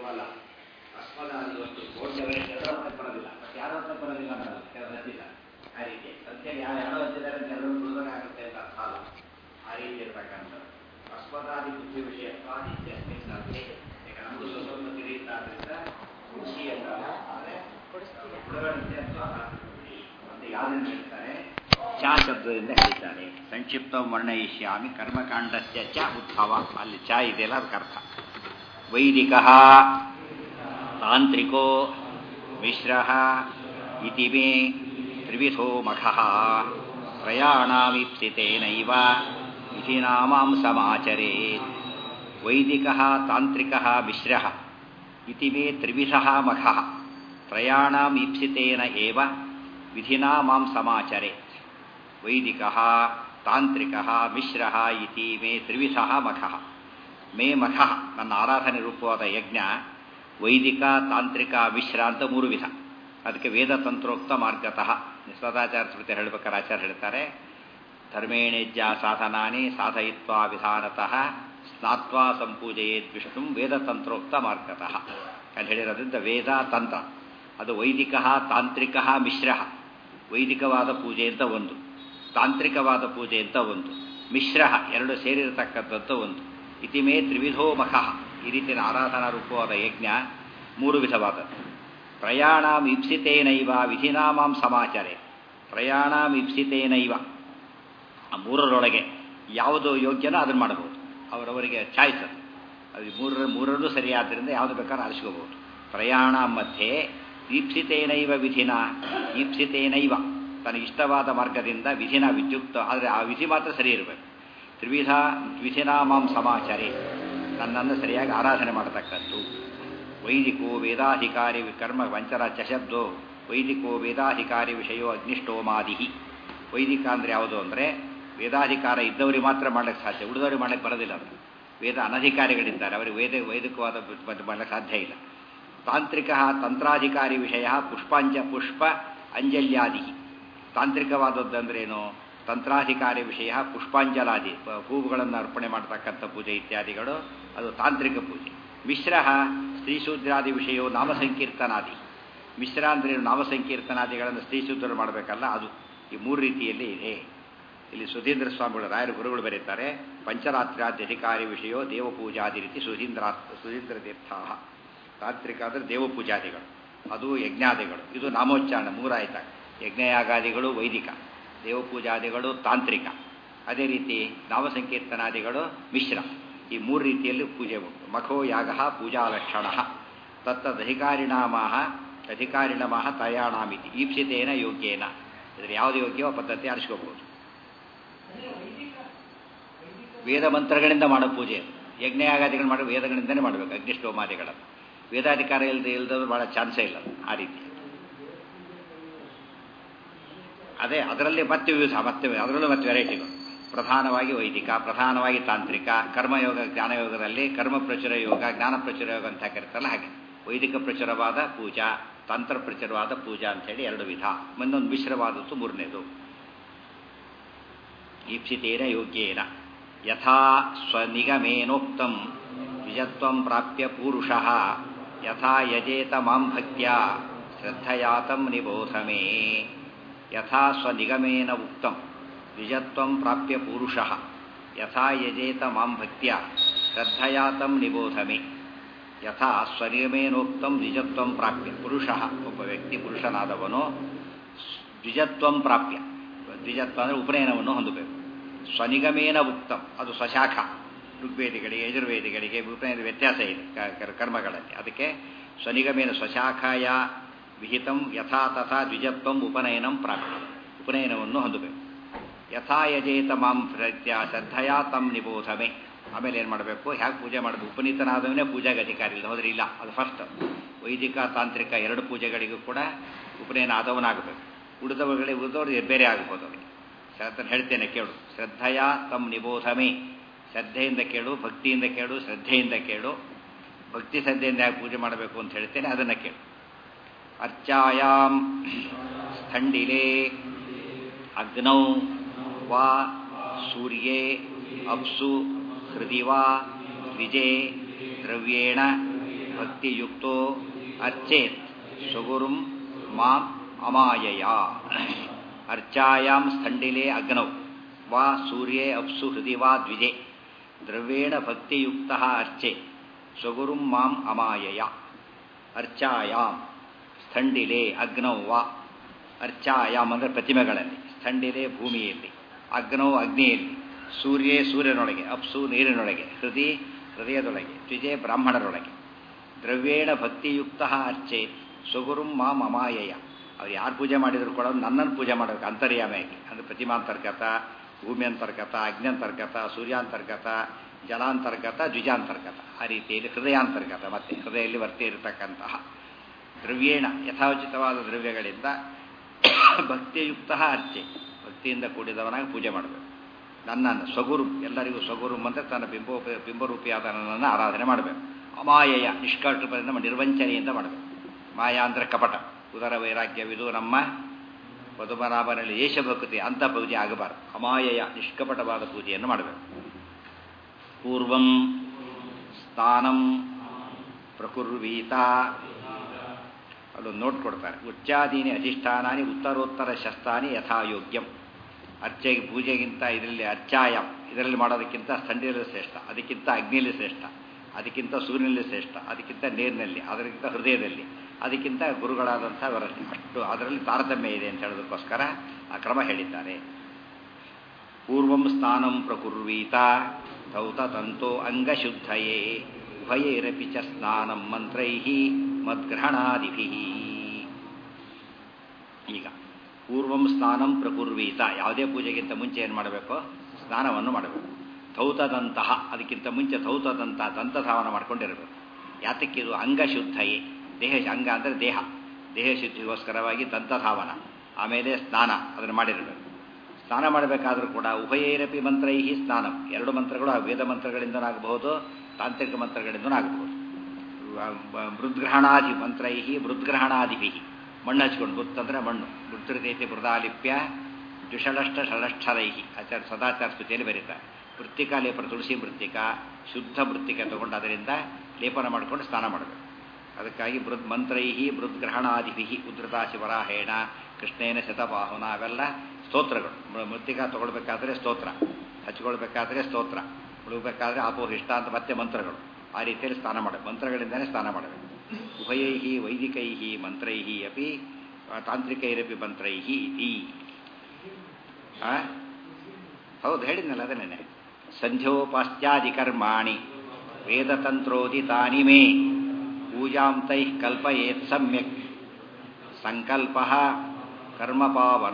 ಫಲ ಅಸ್ಮದ ಅನ್ನುವಷ್ಟು ಕೋಟ್ಯವರೇ ಎಲ್ಲರೂ ಅಂತ ಬರೋದಿಲ್ಲ ಬಟ್ ಯಾರು ಅಂತ ಬರೋದಿಲ್ಲ ಅನ್ನಲ್ಲ ಕೆಲವು ಹತ್ತಿಲ್ಲ ಆ ರೀತಿ ಅಂತೇಳಿ ಯಾರು ಯಾರೋ ಹತ್ತಿದ್ದಾರೆ ಅಂತ ಎಲ್ಲರೂ ಬಿಡುಗಡೆ ಆಗುತ್ತೆ ಅಂತ ಅರ್ಥ ಅಲ್ಲ ಆ ರೀತಿ ಇರ್ತಕ್ಕಂಥದ್ದು ಅಸ್ಮದಾದಿ ಬುದ್ಧಿ ವಿಷಯ ಆದಿತ್ಯ ಅರ್ಥ ಈಗ ನಮಗೂ ಸ್ವಲ್ಪ ತಿಳಿಯುತ್ತಾ ಆದ್ರಿಂದ ಖುಷಿ ಅಂತ ಆದರೆ ಬಿಡುಗಡೆ ಅಂತ ಮತ್ತೆ ಯಾವ್ದನ್ನು ಹೇಳ್ತಾರೆ ಚ ಶಬ್ದದಿಂದ ಹೇಳಿದ್ದಾರೆ ಸಂಕ್ಷಿಪ್ತ ವರ್ಣಯಿಷ್ಯಾಮಿ ಕರ್ಮಕಾಂಡಸ್ಯ ಚ ಉದ್ಭವ ಅಲ್ಲಿ ಚ ಇದೆಯಲ್ಲ ಅದಕ್ಕೆ ಅರ್ಥ ವೈದಿಕ ತಾಂತ್ರಿಕೋ ಮಿಶ್ರ ಇತಿ ಮೇ ತ್ರಿವಿಧೋ ಮಖ ಪ್ರಯಾಣಾಮೀಪ್ಸಿತೇನೈವ ವಿಧಿನಾಮಾಂ ಸಮಾಚರೇತ್ ವೈದಿಕ ತಾಂತ್ರಿಕ ಮಿಶ್ರ ಇತಿ ಮೇ ತ್ರಿವಿಧ ಮಖ ಪ್ರಯಾಣಾಮೀಪ್ಸಿತೇನ ಏವ ವಿಧಿನಾ ಮಾಂ ಸಮಾಚರೇತ್ ವೈದಿಕ ತಾಂತ್ರಿಕ ಮಿಶ್ರ ಇತಿ ಮೇ ತ್ರಿವಿಧ ಮಖ ಮೇ ಮಖ ನನ್ನ ಆರಾಧನೆ ರೂಪವಾದ ಯಜ್ಞ ವೈದಿಕ ತಾಂತ್ರಿಕ ಮಿಶ್ರ ಅಂತ ಮೂರು ವಿಧ ಅದಕ್ಕೆ ವೇದ ತಂತ್ರೋಕ್ತ ಮಾರ್ಗತಃ ಸದಾಚಾರ ಸ್ಮೃತಿ ಹೇಳ್ಬೇಕಾದ್ರೆ ಆಚಾರ್ಯ ಹೇಳ್ತಾರೆ ಧರ್ಮೇಣೇಜ್ಯ ಸಾಧನಾನಿ ಸಾಧಯಿತ್ವ ವಿಧಾನತಃ ಸ್ನಾತ್ವಾ ಸಂಪೂಜಯೇದ್ ವಿಷ್ಣು ವೇದ ತಂತ್ರೋಕ್ತ ಮಾರ್ಗತಃ ಅಲ್ಲಿ ಹೇಳಿರೋದ್ರಿಂದ ವೇದ ತಂತ್ರ ಅದು ವೈದಿಕ ತಾಂತ್ರಿಕ ಮಿಶ್ರ ವೈದಿಕವಾದ ಪೂಜೆ ಅಂತ ಒಂದು ತಾಂತ್ರಿಕವಾದ ಪೂಜೆ ಅಂತ ಒಂದು ಮಿಶ್ರ ಎರಡು ಸೇರಿರತಕ್ಕಂಥದ್ದು ಒಂದು ಇತಿಮೇ ತ್ರಿವಿಧೋ ಮಖ ಈ ರೀತಿಯ ಆರಾಧನಾ ರೂಪವಾದ ಯಜ್ಞ ಮೂರು ವಿಧವಾದದ್ದು ಪ್ರಯಾಣಾಂ ಇಪ್ಸಿತೇನೈವ ವಿಧಿನಾಮಾಂ ಸಮಾಚಾರೆ ಪ್ರಯಾಣಾಂ ಇಪ್ಸಿತೇನೈವ ಆ ಮೂರರೊಳಗೆ ಯಾವುದು ಯೋಗ್ಯನೋ ಅದನ್ನು ಮಾಡಬಹುದು ಅವರವರಿಗೆ ಚಾಯ್ಸ್ ಅದು ಅದು ಮೂರರ ಮೂರರಲ್ಲೂ ಸರಿಯಾದ್ದರಿಂದ ಯಾವುದು ಬೇಕಾದ್ರೂ ಆರಿಸ್ಕೋಬಹುದು ಪ್ರಯಾಣ ಮಧ್ಯೆ ಈಪ್ಸಿತೇನೈವ ವಿಧಿನ ಈಪ್ಸಿತೇನೈವ ತನಗೆ ಇಷ್ಟವಾದ ಮಾರ್ಗದಿಂದ ವಿಧಿನ ವಿದ್ಯುಕ್ತ ಆದರೆ ಆ ವಿಧಿ ಮಾತ್ರ ಸರಿ ಇರಬೇಕು ತ್ರಿವಿಧ ವಿಧಿನಾಮಾಂ ಸಮಾಚಾರಿ ನನ್ನನ್ನು ಸರಿಯಾಗಿ ಆರಾಧನೆ ಮಾಡತಕ್ಕದ್ದು ವೈದಿಕೋ ವೇದಾಧಿಕಾರಿ ಕರ್ಮ ವಂಚರ ಚಶಬ್ದೋ ವೈದಿಕೋ ವೇದಾಧಿಕಾರಿ ವಿಷಯೋ ಅಗ್ನಿಷ್ಠೋಮಾದಿ ವೈದಿಕ ಅಂದರೆ ಯಾವುದು ಅಂದರೆ ವೇದಾಧಿಕಾರ ಇದ್ದವರಿಗೆ ಮಾತ್ರ ಮಾಡಲಿಕ್ಕೆ ಸಾಧ್ಯ ಉಳಿದವರಿಗೆ ಮಾಡಲಿಕ್ಕೆ ಬರೋದಿಲ್ಲ ಅದು ವೇದ ಅನಧಿಕಾರಿಗಳಿದ್ದಾರೆ ಅವರಿಗೆ ವೇದ ವೈದಿಕವಾದ ಮಾಡಲಿಕ್ಕೆ ಸಾಧ್ಯ ಇಲ್ಲ ತಾಂತ್ರಿಕ ತಂತ್ರಾಧಿಕಾರಿ ವಿಷಯ ಪುಷ್ಪಾಂಜ ಪುಷ್ಪ ಅಂಜಲ್ಯಾದಿ ತಾಂತ್ರಿಕವಾದದ್ದಂದ್ರೇನು ತಂತ್ರಾಧಿಕಾರಿ ವಿಷಯ ಪುಷ್ಪಾಂಜಲಾದಿ ಹೂವುಗಳನ್ನು ಅರ್ಪಣೆ ಮಾಡತಕ್ಕಂಥ ಪೂಜೆ ಇತ್ಯಾದಿಗಳು ಅದು ತಾಂತ್ರಿಕ ಪೂಜೆ ಮಿಶ್ರ ಸ್ತ್ರೀಶೂದ್ರಾದಿ ವಿಷಯವು ನಾಮಸಂಕೀರ್ತನಾದಿ ಮಿಶ್ರ ಅಂದರೆ ನಾಮಸಂಕೀರ್ತನಾದಿಗಳನ್ನು ಸ್ತ್ರೀಶೂದ್ರರು ಮಾಡಬೇಕಲ್ಲ ಅದು ಈ ಮೂರು ರೀತಿಯಲ್ಲಿ ಇದೆ ಇಲ್ಲಿ ಸುಧೀಂದ್ರ ಸ್ವಾಮಿಗಳು ರಾಯರು ಗುರುಗಳು ಬರೀತಾರೆ ಪಂಚರಾತ್ರಾದಿ ಅಧಿಕಾರಿ ವಿಷಯೋ ದೇವಪೂಜಾದಿ ರೀತಿ ಸುಧೀಂದ್ರ ಸುಧೀಂದ್ರ ತೀರ್ಥ ತಾಂತ್ರಿಕ ಅಂದರೆ ದೇವಪೂಜಾದಿಗಳು ಅದು ಯಜ್ಞಾದಿಗಳು ಇದು ನಾಮೋಚ್ಚಾರಣ ಮೂರಾಯ್ತಾಗ ಯಜ್ಞಯಾಗಾದಿಗಳು ವೈದಿಕ ದೇವಪೂಜಾದಿಗಳು ತಾಂತ್ರಿಕ ಅದೇ ರೀತಿ ನಾಮಸಂಕೀರ್ತನಾದಿಗಳು ಮಿಶ್ರ ಈ ಮೂರು ರೀತಿಯಲ್ಲಿ ಪೂಜೆ ಉಂಟು ಮಖೋ ಯಾಗ ಪೂಜಾ ಲಕ್ಷಣ ತತ್ತದಧಿಕಾರಿಣಾಮ ಅಧಿಕಾರಿಣಮ ತಯಾಣಾಮಿತಿ ಈಪ್ಸಿತೇನ ಯೋಗ್ಯೇನ ಇದ್ರ ಯಾವುದು ಯೋಗ್ಯವೋ ಪದ್ಧತಿ ಆರಿಸ್ಕೋಬಹುದು ವೇದ ಮಂತ್ರಗಳಿಂದ ಮಾಡೋ ಪೂಜೆ ಯಜ್ಞಯಾಗಾದಿಗಳು ಮಾಡೋ ವೇದಗಳಿಂದನೇ ಮಾಡಬೇಕು ಅಗ್ನಿಷ್ಠೋಮಾದಿಗಳನ್ನು ವೇದಾಧಿಕಾರ ಇಲ್ಲದೆ ಇಲ್ಲದವ್ರು ಭಾಳ ಚಾನ್ಸೇ ಇಲ್ಲ ಆ ರೀತಿ ಅದೇ ಅದರಲ್ಲಿ ಮತ್ತೆ ವಿವಿಧ ಮತ್ತೆ ಅದರಲ್ಲೂ ಮತ್ತೆ ವೆರೈಟಿಗಳು ಪ್ರಧಾನವಾಗಿ ವೈದಿಕ ಪ್ರಧಾನವಾಗಿ ತಾಂತ್ರಿಕ ಕರ್ಮಯೋಗ ಜ್ಞಾನಯೋಗದಲ್ಲಿ ಕರ್ಮ ಪ್ರಚುರ ಯೋಗ ಜ್ಞಾನ ಪ್ರಚುರ ಯೋಗ ಅಂತ ಕರೀತಾರಲ್ಲ ಹಾಗೆ ವೈದಿಕ ಪ್ರಚುರವಾದ ಪೂಜಾ ತಂತ್ರ ಪ್ರಚುರವಾದ ಪೂಜಾ ಅಂತೇಳಿ ಎರಡು ವಿಧ ಇನ್ನೊಂದು ಮಿಶ್ರವಾದದ್ದು ಮೂರನೇದು ಈಪ್ಸಿತೇನ ಯೋಗ್ಯೇನ ಯಥಾ ಸ್ವನಿಗಮೇನೋಕ್ತಂ ನಿಜತ್ವಂ ಪ್ರಾಪ್ಯ ಪೂರುಷಃ ಯಥಾ ಯಜೇತ ಮಾಂ ಭಕ್ತ್ಯಾ ಶ್ರದ್ಧಯಾತಂ ನಿಬೋಧ ಮೇ ಯಥಾ ಸ್ವನಿಗಮೇನ ಉಕ್ತಂ ನಿಜತ್ವಂ ಪ್ರಾಪ್ಯ ಪೂರುಷಃ ಯಥಾ ಯಜೇತ ಮಾಂ ಭಕ್ತ್ಯಾ ಶ್ರದ್ಧಯಾತಂ ನಿಬೋಧ ಮೇ ಯಥಾ ಸ್ವನಿಗಮೇನೋಕ್ತಂ ನಿಜತ್ವಂ ಪ್ರಾಪ್ಯ ಪುರುಷಃ ಒಬ್ಬ ವ್ಯಕ್ತಿ ಪುರುಷನಾದವನು ದ್ವಿಜತ್ವಂ ಪ್ರಾಪ್ಯ ದ್ವಿಜತ್ವ ಅಂದರೆ ಉಪನಯನವನ್ನು ಹೊಂದಬೇಕು ಸ್ವನಿಗಮೇನ ಉಕ್ತಂ ಅದು ಸ್ವಶಾಖ ಋಗ್ವೇದಿಗಳಿಗೆ ಯಜುರ್ವೇದಿಗಳಿಗೆ ಉಪನಯನದ ವ್ಯತ್ಯಾಸ ಇದೆ ಕರ್ಮಗಳಲ್ಲಿ ಅದಕ್ಕೆ ಸ್ವನಿಗಮೇನ ಸ್ವಶಾಖಾಯ ವಿಹಿತಂ ಯಥಾ ತಥಾ ದ್ವಿಜತ್ವಂ ಉಪನಯನಂ ಪ್ರಾಪ್ಯ ಉಪನಯನವನ್ನು ಹೊಂದಬೇಕು ಯಥಾ ಯಜೇತ ಮಾಂ ಪ್ರತ್ಯ ಶ್ರದ್ಧಯಾ ತಂ ನಿಬೋಧಮೆ ಆಮೇಲೆ ಏನು ಮಾಡಬೇಕು ಹೇಗೆ ಪೂಜೆ ಮಾಡಬೇಕು ಉಪನೀತನಾದವನೇ ಪೂಜಾಗೆ ಅಧಿಕಾರಿ ಇಲ್ಲ ಹೋದ್ರೆ ಇಲ್ಲ ಅದು ಫಸ್ಟ್ ವೈದಿಕ ತಾಂತ್ರಿಕ ಎರಡು ಪೂಜೆಗಳಿಗೂ ಕೂಡ ಉಪನಯನ ಆದವನಾಗಬೇಕು ಉಳಿದವುಗಳಿಗೆ ಉಳಿದವರು ಬೇರೆ ಆಗ್ಬೋದು ಅವರಿಗೆ ಶ್ರದ್ಧೆ ಹೇಳ್ತೇನೆ ಕೇಳು ಶ್ರದ್ಧೆಯ ತಮ್ಮ ನಿಬೋಧಮೆ ಶ್ರದ್ಧೆಯಿಂದ ಕೇಳು ಭಕ್ತಿಯಿಂದ ಕೇಳು ಶ್ರದ್ಧೆಯಿಂದ ಕೇಳು ಭಕ್ತಿ ಶ್ರದ್ಧೆಯಿಂದ ಯಾಕೆ ಪೂಜೆ ಮಾಡಬೇಕು ಅಂತ ಹೇಳ್ತೇನೆ ಅದನ್ನು ಕೇಳು ಅರ್ಚಾಯಾಂ ಸ್ಥಂಡಿಲೆ ಅಗ್ನೌ ವಾ ಸೂರ್ಯೇ ಅಪ್ಸು ಹೃದಿ ವಾ ದ್ವಿಜೆ ದ್ರವ್ಯೇಣ ಭಕ್ತಿಯುಕ್ತೋ ಅರ್ಚೇತ್ ಸ್ವಗುರುಂ ಮಾಂ ಅಮಾಯಯ ಅರ್ಚಾಯಾಂ ಸ್ಥಂಡಿಲೆ ಅಗ್ನೌ ವಾ ಸೂರ್ಯೇ ಅಪ್ಸು ಹೃದಿ ವಾ ದ್ವಿಜೆ ದ್ರವ್ಯೇಣ ಭಕ್ತಿಯುಕ್ತ ಅರ್ಚೆ ಸ್ವಗುರುಂ ಮಾಂ ಅಮಾಯಯ ಅರ್ಚಾಯಾಮ್ ಸ್ಥಂಡಿಲೆ ಅಗ್ನೌ ವಾ ಅರ್ಚಾಯಾಮ್ ಅಂದರೆ ಪ್ರತಿಮೆಗಳಲ್ಲಿ ಸ್ಥಂಡಿಲೆ ಭೂಮಿಯಲ್ಲಿ ಅಗ್ನೌ ಅಗ್ನಿಯಲ್ಲಿ ಸೂರ್ಯೇ ಸೂರ್ಯನೊಳಗೆ ಅಪ್ಸು ನೀರಿನೊಳಗೆ ಹೃದಯ ಹೃದಯದೊಳಗೆ ದ್ವಿಜೆ ಬ್ರಾಹ್ಮಣರೊಳಗೆ ದ್ರವ್ಯೇಣ ಭಕ್ತಿಯುಕ್ತ ಅರ್ಚೆ ಸ್ವಗುರುಂ ಮಾಂ ಅಮಾಯಯ ಅವ್ರು ಯಾರು ಪೂಜೆ ಮಾಡಿದ್ರು ಕೂಡ ನನ್ನನ್ನು ಪೂಜೆ ಮಾಡಬೇಕು ಅಂತರ್ಯಾಮಿಯಾಗಿ ಅಂದರೆ ಪ್ರತಿಮಾಂತರ್ಗತ ಭೂಮಿ ಅಂತರ್ಗತ ಅಗ್ನ್ಯಂತರ್ಗತ ಸೂರ್ಯಾಂತರ್ಗತ ಜಲಾಂತರ್ಗತ ದ್ವಿಜಾಂತರ್ಗತ ಆ ರೀತಿಯಲ್ಲಿ ಹೃದಯಾಂತರ್ಗತ ಮತ್ತೆ ಹೃದಯದಲ್ಲಿ ವರ್ತಿ ಇರತಕ್ಕಂತಹ ದ್ರವ್ಯೇಣ ಯಥಾಚಿತವಾದ ದ್ರವ್ಯಗಳಿಂದ ಭಕ್ತಿಯುಕ್ತ ಅರ್ಚೆ ಭಕ್ತಿಯಿಂದ ಕೂಡಿದವನಾಗಿ ಪೂಜೆ ಮಾಡಬೇಕು ನನ್ನನ್ನು ಸ್ವಗುರು ಎಲ್ಲರಿಗೂ ಸ್ವಗುರು ಅಂದರೆ ತನ್ನ ಬಿಂಬ ಬಿಂಬರೂಪಿಯಾದ ನನ್ನನ್ನು ಆರಾಧನೆ ಮಾಡಬೇಕು ಅಮಾಯಯ ನಿಷ್ಕಟುಪದಿಂದ ನಿರ್ವಂಚನೆಯಿಂದ ಮಾಡಬೇಕು ಮಾಯಾ ಅಂದರೆ ಕಪಟ ಉದರ ವೈರಾಗ್ಯವಿದು ನಮ್ಮ ಪದುಮನಾಭನಲ್ಲಿ ದೇಶಭಕ್ತಿ ಅಂಥ ಪೂಜೆ ಆಗಬಾರದು ಅಮಾಯಯ ನಿಷ್ಕಪಟವಾದ ಪೂಜೆಯನ್ನು ಮಾಡಬೇಕು ಪೂರ್ವಂ ಸ್ಥಾನಂ ಪ್ರಕುರ್ವೀತ ಅಲ್ಲೊಂದು ನೋಟ್ ಕೊಡ್ತಾರೆ ಉಚ್ಚಾದೀನಿ ಅಧಿಷ್ಠಾನಾನಿ ಉತ್ತರೋತ್ತರ ಶಸ್ತಾನಿ ಯಥಾಯೋಗ್ಯಂ ಅರ್ಚೆಗೆ ಪೂಜೆಗಿಂತ ಇದರಲ್ಲಿ ಅರ್ಚಾಯಂ ಇದರಲ್ಲಿ ಮಾಡೋದಕ್ಕಿಂತ ಸ್ಥಂಡಿಯಲ್ಲಿ ಶ್ರೇಷ್ಠ ಅದಕ್ಕಿಂತ ಅಗ್ನಿಯಲ್ಲಿ ಶ್ರೇಷ್ಠ ಅದಕ್ಕಿಂತ ಸೂರ್ಯನಲ್ಲಿ ಶ್ರೇಷ್ಠ ಅದಕ್ಕಿಂತ ನೀರಿನಲ್ಲಿ ಅದಕ್ಕಿಂತ ಹೃದಯದಲ್ಲಿ ಅದಕ್ಕಿಂತ ಗುರುಗಳಾದಂಥ ಅವರಲ್ಲಿ ಅಷ್ಟು ಅದರಲ್ಲಿ ತಾರತಮ್ಯ ಇದೆ ಅಂತ ಹೇಳೋದಕ್ಕೋಸ್ಕರ ಆ ಕ್ರಮ ಹೇಳಿದ್ದಾರೆ ಪೂರ್ವಂ ಸ್ನಾನಂ ಪ್ರಕುರ್ವೀತ ಧೌತ ತಂತೋ ಅಂಗಶುದ್ಧಯೇ ಉಭಯೈರಪಿ ಚ ಸ್ನಾನಂ ಮಂತ್ರೈ ಮದ್ಗ್ರಹಣಾದಿಭಿ ಈಗ ಪೂರ್ವಂ ಸ್ನಾನಂ ಪ್ರಕುರ್ವೀತ ಯಾವುದೇ ಪೂಜೆಗಿಂತ ಮುಂಚೆ ಏನು ಮಾಡಬೇಕು ಸ್ನಾನವನ್ನು ಮಾಡಬೇಕು ಧೌತದಂತಹ ಅದಕ್ಕಿಂತ ಮುಂಚೆ ಧೌತದಂತಹ ದಂತಧಾವನ ಮಾಡ್ಕೊಂಡಿರಬೇಕು ಯಾತಕ್ಕಿದು ಅಂಗಶುದ್ಧಯೇ ದೇಹ ಅಂಗ ಅಂದರೆ ದೇಹ ದೇಹ ಶುದ್ಧಿಗೋಸ್ಕರವಾಗಿ ದಂತಧಾವನ ಆಮೇಲೆ ಸ್ನಾನ ಅದನ್ನು ಮಾಡಿರಬೇಕು ಸ್ನಾನ ಮಾಡಬೇಕಾದ್ರೂ ಕೂಡ ಉಭಯೈರಪಿ ಮಂತ್ರೈಹಿ ಸ್ನಾನಂ ಎರಡು ಮಂತ್ರಗಳು ವೇದ ಮಂತ್ರಗಳಿಂದನಾಗಬಹುದು ತಾಂತ್ರಿಕ ಮಂತ್ರಗಳಿಂದನೂ ಆಗಬಹುದು ಮೃದ್ಗ್ರಹಣಾದಿ ಮಂತ್ರೈಹಿ ಮೃದ್ಗ್ರಹಣಾದಿಭಿ ಮಣ್ಣು ಹಚ್ಕೊಂಡು ಮೃತ್ ಅಂದರೆ ಮಣ್ಣು ಮೃತೃತೈತಿ ಮೃದಾಲಿಪ್ಯ ದ್ವಿಷಲಷ್ಟ ಷಳಷ್ಠರೈಹಿ ಆಚಾರ್ಯ ಸದಾಚಾರ ಸ್ತುತಿಯಲ್ಲಿ ಬರೀತಾರೆ ಮೃತ್ತಿಕಾ ಲೇಪನ ತುಳಸಿ ಮೃತ್ತಿಕಾ ಶುದ್ಧ ಮೃತ್ತಿಕೆ ತಗೊಂಡು ಅದರಿಂದ ಲೇಪನ ಮಾಡಿಕೊಂಡು ಸ್ನಾನ ಮಾಡಬೇಕು ಅದಕ್ಕಾಗಿ ಮೃದ್ ಮಂತ್ರೈಹಿ ಮೃದ್ಗ್ರಹಣಾದಿಭಿ ಉದ್ರತಾ ಶಿವರಾಹೇಣ ಕೃಷ್ಣೇನ ಶತಬಾಹುನ ಅವೆಲ್ಲ ಸ್ತೋತ್ರಗಳು ಮೃತ್ತಿಕಾ ತಗೊಳ್ಬೇಕಾದ್ರೆ ಸ್ತೋತ್ರ ಹಚ್ಕೊಳ್ಬೇಕಾದ್ರೆ ಸ್ತೋತ್ರ ಉಳಬೇಕಾದ್ರೆ ಆಪೋಹಿಷ್ಟ ಅಂತ ಮತ್ತೆ ಮಂತ್ರಗಳು ಆ ರೀತಿಯಲ್ಲಿ ಸ್ನಾನ ಮಾಡಬೇಕು ಮಂತ್ರಗಳಿಂದಲೇ ಸ್ನಾನ ಮಾಡಬೇಕು ಉಭಯೈಹಿ ವೈದಿಕೈಹಿ ಮಂತ್ರೈಹಿ ಅಪಿ ತಾಂತ್ರಿಕೈರಪಿ ಮಂತ್ರೈಹಿ ಇತಿ ಹೌದು ಹೇಳಿದ್ನಲ್ಲ ಅದನ್ನೇ ಸಂಧ್ಯೋಪಾಸ್ತ್ಯಾದಿ ಕರ್ಮಾಣಿ ವೇದತಂತ್ರೋದಿತಾನಿ ಮೇ ಪೂಜಾಂ ತೈ ಕಲ್ಪಯೇತ್ ಸಮ್ಯಕ್ ಸಂಕಲ್ಪ ಕರ್ಮಪಾವನ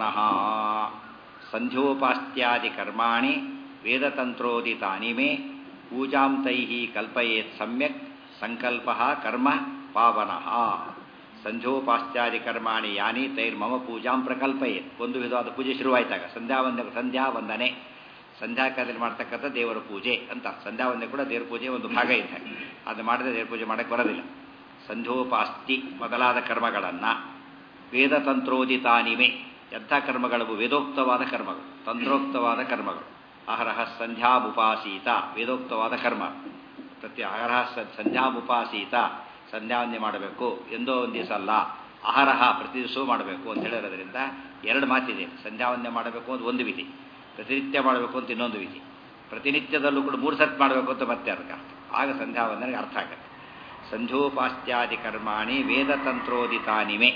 ಸಂಧ್ಯೋಪಾಸ್ತ್ಯಾದಿ ಕರ್ಮಾಣಿ ವೇದತಂತ್ರೋದಿತಾನಿ ಮೇ ಪೂಜಾಂ ತೈ ಕಲ್ಪಯೇತ್ ಸಮ್ಯಕ್ ಸಂಕಲ್ಪ ಕರ್ಮ ಪಾವನ ಸಂಧ್ಯೋಪಾಶ್ಚಾದಿ ಕರ್ಮಾಣಿ ಯಾನಿ ತೈರ್ ಮಮ ಪೂಜಾಂ ಪ್ರಕಲ್ಪಯೇತ್ ಒಂದು ವಿಧವಾದ ಪೂಜೆ ಶುರುವಾಯ್ತಾಗ ಸಂಧ್ಯಾ ವಂದ ಸಂಧ್ಯಾ ವಂದನೆ ಸಂಧ್ಯಾಕಾಲದಲ್ಲಿ ಮಾಡ್ತಕ್ಕಂಥ ದೇವರ ಪೂಜೆ ಅಂತ ಸಂಧ್ಯಾ ವಂದನೆ ಕೂಡ ದೇವರ ಪೂಜೆ ಒಂದು ಭಾಗ ಇದ್ದಾಗ ಅದು ಮಾಡಿದ್ರೆ ದೇವರ ಪೂಜೆ ಮಾಡಕ್ಕೆ ಬರೋದಿಲ್ಲ ಸಂಧ್ಯೋಪಾಸ್ತಿ ಮೊದಲಾದ ಕರ್ಮಗಳನ್ನು ವೇದತಂತ್ರೋದಿತಾನಿಮೆ ಎಂಥ ಕರ್ಮಗಳು ವೇದೋಕ್ತವಾದ ಕರ್ಮಗಳು ತಂತ್ರೋಕ್ತವಾದ ಕರ್ಮಗಳು ಅಹರಹ ಸಂಧ್ಯಾಮುಪಾಸೀತ ವೇದೋಕ್ತವಾದ ಕರ್ಮ ಪ್ರತಿ ಅಹರಹ ಸಂಧ್ಯಾಮುಪಾಸೀತ ಸಂಧ್ಯಾವಂದನೆ ಮಾಡಬೇಕು ಎಂದೋ ಒಂದು ದಿವಸ ಅಲ್ಲ ಅಹರಹ ಪ್ರತಿ ದಿವಸವೂ ಮಾಡಬೇಕು ಅಂತ ಹೇಳಿರೋದ್ರಿಂದ ಎರಡು ಮಾತಿದೆ ಸಂಧ್ಯಾವಂದನೆ ಮಾಡಬೇಕು ಅಂತ ಒಂದು ವಿಧಿ ಪ್ರತಿನಿತ್ಯ ಮಾಡಬೇಕು ಅಂತ ಇನ್ನೊಂದು ವಿಧಿ ಪ್ರತಿನಿತ್ಯದಲ್ಲೂ ಕೂಡ ಮೂರು ಸತ್ ಮಾಡಬೇಕು ಅಂತ ಮತ್ತೆ ಅದಕ್ಕೆ ಅರ್ಥ ಆಗ ಸಂಧ್ಯಾವಂದನೆಗೆ ಅರ್ಥ ಆಗುತ್ತೆ ಸಂಧ್ಯೋಪಾಸ್ತ್ಯಾದಿ ಕರ್ಮಾಣಿ ವೇದತಂತ್ರೋದಿತಾನಿಮೆ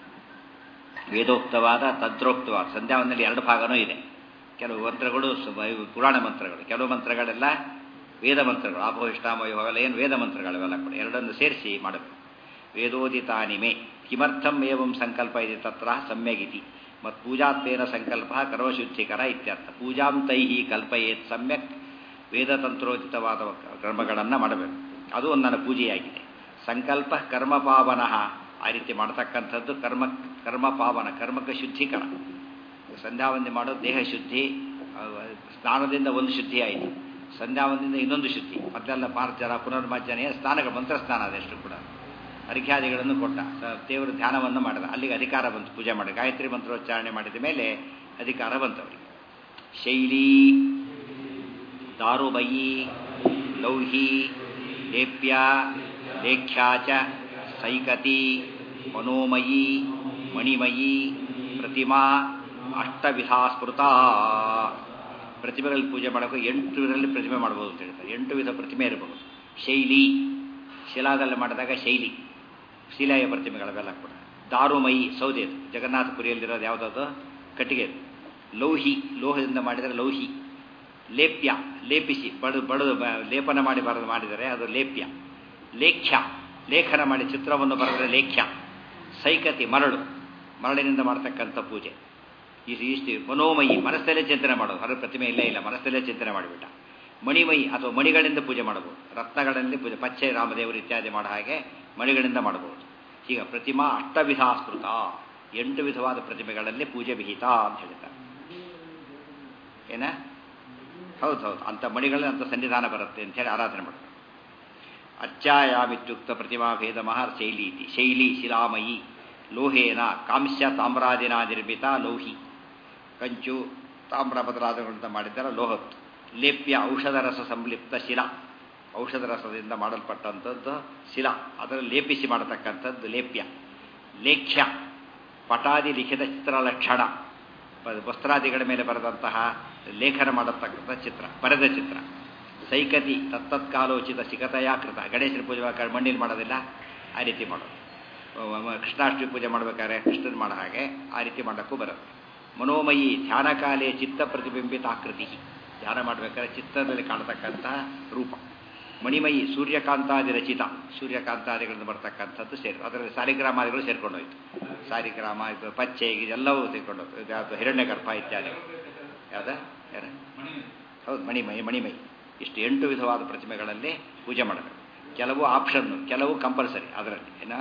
ವೇದೋಕ್ತವಾದ ತಂತ್ರೋಕ್ತವಾದ ಸಂಧ್ಯಾವಂದನೆಯಲ್ಲಿ ಎರಡು ಭಾಗನೂ ಇದೆ ಕೆಲವು ಮಂತ್ರಗಳು ಪುರಾಣ ಮಂತ್ರಗಳು ಕೆಲವು ಮಂತ್ರಗಳೆಲ್ಲ ವೇದ ಮಂತ್ರಗಳು ಆಪೋಹಿಷ್ಟಾಮಯ ಅವೆಲ್ಲ ಏನು ವೇದ ಮಂತ್ರಗಳು ಅವೆಲ್ಲ ಕೂಡ ಎರಡನ್ನು ಸೇರಿಸಿ ಮಾಡಬೇಕು ವೇದೋದಿತಾನಿಮೆ ಕಿಮರ್ಥಂ ಏವಂ ಸಂಕಲ್ಪ ಇದೆ ತತ್ರ ಸಮ್ಯಗಿತಿ ಮತ್ತು ಪೂಜಾತ್ವೇನ ಸಂಕಲ್ಪ ಕರ್ಮಶುದ್ಧಿಕರ ಇತ್ಯರ್ಥ ಪೂಜಾಂ ತೈಹಿ ಕಲ್ಪಯೇತ್ ಸಮ್ಯಕ್ ವೇದತಂತ್ರೋಚಿತವಾದ ಕರ್ಮಗಳನ್ನು ಮಾಡಬೇಕು ಅದು ಒಂದು ನನ್ನ ಪೂಜೆಯಾಗಿದೆ ಸಂಕಲ್ಪ ಕರ್ಮ ಪಾವನ ಆ ರೀತಿ ಮಾಡ್ತಕ್ಕಂಥದ್ದು ಕರ್ಮ ಕರ್ಮ ಪಾವನ ಕರ್ಮಕ್ಕೆ ಶುದ್ಧೀಕರಣ ಸಂಧ್ಯಾವಂದನೆ ಮಾಡೋದು ದೇಹ ಶುದ್ಧಿ ಸ್ನಾನದಿಂದ ಒಂದು ಶುದ್ಧಿ ಆಯಿತು ಸಂಧ್ಯಾವಂದದಿಂದ ಇನ್ನೊಂದು ಶುದ್ಧಿ ಮೊದಲೆಲ್ಲ ಮಾರ್ಜನ ಪುನರ್ಮಾರ್ಜನೆ ಸ್ನಾನಗಳು ಮಂತ್ರ ಸ್ನಾನ ಅದೆಷ್ಟು ಕೂಡ ಅರ್ಘ್ಯಾದಿಗಳನ್ನು ಕೊಟ್ಟ ದೇವರ ಧ್ಯಾನವನ್ನು ಮಾಡಿದ ಅಲ್ಲಿಗೆ ಅಧಿಕಾರ ಬಂತು ಪೂಜೆ ಮಾಡಿ ಗಾಯತ್ರಿ ಮಂತ್ರೋಚ್ಚಾರಣೆ ಮಾಡಿದ ಮೇಲೆ ಅಧಿಕಾರ ಬಂತು ಅವರಿಗೆ ಶೈಲಿ ದಾರುಬಯಿ ಲೌಹಿ ಲೇಪ್ಯ ಲೇಖ್ಯಾ ಚ ಸೈಕತಿ ಮನೋಮಯೀ ಮಣಿಮಯೀ ಪ್ರತಿಮಾ ಅಷ್ಟವಿಧಾ ಸ್ಮೃತ ಪ್ರತಿಮೆಗಳಲ್ಲಿ ಪೂಜೆ ಮಾಡೋಕೆ ಎಂಟು ವಿಧದಲ್ಲಿ ಪ್ರತಿಮೆ ಮಾಡ್ಬೋದು ಅಂತ ಹೇಳ್ತಾರೆ ಎಂಟು ವಿಧ ಪ್ರತಿಮೆ ಇರಬಹುದು ಶೈಲಿ ಶಿಲಾದಲ್ಲಿ ಮಾಡಿದಾಗ ಶೈಲಿ ಶಿಲೆಯ ಪ್ರತಿಮೆಗಳವೆಲ್ಲ ಕೂಡ ದಾರುಮಯಿ ಸೌದೆ ಜಗನ್ನಾಥಪುರಿಯಲ್ಲಿರೋದು ಯಾವುದಾದ್ರು ಕಟ್ಟಿಗೆ ಲೌಹಿ ಲೋಹದಿಂದ ಮಾಡಿದರೆ ಲೌಹಿ ಲೇಪ್ಯ ಲೇಪಿಸಿ ಬಡು ಬಡು ಲೇಪನ ಮಾಡಿ ಬರೆದು ಮಾಡಿದರೆ ಅದು ಲೇಪ್ಯ ಲೇಖ್ಯ ಲೇಖನ ಮಾಡಿ ಚಿತ್ರವನ್ನು ಬರೆದರೆ ಲೇಖ್ಯ ಸೈಕತಿ ಮರಳು ಮರಳಿನಿಂದ ಮಾಡತಕ್ಕಂಥ ಪೂಜೆ ಈ ಇಷ್ಟು ಮನೋಮಯಿ ಮನಸ್ಸಲ್ಲೇ ಚಿಂತನೆ ಮಾಡೋದು ಹೊರ ಪ್ರತಿಮೆ ಇಲ್ಲೇ ಇಲ್ಲ ಮನಸ್ಸಲ್ಲೇ ಚಿಂತನೆ ಮಾಡಿಬಿಟ್ಟ ಮಣಿಮಯಿ ಅಥವಾ ಮಣಿಗಳಿಂದ ಪೂಜೆ ಮಾಡಬಹುದು ರತ್ನಗಳಲ್ಲಿ ಪೂಜೆ ಪಚ್ಚೆ ರಾಮದೇವರು ಇತ್ಯಾದಿ ಮಾಡೋ ಹಾಗೆ ಮಣಿಗಳಿಂದ ಮಾಡಬಹುದು ಈಗ ಪ್ರತಿಮಾ ಅಷ್ಟವಿಧ ಸ್ಮೃತ ಎಂಟು ವಿಧವಾದ ಪ್ರತಿಮೆಗಳಲ್ಲಿ ಪೂಜೆ ವಿಹಿತ ಅಂತ ಹೇಳ್ತಾರೆ ಏನ ಹೌದು ಹೌದು ಅಂಥ ಮಣಿಗಳಲ್ಲಿ ಅಂಥ ಸನ್ನಿಧಾನ ಬರುತ್ತೆ ಅಂತ ಹೇಳಿ ಆರಾಧನೆ ಮಾಡ್ತಾರೆ ಅಚ್ಚಾಯಾಮಿತ್ಯುಕ್ತ ಪ್ರತಿಮಾ ಭೇದ ಮಹರ್ ಶೈಲಿ ಇತಿ ಶೈಲಿ ಶಿಲಾಮಯಿ ಲೋಹೇನ ಕಾಂಸ್ಯ ತಾಮ್ರಾದಿನ ನಿರ್ಮಿತ ಲೌಹಿ ಕಂಚು ತಾಮ್ರ ಬದಲಾದಗಳಿಂದ ಮಾಡಿದ್ದಾರೆ ಲೋಹತ್ತು ಲೇಪ್ಯ ಔಷಧ ರಸ ಸಂಲಿಪ್ತ ಶಿಲಾ ಔಷಧ ರಸದಿಂದ ಮಾಡಲ್ಪಟ್ಟಂಥದ್ದು ಶಿಲಾ ಅದರಲ್ಲಿ ಲೇಪಿಸಿ ಮಾಡತಕ್ಕಂಥದ್ದು ಲೇಪ್ಯ ಲೇಖ್ಯ ಪಟಾದಿ ಲಿಖಿತ ಚಿತ್ರ ಲಕ್ಷಣ ವಸ್ತ್ರಾದಿಗಳ ಮೇಲೆ ಬರೆದಂತಹ ಲೇಖನ ಮಾಡತಕ್ಕಂಥ ಚಿತ್ರ ಬರೆದ ಚಿತ್ರ ಸೈಕತಿ ತತ್ತತ್ಕಾಲೋಚಿತ ಸಿಕತೆಯ ಕೃತ ಗಣೇಶನ ಪೂಜೆ ಬೇಕಾದ್ರೆ ಮಣ್ಣಿನ ಮಾಡೋದಿಲ್ಲ ಆ ರೀತಿ ಮಾಡೋದು ಕೃಷ್ಣಾಷ್ಟಮಿ ಪೂಜೆ ಮಾಡಬೇಕಾದ್ರೆ ಕೃಷ್ಣನ್ ಮಾಡೋ ಹಾಗೆ ಆ ರೀತಿ ಮಾಡೋಕ್ಕೂ ಬರುತ್ತೆ ಮನೋಮಯಿ ಧ್ಯಾನಕಾಲೆ ಚಿತ್ತ ಪ್ರತಿಬಿಂಬಿತ ಆಕೃತಿ ಧ್ಯಾನ ಮಾಡಬೇಕಾದ್ರೆ ಚಿತ್ರದಲ್ಲಿ ಕಾಣತಕ್ಕಂತಹ ರೂಪ ಮಣಿಮಯಿ ಸೂರ್ಯಕಾಂತಾದಿ ರಚಿತ ಸೂರ್ಯಕಾಂತಾದಿಗಳಿಂದ ಬರ್ತಕ್ಕಂಥದ್ದು ಸೇರಿ ಅದರಲ್ಲಿ ಸಾಲಿಗ್ರಾಮಾದಿಗಳು ಸೇರ್ಕೊಂಡೋಯ್ತು ಸಾಲಿಗ್ರಾಮ ಇದು ಪಚ್ಚೆ ಇದೆಲ್ಲವೂ ಸೇರ್ಕೊಂಡೋಯ್ತು ಇದು ಯಾವುದು ಹಿರಣ್ಯ ಗರ್ಭ ಇತ್ಯಾದಿ ಯಾವ್ದ ಯಾರ ಹೌದು ಮಣಿಮಯಿ ಮಣಿಮಯಿ ಇಷ್ಟು ಎಂಟು ವಿಧವಾದ ಪ್ರತಿಮೆಗಳಲ್ಲಿ ಪೂಜೆ ಮಾಡಬೇಕು ಕೆಲವು ಆಪ್ಷನ್ನು ಕೆಲವು ಕಂಪಲ್ಸರಿ ಅದರಲ್ಲಿ ಏನ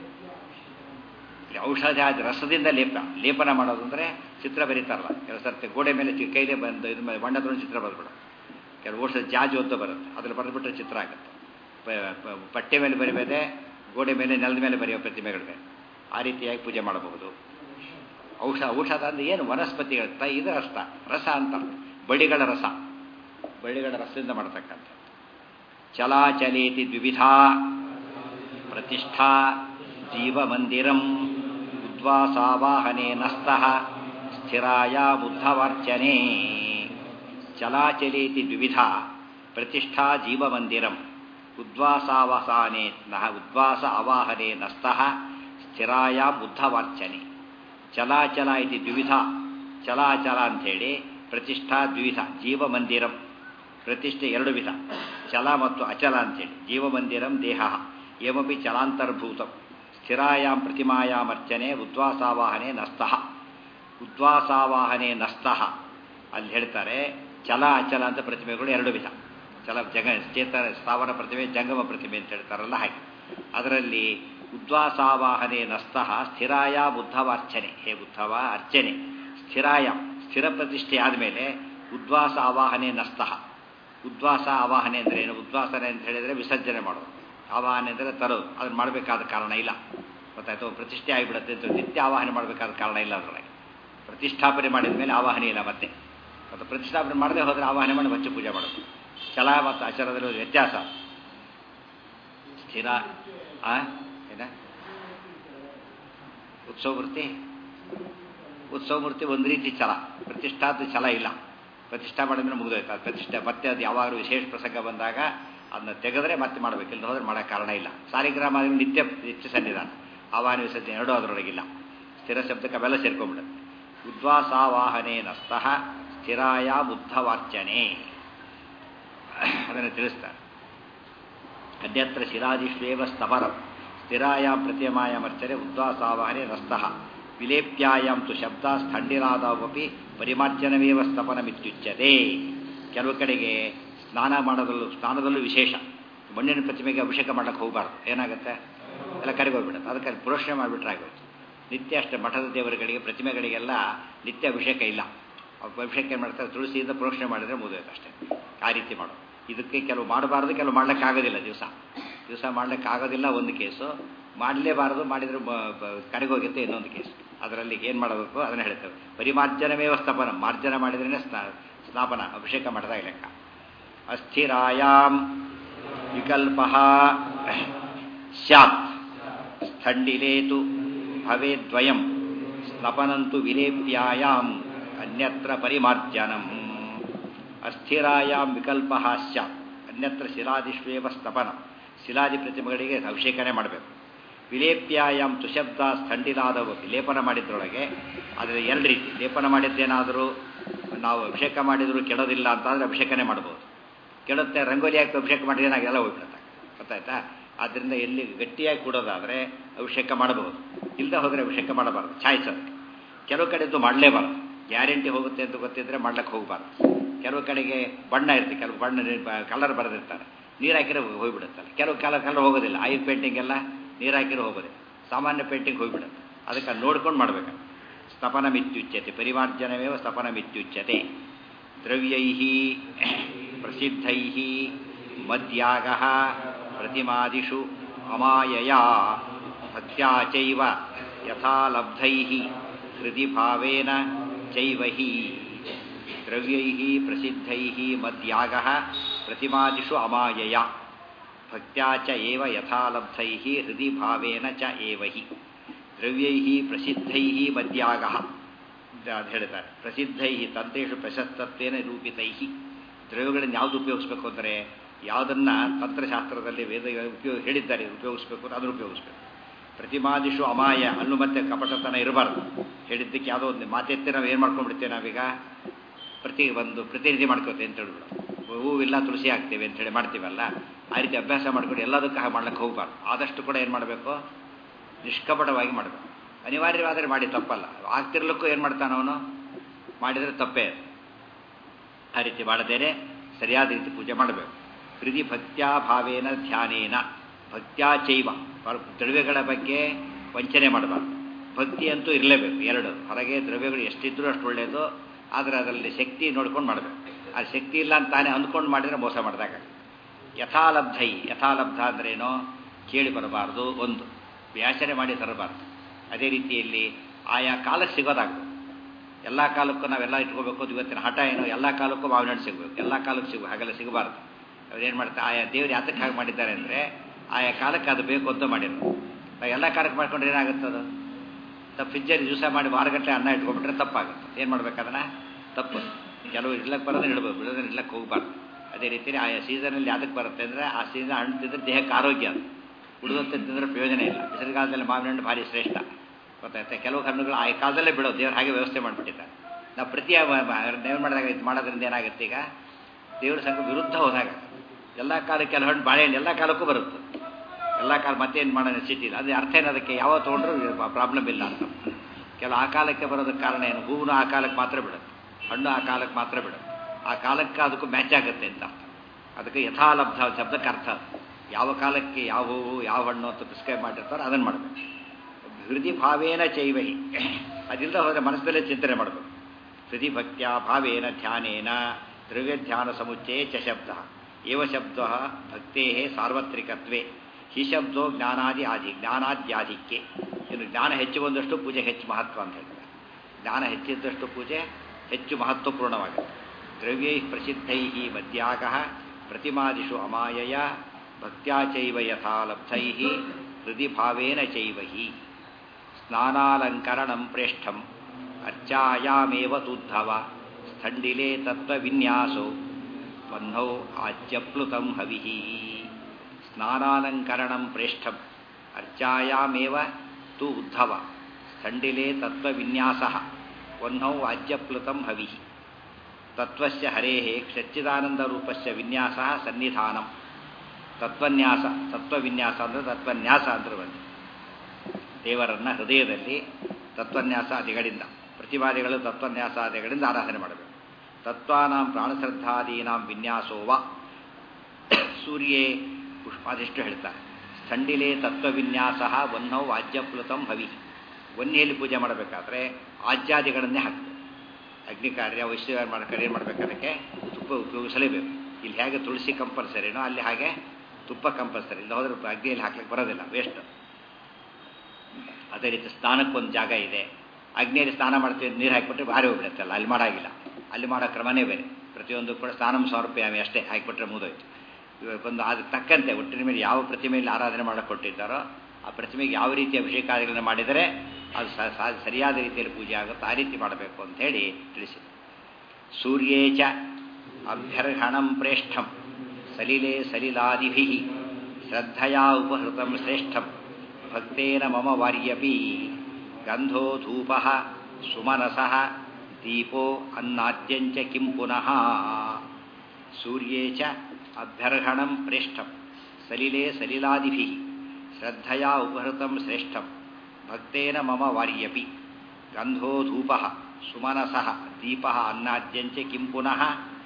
ಔಷಧಾದಿ ರಸದಿಂದ ಲೇಪ ಲೇಪನ ಮಾಡೋದು ಅಂದರೆ ಚಿತ್ರ ಬರೀತಾರಲ್ಲ ಕೆಲವು ಸರ್ತಿ ಗೋಡೆ ಮೇಲೆ ಕೈಲೇ ಬಂದು ಇದು ಮೇಲೆ ಬಣ್ಣದ ಚಿತ್ರ ಬರೆದ್ಬಿಡು ಕೆಲವು ಔಷಧ ಜಾಜು ಅಂತ ಬರುತ್ತೆ ಅದ್ರಲ್ಲಿ ಬರೆದ್ಬಿಟ್ರೆ ಚಿತ್ರ ಆಗುತ್ತೆ ಪಟ್ಟೆ ಮೇಲೆ ಬರಿಬೇದೆ ಗೋಡೆ ಮೇಲೆ ನೆಲದ ಮೇಲೆ ಬರೆಯೋ ಪ್ರತಿಮೆಗಳ ಮೇಲೆ ಆ ರೀತಿಯಾಗಿ ಪೂಜೆ ಮಾಡಬಹುದು ಔಷಧ ಔಷಧ ಅಂದ್ರೆ ಏನು ವನಸ್ಪತಿಗಳ ತ ಇದು ರಸ ರಸ ಅಂತ ಬಳ್ಳಿಗಳ ರಸ ಬಳ್ಳಿಗಳ ರಸದಿಂದ ಮಾಡತಕ್ಕಂಥ ಚಲಾಚಲೇತಿ ದ್ವಿವಿಧ ಪ್ರತಿಷ್ಠಾ ಜೀವಮಂದಿರಂ ಉದ್ವಾಸಾವಾಹನೆ ನಸ್ತಃ ಸ್ಥಿರಾಯ ಬುದ್ಧವಾರ್ಚನೆ ಚಲಾಚಲೇತಿ ದ್ವಿವಿಧ ಪ್ರತಿಷ್ಠಾ ಜೀವಮಂದಿರಂ ಉದ್ವಾಸಾವಸಾನೆ ನಃ ಉದ್ವಾಸ ಅವಾಹನೆ ನಸ್ತಃ ಸ್ಥಿರಾಯ ಬುದ್ಧವಾರ್ಚನೆ ಚಲಾಚಲ ಇತಿ ದ್ವಿವಿಧ ಚಲಾಚಲ ಅಂಥೇಳಿ ಪ್ರತಿಷ್ಠಾ ದ್ವಿವಿಧ ಜೀವಮಂದಿರಂ ಪ್ರತಿಷ್ಠೆ ಎರಡು ವಿಧ ಚಲ ಮತ್ತು ಅಚಲ ಅಂತೇಳಿ ಜೀವಮಂದಿರಂ ದೇಹ ಏಮಪಿ ಚಲಾಂತರ್ಭೂತಂ ಸ್ಥಿರಾಯಾಂ ಪ್ರತಿಮಾಯಾಂ ಅರ್ಚನೆ ಉದ್ವಾಸಾವಾಹನೆ ನಸ್ತಃ ಉದ್ವಾಸಾವಾಹನೆ ನಸ್ತಃ ಅಲ್ಲಿ ಹೇಳ್ತಾರೆ ಚಲ ಅಚಲ ಅಂತ ಪ್ರತಿಮೆಗಳು ಎರಡು ವಿಧ ಚಲ ಜಗ ಚೇತನ ಸ್ಥಾವರ ಪ್ರತಿಮೆ ಜಂಗಮ ಪ್ರತಿಮೆ ಅಂತ ಹೇಳ್ತಾರಲ್ಲ ಹಾಗೆ ಅದರಲ್ಲಿ ಉದ್ವಾಸಾವಾಹನೆ ನಸ್ತಃ ಸ್ಥಿರಾಯ ಬುದ್ಧವ ಅರ್ಚನೆ ಹೇ ಬುದ್ಧವ ಅರ್ಚನೆ ಸ್ಥಿರಾಯ ಸ್ಥಿರ ಪ್ರತಿಷ್ಠೆ ಆದಮೇಲೆ ಉದ್ವಾಸ ಆವಾಹನೆ ನಸ್ತಃ ಉದ್ವಾಸ ಆವಾಹನೆ ಅಂದರೆ ಏನು ಉದ್ವಾಸನೆ ಅಂತ ಹೇಳಿದರೆ ವಿಸರ್ಜನೆ ಮಾಡೋದು ಆವಾಹನೆ ಅಂದರೆ ತರೋದು ಅದನ್ನು ಮಾಡಬೇಕಾದ ಕಾರಣ ಇಲ್ಲ ಗೊತ್ತಾಯ್ತು ಪ್ರತಿಷ್ಠೆ ಆಗಿಬಿಡುತ್ತೆ ಅಂತ ನಿತ್ಯ ಆವಾಹನೆ ಮಾಡಬೇಕಾದ ಕಾರಣ ಇಲ್ಲ ಅದರೊಳಗೆ ಪ್ರತಿಷ್ಠಾಪನೆ ಮಾಡಿದ ಮೇಲೆ ಆವಾಹನೆ ಇಲ್ಲ ಮತ್ತೆ ಮತ್ತು ಪ್ರತಿಷ್ಠಾಪನೆ ಮಾಡದೆ ಹೋದರೆ ಆವಾಹನೆ ಮಾಡಿ ಬಚ್ಚು ಪೂಜೆ ಮಾಡೋದು ಛಲ ಮತ್ತು ಆಚಾರದಲ್ಲಿ ವ್ಯತ್ಯಾಸ ಸ್ಥಿರ ಆ ಏನ ಉತ್ಸವ ಮೂರ್ತಿ ಉತ್ಸವ ಮೂರ್ತಿ ಒಂದು ರೀತಿ ಛಲ ಪ್ರತಿಷ್ಠಾದ ಛಲ ಇಲ್ಲ ಪ್ರತಿಷ್ಠಾ ಮಾಡಿದ್ರೆ ಮುಗಿದೋಯ್ತು ಅದು ಪ್ರತಿಷ್ಠೆ ಮತ್ತೆ ಅದು ಯಾವಾಗಲೂ ವಿಶೇಷ ಪ್ರಸಂಗ ಬಂದಾಗ ಅದನ್ನ ತೆಗೆದ್ರೆ ಮತ್ತೆ ಮಾಡಬೇಕು ಇಲ್ಲ ಹೋದ್ರೆ ಮಾಡೋಕ್ಕೆ ಕಾರಣ ಇಲ್ಲ ಸಾಲಿಗ್ರಾಮ ನಿತ್ಯ ನಿತ್ಯ ಸನ್ನಿಧಾನ ಆವಾಹನ ವಿಸರ್ಜನೆ ಎರಡೂ ಅದರೊಳಗಿಲ್ಲ ಸ್ಥಿರ ಶಬ್ದಕ್ಕೆ ಅವೆಲ್ಲ ಸೇರ್ಕೊಂಡ್ಬಿಡುತ್ತೆ ಉದ್ವಾಸಾವಾಹನೆ ನಸ್ತಃ ಸ್ಥಿರಾಯ ಬುದ್ಧವಾರ್ಚನೆ ಅದನ್ನು ತಿಳಿಸ್ತಾರೆ ಅನ್ಯತ್ರ ಶಿಲಾದಿಷ್ವೇವ ಸ್ತಪರಂ ಸ್ಥಿರಾಯಾಂ ಪ್ರತಿಮಾಯಾಮರ್ಚನೆ ಉದ್ವಾಸಾವಾಹನೆ ನಸ್ತಃ ವಿಲೇಪ್ಯಾಯಾಂ ತು ಶಬ್ದ ಸ್ಥಂಡಿರಾದವಪಿ ಪರಿಮಾರ್ಜನವೇವ ಸ್ತಪನಮಿತ್ಯುಚ್ಯತೆ ಕೆಲವು ಕಡೆಗೆ ಸ್ನಾನ ಮಾಡೋದಲ್ಲೂ ಸ್ನಾನದಲ್ಲೂ ವಿಶೇಷ ಮಣ್ಣಿನ ಪ್ರತಿಮೆಗೆ ಅಭಿಷೇಕ ಮಾಡಕ್ಕೆ ಹೋಗಬಾರ್ದು ಏನಾಗುತ್ತೆ ಎಲ್ಲ ಕರಿಗೋಗ್ಬಿಡುತ್ತೆ ಅದಕ್ಕೆ ಪ್ರೋಷಣೆ ಮಾಡಿಬಿಟ್ರೆ ಆಗೋಯ್ತು ನಿತ್ಯ ಅಷ್ಟೇ ಮಠದ ದೇವರುಗಳಿಗೆ ಪ್ರತಿಮೆಗಳಿಗೆಲ್ಲ ನಿತ್ಯ ಅಭಿಷೇಕ ಇಲ್ಲ ಅಭಿಷೇಕ ಏನು ಮಾಡ್ತಾರೆ ತುಳಸಿಯಿಂದ ಪ್ರೋಷಣೆ ಮಾಡಿದರೆ ಮುಗಿದೋಯ್ತು ಅಷ್ಟೇ ಆ ರೀತಿ ಮಾಡೋದು ಇದಕ್ಕೆ ಕೆಲವು ಮಾಡಬಾರ್ದು ಕೆಲವು ಮಾಡ್ಲಿಕ್ಕಾಗೋದಿಲ್ಲ ದಿವಸ ದಿವಸ ಮಾಡ್ಲಿಕ್ಕಾಗೋದಿಲ್ಲ ಒಂದು ಕೇಸು ಮಾಡಲೇಬಾರದು ಮಾಡಿದ್ರೆ ಕಡೆಗೋಗುತ್ತೆ ಇನ್ನೊಂದು ಕೇಸು ಅದರಲ್ಲಿ ಏನು ಮಾಡಬೇಕು ಅದನ್ನು ಹೇಳ್ತೇವೆ ಪರಿಮಾರ್ಜನವೇ ಸ್ತಪನ ಮಾರ್ಜನ ಮಾಡಿದ್ರೇ ಸ್ನಾಪನ ಅಭಿಷೇಕ ಮಾಡಿದಾಗ ಲೆಕ್ಕ ಅಸ್ಥಿರಾಯಾಮ್ ವಿಕಲ್ಪ ಸ್ಯಾತ್ ಸ್ಥಂಡಿಲೇತು ಭವೇದ್ವಯಂ ಸ್ನಪನಂತು ವಿಲೇಪ್ಯಾಯಾಂ ಅನ್ಯತ್ರ ಪರಿಮಾರ್ಜನಂ ಅಸ್ಥಿರಾಯಾಂ ವಿಕಲ್ಪ ಸ್ಯಾತ್ ಅನ್ಯತ್ರ ಶಿಲಾದಿಷ್ವೇವ ಸ್ತಪನ ಶಿಲಾದಿ ಪ್ರತಿಮೆಗಳಿಗೆ ಅಭಿಷೇಕನೆ ಮಾಡಬೇಕು ವಿಲೇಪ್ಯಾಯಾಮ್ ತುಶಬ್ದ ಸ್ಥಂಡಿಲಾದವು ಲೇಪನ ಮಾಡಿದ್ರೊಳಗೆ ಅದರ ಎರಡು ರೀತಿ ಲೇಪನ ಮಾಡಿದ್ದೇನಾದರೂ ನಾವು ಅಭಿಷೇಕ ಮಾಡಿದರೂ ಕೆಡೋದಿಲ್ಲ ಅಂತಂದರೆ ಅಭಿಷೇಕನೇ ಮಾಡ್ಬೋದು ಕೆಡುತ್ತೆ ರಂಗೋಲಿ ಹಾಕಿ ಅಭಿಷೇಕ ಮಾಡಿದ್ರೆ ನಾಗೆಲ್ಲ ಹೋಗ್ಬಿಡುತ್ತೆ ಗೊತ್ತಾಯ್ತಾ ಆದ್ದರಿಂದ ಎಲ್ಲಿ ಗಟ್ಟಿಯಾಗಿ ಕೂಡೋದಾದರೆ ಅಭಿಷೇಕ ಮಾಡಬಹುದು ಇಲ್ಲದೆ ಹೋದರೆ ಅಭಿಷೇಕ ಮಾಡಬಾರ್ದು ಛಾಯಿಸೋದು ಕೆಲವು ಕಡೆದು ಮಾಡಲೇಬಾರ್ದು ಗ್ಯಾರಂಟಿ ಹೋಗುತ್ತೆ ಅಂತ ಗೊತ್ತಿದ್ರೆ ಮಾಡ್ಲಿಕ್ಕೆ ಹೋಗಬಾರ್ದು ಕೆಲವು ಕಡೆಗೆ ಬಣ್ಣ ಇರುತ್ತೆ ಕೆಲವು ಬಣ್ಣ ಕಲರ್ ಬರೆದಿರ್ತಾರೆ ನೀರು ಹಾಕಿರೋ ಹೋಗ್ಬಿಡುತ್ತಲ್ಲ ಕೆಲವು ಕಲರ್ ಕಲರ್ ಹೋಗೋದಿಲ್ಲ ಆಯಿಲ್ ಪೇಂಟಿಂಗ್ ಎಲ್ಲ ನೀರು ಹಾಕಿರೋ ಹೋಗೋದಿಲ್ಲ ಸಾಮಾನ್ಯ ಪೇಂಟಿಂಗ್ ಹೋಗ್ಬಿಡುತ್ತೆ ಅದಕ್ಕೆ ನೋಡ್ಕೊಂಡು ಮಾಡಬೇಕು ಸ್ತಪನ ಮಿತ್ಯುಚ್ಯತೆ ಪರಿಮಾರ್ಜನವೇವ ಸ್ತಪನ ಮಿತ್ಯುಚ್ಯತೆ ದ್ರವ್ಯೈ ಪ್ರಸಿದ್ಧೈ ಮದ್ಯಾಗ ಪ್ರತಿಮಾದಿಷು ಅಮಾಯಯ ಭಕ್ತ್ಯಾ ಚೈವ ಯಥಾ ಲಬ್ಧೈ ಹೃದಿ ಭಾವೇನ ಚೈವ ಹಿ ದ್ರವ್ಯೈ ಪ್ರಸಿದ್ಧೈ ಮದ್ಯಾಗ ಪ್ರತಿಮಾದಿಷು ಅಮಾಯಯ ಭಕ್ತ್ಯಾ ಚ ಏವ ಯಥಾ ಲಬ್ಧೈ ಹೃದಿ ಭಾವೇನ ಚ ಏವ ಹಿ ದ್ರವ್ಯೈ ಪ್ರಸಿದ್ಧೈ ಮದ್ಯಾಗ ಅಂತ ಹೇಳ್ತಾರೆ ಪ್ರಸಿದ್ಧೈ ತಂತ್ರೇಶು ಪ್ರಶಸ್ತತ್ವೇನ ರೂಪಿತೈ ದ್ರವ್ಯಗಳನ್ನು ಯಾವುದು ಉಪಯೋಗಿಸ್ಬೇಕು ಅಂದರೆ ಯಾವುದನ್ನ ತಂತ್ರಶಾಸ್ತ್ರದಲ್ಲಿ ವೇದ ಉಪಯೋಗ ಹೇಳಿದ್ದಾರೆ ಉಪಯೋಗಿಸ್ಬೇಕು ಅದನ್ನು ಉಪಯೋಗಿಸ್ಬೇಕು ಪ್ರತಿಮಾದಿಶು ಅಮಾಯ ಅಲ್ಲೂ ಮತ್ತೆ ಕಪಟತನ ಇರಬಾರ್ದು ಹೇಳಿದ್ದಕ್ಕೆ ಯಾವುದೋ ಒಂದು ಮಾತೆತ್ತಿ ನಾವು ಏನು ಮಾಡ್ಕೊಂಡ್ಬಿಡ್ತೇವೆ ನಾವೀಗ ಪ್ರತಿ ಒಂದು ಪ್ರತಿನಿಧಿ ಮಾಡ್ಕೋತೇವೆ ಅಂತ ಹೇಳ್ಬಿಡು ಹೂವಿಲ್ಲ ತುಳಸಿ ಹಾಕ್ತೇವೆ ಅಂತೇಳಿ ಮಾಡ್ತೀವಲ್ಲ ಆ ರೀತಿ ಅಭ್ಯಾಸ ಮಾಡ್ಕೊಂಡು ಎಲ್ಲದಕ್ಕೂ ಹಾಗೆ ಮಾಡ್ಲಿಕ್ಕೆ ಹೋಗಬಾರ್ದು ಆದಷ್ಟು ಕೂಡ ಏನು ಮಾಡಬೇಕು ನಿಷ್ಕಪಟವಾಗಿ ಮಾಡಬೇಕು ಅನಿವಾರ್ಯವಾದರೆ ಮಾಡಿ ತಪ್ಪಲ್ಲ ಆಗ್ತಿರ್ಲಿಕ್ಕೂ ಏನು ಮಾಡ್ತಾನೆ ಅವನು ಮಾಡಿದರೆ ತಪ್ಪೇ ಆ ರೀತಿ ಮಾಡದೇನೆ ಸರಿಯಾದ ರೀತಿ ಪೂಜೆ ಮಾಡಬೇಕು ಹೃದಿ ಭಕ್ತ್ಯಾಭಾವೇನ ಧ್ಯಾನೇನ ಭಕ್ತ್ಯಾಚೈವ ದ್ರವ್ಯಗಳ ಬಗ್ಗೆ ವಂಚನೆ ಮಾಡಬಾರ್ದು ಭಕ್ತಿ ಅಂತೂ ಇರಲೇಬೇಕು ಎರಡು ಹೊರಗೆ ದ್ರವ್ಯಗಳು ಎಷ್ಟಿದ್ರೂ ಅಷ್ಟು ಒಳ್ಳೆಯದು ಆದರೆ ಅದರಲ್ಲಿ ಶಕ್ತಿ ನೋಡ್ಕೊಂಡು ಮಾಡಬೇಕು ಆ ಶಕ್ತಿ ಇಲ್ಲ ಅಂತ ತಾನೇ ಅಂದ್ಕೊಂಡು ಮಾಡಿದರೆ ಮೋಸ ಮಾಡಿದಾಗ ಯಥಾಲಬ್ಧೈ ಯಥಾಲಬ್ಧ ಅಂದ್ರೇನೋ ಕೇಳಿ ಬರಬಾರ್ದು ಒಂದು ವ್ಯಾಸನೆ ಮಾಡಿ ತರಬಾರ್ದು ಅದೇ ರೀತಿಯಲ್ಲಿ ಆಯಾ ಕಾಲಕ್ಕೆ ಸಿಗೋದಾಗಬೇಕು ಎಲ್ಲ ಕಾಲಕ್ಕೂ ನಾವೆಲ್ಲ ಇಟ್ಕೋಬೇಕು ಅದು ಇವತ್ತಿನ ಹಠ ಏನೋ ಎಲ್ಲ ಕಾಲಕ್ಕೂ ಮಾವಿನ ಹಣ್ಣು ಸಿಗಬೇಕು ಎಲ್ಲ ಕಾಲಕ್ಕೂ ಸಿಗಬೇಕು ಹಾಗೆಲ್ಲ ಸಿಗಬಾರ್ದು ಅವ್ರೇನು ಮಾಡ್ತಾರೆ ಆಯಾ ದೇವ್ರು ಯಾತಕ್ಕೆ ಹಾಗೆ ಮಾಡಿದ್ದಾರೆ ಅಂದರೆ ಆಯಾ ಕಾಲಕ್ಕೆ ಅದು ಬೇಕು ಅಂತ ಮಾಡಿರೋದು ನಾವು ಎಲ್ಲ ಕಾಲಕ್ಕೆ ಮಾಡ್ಕೊಂಡ್ರೆ ಏನಾಗುತ್ತೆ ಅದು ತಪ್ಪು ಫ್ರಿಜ್ಜಲ್ಲಿ ಜ್ಯೂಸ ಮಾಡಿ ವಾರಗಟ್ಟಲೆ ಅನ್ನ ಇಟ್ಕೊಂಡ್ಬಿಟ್ರೆ ತಪ್ಪಾಗುತ್ತೆ ಏನು ಮಾಡ್ಬೇಕು ಅದನ್ನು ತಪ್ಪು ಕೆಲವು ಇಡ್ಲಕ್ಕೆ ಬರೋದನ್ನ ಇಡ್ಬೋದು ಬಿಡೋದನ್ನ ಇಡ್ಲಕ್ಕೆ ಹೋಗಬಾರ್ದು ಅದೇ ರೀತಿಯಲ್ಲಿ ಆಯಾ ಸೀಸನಲ್ಲಿ ಯಾತಕ್ಕೆ ಬರುತ್ತೆ ಅಂದರೆ ಆ ಸೀಸನ್ ಹಣ್ಣು ತಿಂದರೆ ದೇಹಕ್ಕೆ ಆರೋಗ್ಯ ಅದು ಉಳಿದಂತೆ ತಿಂದರೆ ಪ್ರಯೋಜನ ಇಲ್ಲ ಬಿಸಿಲುಗಾಲದಲ್ಲಿ ಮಾವಿನ ಹಣ್ಣು ಭಾರಿ ಶ್ರೇಷ್ಠ ಗೊತ್ತಾಯ್ತಾ ಕೆಲವು ಹಣ್ಣುಗಳು ಆ ಕಾಲದಲ್ಲೇ ಬಿಡೋದು ದೇವ್ರು ಹಾಗೆ ವ್ಯವಸ್ಥೆ ಮಾಡಿಬಿಟ್ಟಿದ್ದಾರೆ ನಾವು ಪ್ರತಿ ದೇವ್ರು ಮಾಡಿದಾಗ ಇದು ಮಾಡೋದ್ರಿಂದ ಏನಾಗುತ್ತೆ ಈಗ ದೇವ್ರ ಸಂಘ ವಿರುದ್ಧ ಹೋದಾಗ ಎಲ್ಲ ಕಾಲಕ್ಕೆ ಕೆಲವು ಹಣ್ಣು ಬಾಳೆಹಣ್ಣು ಎಲ್ಲ ಕಾಲಕ್ಕೂ ಬರುತ್ತೆ ಎಲ್ಲ ಕಾಲ ಮತ್ತೇನು ಮಾಡೋ ನೆಸಿಟಿ ಇಲ್ಲ ಅದು ಅರ್ಥ ಏನು ಅದಕ್ಕೆ ಯಾವ ತೊಗೊಂಡ್ರೂ ಪ್ರಾಬ್ಲಮ್ ಇಲ್ಲ ಅಂತ ಕೆಲವು ಆ ಕಾಲಕ್ಕೆ ಬರೋದಕ್ಕೆ ಕಾರಣ ಏನು ಹೂವು ಆ ಕಾಲಕ್ಕೆ ಮಾತ್ರ ಬಿಡುತ್ತೆ ಹಣ್ಣು ಆ ಕಾಲಕ್ಕೆ ಮಾತ್ರ ಬಿಡುತ್ತೆ ಆ ಕಾಲಕ್ಕೆ ಅದಕ್ಕೂ ಮ್ಯಾಚ್ ಆಗುತ್ತೆ ಅಂತ ಅದಕ್ಕೆ ಯಥಾಲಬ್ಧ ಶಬ್ದಕ್ಕೆ ಅರ್ಥ ಯಾವ ಕಾಲಕ್ಕೆ ಯಾವ ಹೂವು ಯಾವ ಹಣ್ಣು ಅಂತ ಪ್ರಿಸ್ಕ್ರೈಬ್ ಮಾಡಿರ್ತಾರೋ ಅದನ್ನು ಮಾಡಬೇಕು ಹೃದಯ ಭಾವೇನ ಚೈವಹಿ ಅದಿಲ್ಲದೆ ಹೋದರೆ ಮನಸ್ಸಲ್ಲೇ ಚಿಂತನೆ ಮಾಡಬೇಕು ಹೃದಯ ಭಕ್ತ್ಯ ಭಾವೇನ ಧ್ಯಾನೇನ ದ್ರವ್ಯ ಧ್ಯಾನ ಸಮುಚ್ಚಯ ಚ ಶಬ್ದ ಏವ ಶಬ್ದ ಭಕ್ತೇ ಸಾರ್ವತ್ರಿಕತ್ವೇ ಹಿ ಶಬ್ದೋ ಜ್ಞಾನಾದಿ ಆದಿ ಜ್ಞಾನಾದ್ಯಾಧಿಕ್ಕೆ ಇನ್ನು ಜ್ಞಾನ ಹೆಚ್ಚು ಬಂದಷ್ಟು ಪೂಜೆ ಹೆಚ್ಚು ಮಹತ್ವ ಅಂತ ಹೇಳ್ತಾರೆ ಜ್ಞಾನ ಹೆಚ್ಚಿದ್ದಷ್ಟು ಪೂಜೆ ಹೆಚ್ಚು ಮಹತ್ವಪೂರ್ಣವಾಗುತ್ತೆ ದ್ರವ್ಯೈ ಪ್ರಸಿದ್ಧೈ ಮದ್ಯಾಗ ಪ್ರತಿಮಾದಿಷು ಅಮಾಯಯ ಭಕ್ತ್ಯಾಚೈವ ಯಥಾ ಲಬ್ಧೈ ಹೃದಯ ಭಾವೇನ ಚೈವ ಹಿ ಸ್ನಾನಾಲಂಕರಣಂ ಪ್ರೇಷ್ಠಂ ಅರ್ಚಾಯಾಮೇವ ತುದ್ಧವ ಸ್ಥಂಡಿಲೆ ತತ್ವವಿನ್ಯಾಸೋ ಬನ್ಧೌ ಆಜ್ಯಪ್ಲುತಂ ಹವಿಃ ಸ್ನಾನಾಲಂಕರಣಂ ಪ್ರೇಷ್ಠಂ ಅರ್ಚಾಯಾಮೇವ ತು ಉದ್ಧವ ಸ್ಥಂಡಿಲೆ ತತ್ವವಿನ್ಯಾಸಃ ವಹ್ನೌ ಆಜ್ಯಪ್ಲುತಂ ಹವಿಃ ತತ್ವಸ್ಯ ಹರೇಃ ಕ್ಷಚ್ಚಿದಾನಂದರೂಪಸ್ಯ ವಿನ್ಯಾಸಃ ಸನ್ನಿಧಾನಂ ತತ್ವನ್ಯಾಸ ತತ್ವವಿನ್ಯಾಸ ಅಂದರೆ ತತ್ವನ್ಯಾಸ ಅಂದ್ರೆ ಬಂದು ದೇವರನ್ನ ಹೃದಯದಲ್ಲಿ ತತ್ವನ್ಯಾಸಾದಿಗಳಿಂದ ಪ್ರತಿವಾದಿಗಳು ತತ್ವನ್ಯಾಸಾದಿಗಳಿಂದ ಆರಾಧನೆ ಮಾಡಬೇಕು ತತ್ವಾನಾಂ ಪ್ರಾಣಶ್ರದ್ಧಾದೀನಾಂ ವಿನ್ಯಾಸೋವ ಸೂರ್ಯೇ ಪುಷ್ಪಾದಿಷ್ಟು ಹೇಳ್ತಾರೆ ಸ್ಥಂಡಿಲೆ ತತ್ವವಿನ್ಯಾಸ ವನ್ನೌ ವಾಜ್ಯಪ್ಲುತಂ ಹವಿ ವನ್ನಿಯಲ್ಲಿ ಪೂಜೆ ಮಾಡಬೇಕಾದ್ರೆ ಆಜ್ಯಾದಿಗಳನ್ನೇ ಹಾಕಬೇಕು ಅಗ್ನಿ ಕಾರ್ಯ ವೈಶ್ವ ಕಾರ್ಯ ಮಾಡಬೇಕಾದಕ್ಕೆ ತುಪ್ಪ ಉಪಯೋಗಿಸಲೇಬೇಕು ಇಲ್ಲಿ ಹೇಗೆ ತುಳಸಿ ಕಂಪಲ್ಸರಿನೋ ಅಲ್ಲಿ ಹಾಗೆ ತುಪ್ಪ ಕಂಪಲ್ಸರಿ ಇಲ್ಲ ಹೋದ್ರೆ ಅಗ್ನಿಯಲ್ಲಿ ಹಾಕ್ಲಿಕ್ಕೆ ಬರೋದಿಲ್ಲ ವೇಸ್ಟ್ ಅದೇ ರೀತಿ ಸ್ನಾನಕ್ಕೊಂದು ಜಾಗ ಇದೆ ಅಗ್ನಿಯಲ್ಲಿ ಸ್ನಾನ ಮಾಡ್ತೀವಿ ನೀರು ಹಾಕಿಬಿಟ್ರೆ ಭಾರಿ ಹೋಗ್ಬಿಡುತ್ತಲ್ಲ ಅಲ್ಲಿ ಮಾಡಾಗಿಲ್ಲ ಅಲ್ಲಿ ಮಾಡೋ ಕ್ರಮನೇ ಬೇರೆ ಪ್ರತಿಯೊಂದು ಕೂಡ ಸ್ನಾನಂ ಸಮರ್ಪಯಾಮಿ ಅಷ್ಟೇ ಹಾಕಿಬಿಟ್ರೆ ಮುಗಿದೋಯ್ತು ಇವಾಗ ಬಂದು ಅದಕ್ಕೆ ತಕ್ಕಂತೆ ಒಟ್ಟಿನ ಮೇಲೆ ಯಾವ ಪ್ರತಿಮೆಯಲ್ಲಿ ಆರಾಧನೆ ಮಾಡಕ್ಕೆ ಕೊಟ್ಟಿದ್ದಾರೋ ಆ ಪ್ರತಿಮೆಗೆ ಯಾವ ರೀತಿ ಅಭಿಷೇಕಾದಿಗಳನ್ನು ಮಾಡಿದರೆ ಅದು ಸ ಸ- ಸರಿಯಾದ ರೀತಿಯಲ್ಲಿ ಪೂಜೆ ಆಗುತ್ತೋ ಆ ರೀತಿ ಮಾಡಬೇಕು ಅಂತ ಹೇಳಿ ತಿಳಿಸಿದೆ ಸೂರ್ಯೇ ಚ ಅಭ್ಯರ್ಹಣಂ ಪ್ರೇಷ್ಠಂ ಸಲಿಲೆ ಸಲಿಲಾದಿಭಿ ಶ್ರದ್ಧಯಾ ಉಪಹೃತಂ ಶ್ರೇಷ್ಠಂ ಭಕ್ತೇನ ಮಮ ವಾರ್ಯಪಿ ಗಂಧೋ ಧೂಪ ಸುಮನಸ ದೀಪೋ ಅನ್ನಾದ್ಯಂಚ ಕಿಂ ಪುನಃ ಸೂರ್ಯೇ ಚ ಅಭ್ಯರ್ಹಣಂ ಪ್ರೇಷ್ಠಂ ಸಲಿಲೆ ಸಲಿಲಾದಿಭಿ ಶ್ರದ್ಧಯಾ ಉಪಹೃತಂ ಶ್ರೇಷ್ಠಂ ಭಕ್ತೇನ ಮಮ ವಾರ್ಯಪಿ ಗಂಧೋ ಧೂಪ ಸುಮನಸ ದೀಪ ಅನ್ನಾದ್ಯಂಚ ಕಿಂ ಪುನಃ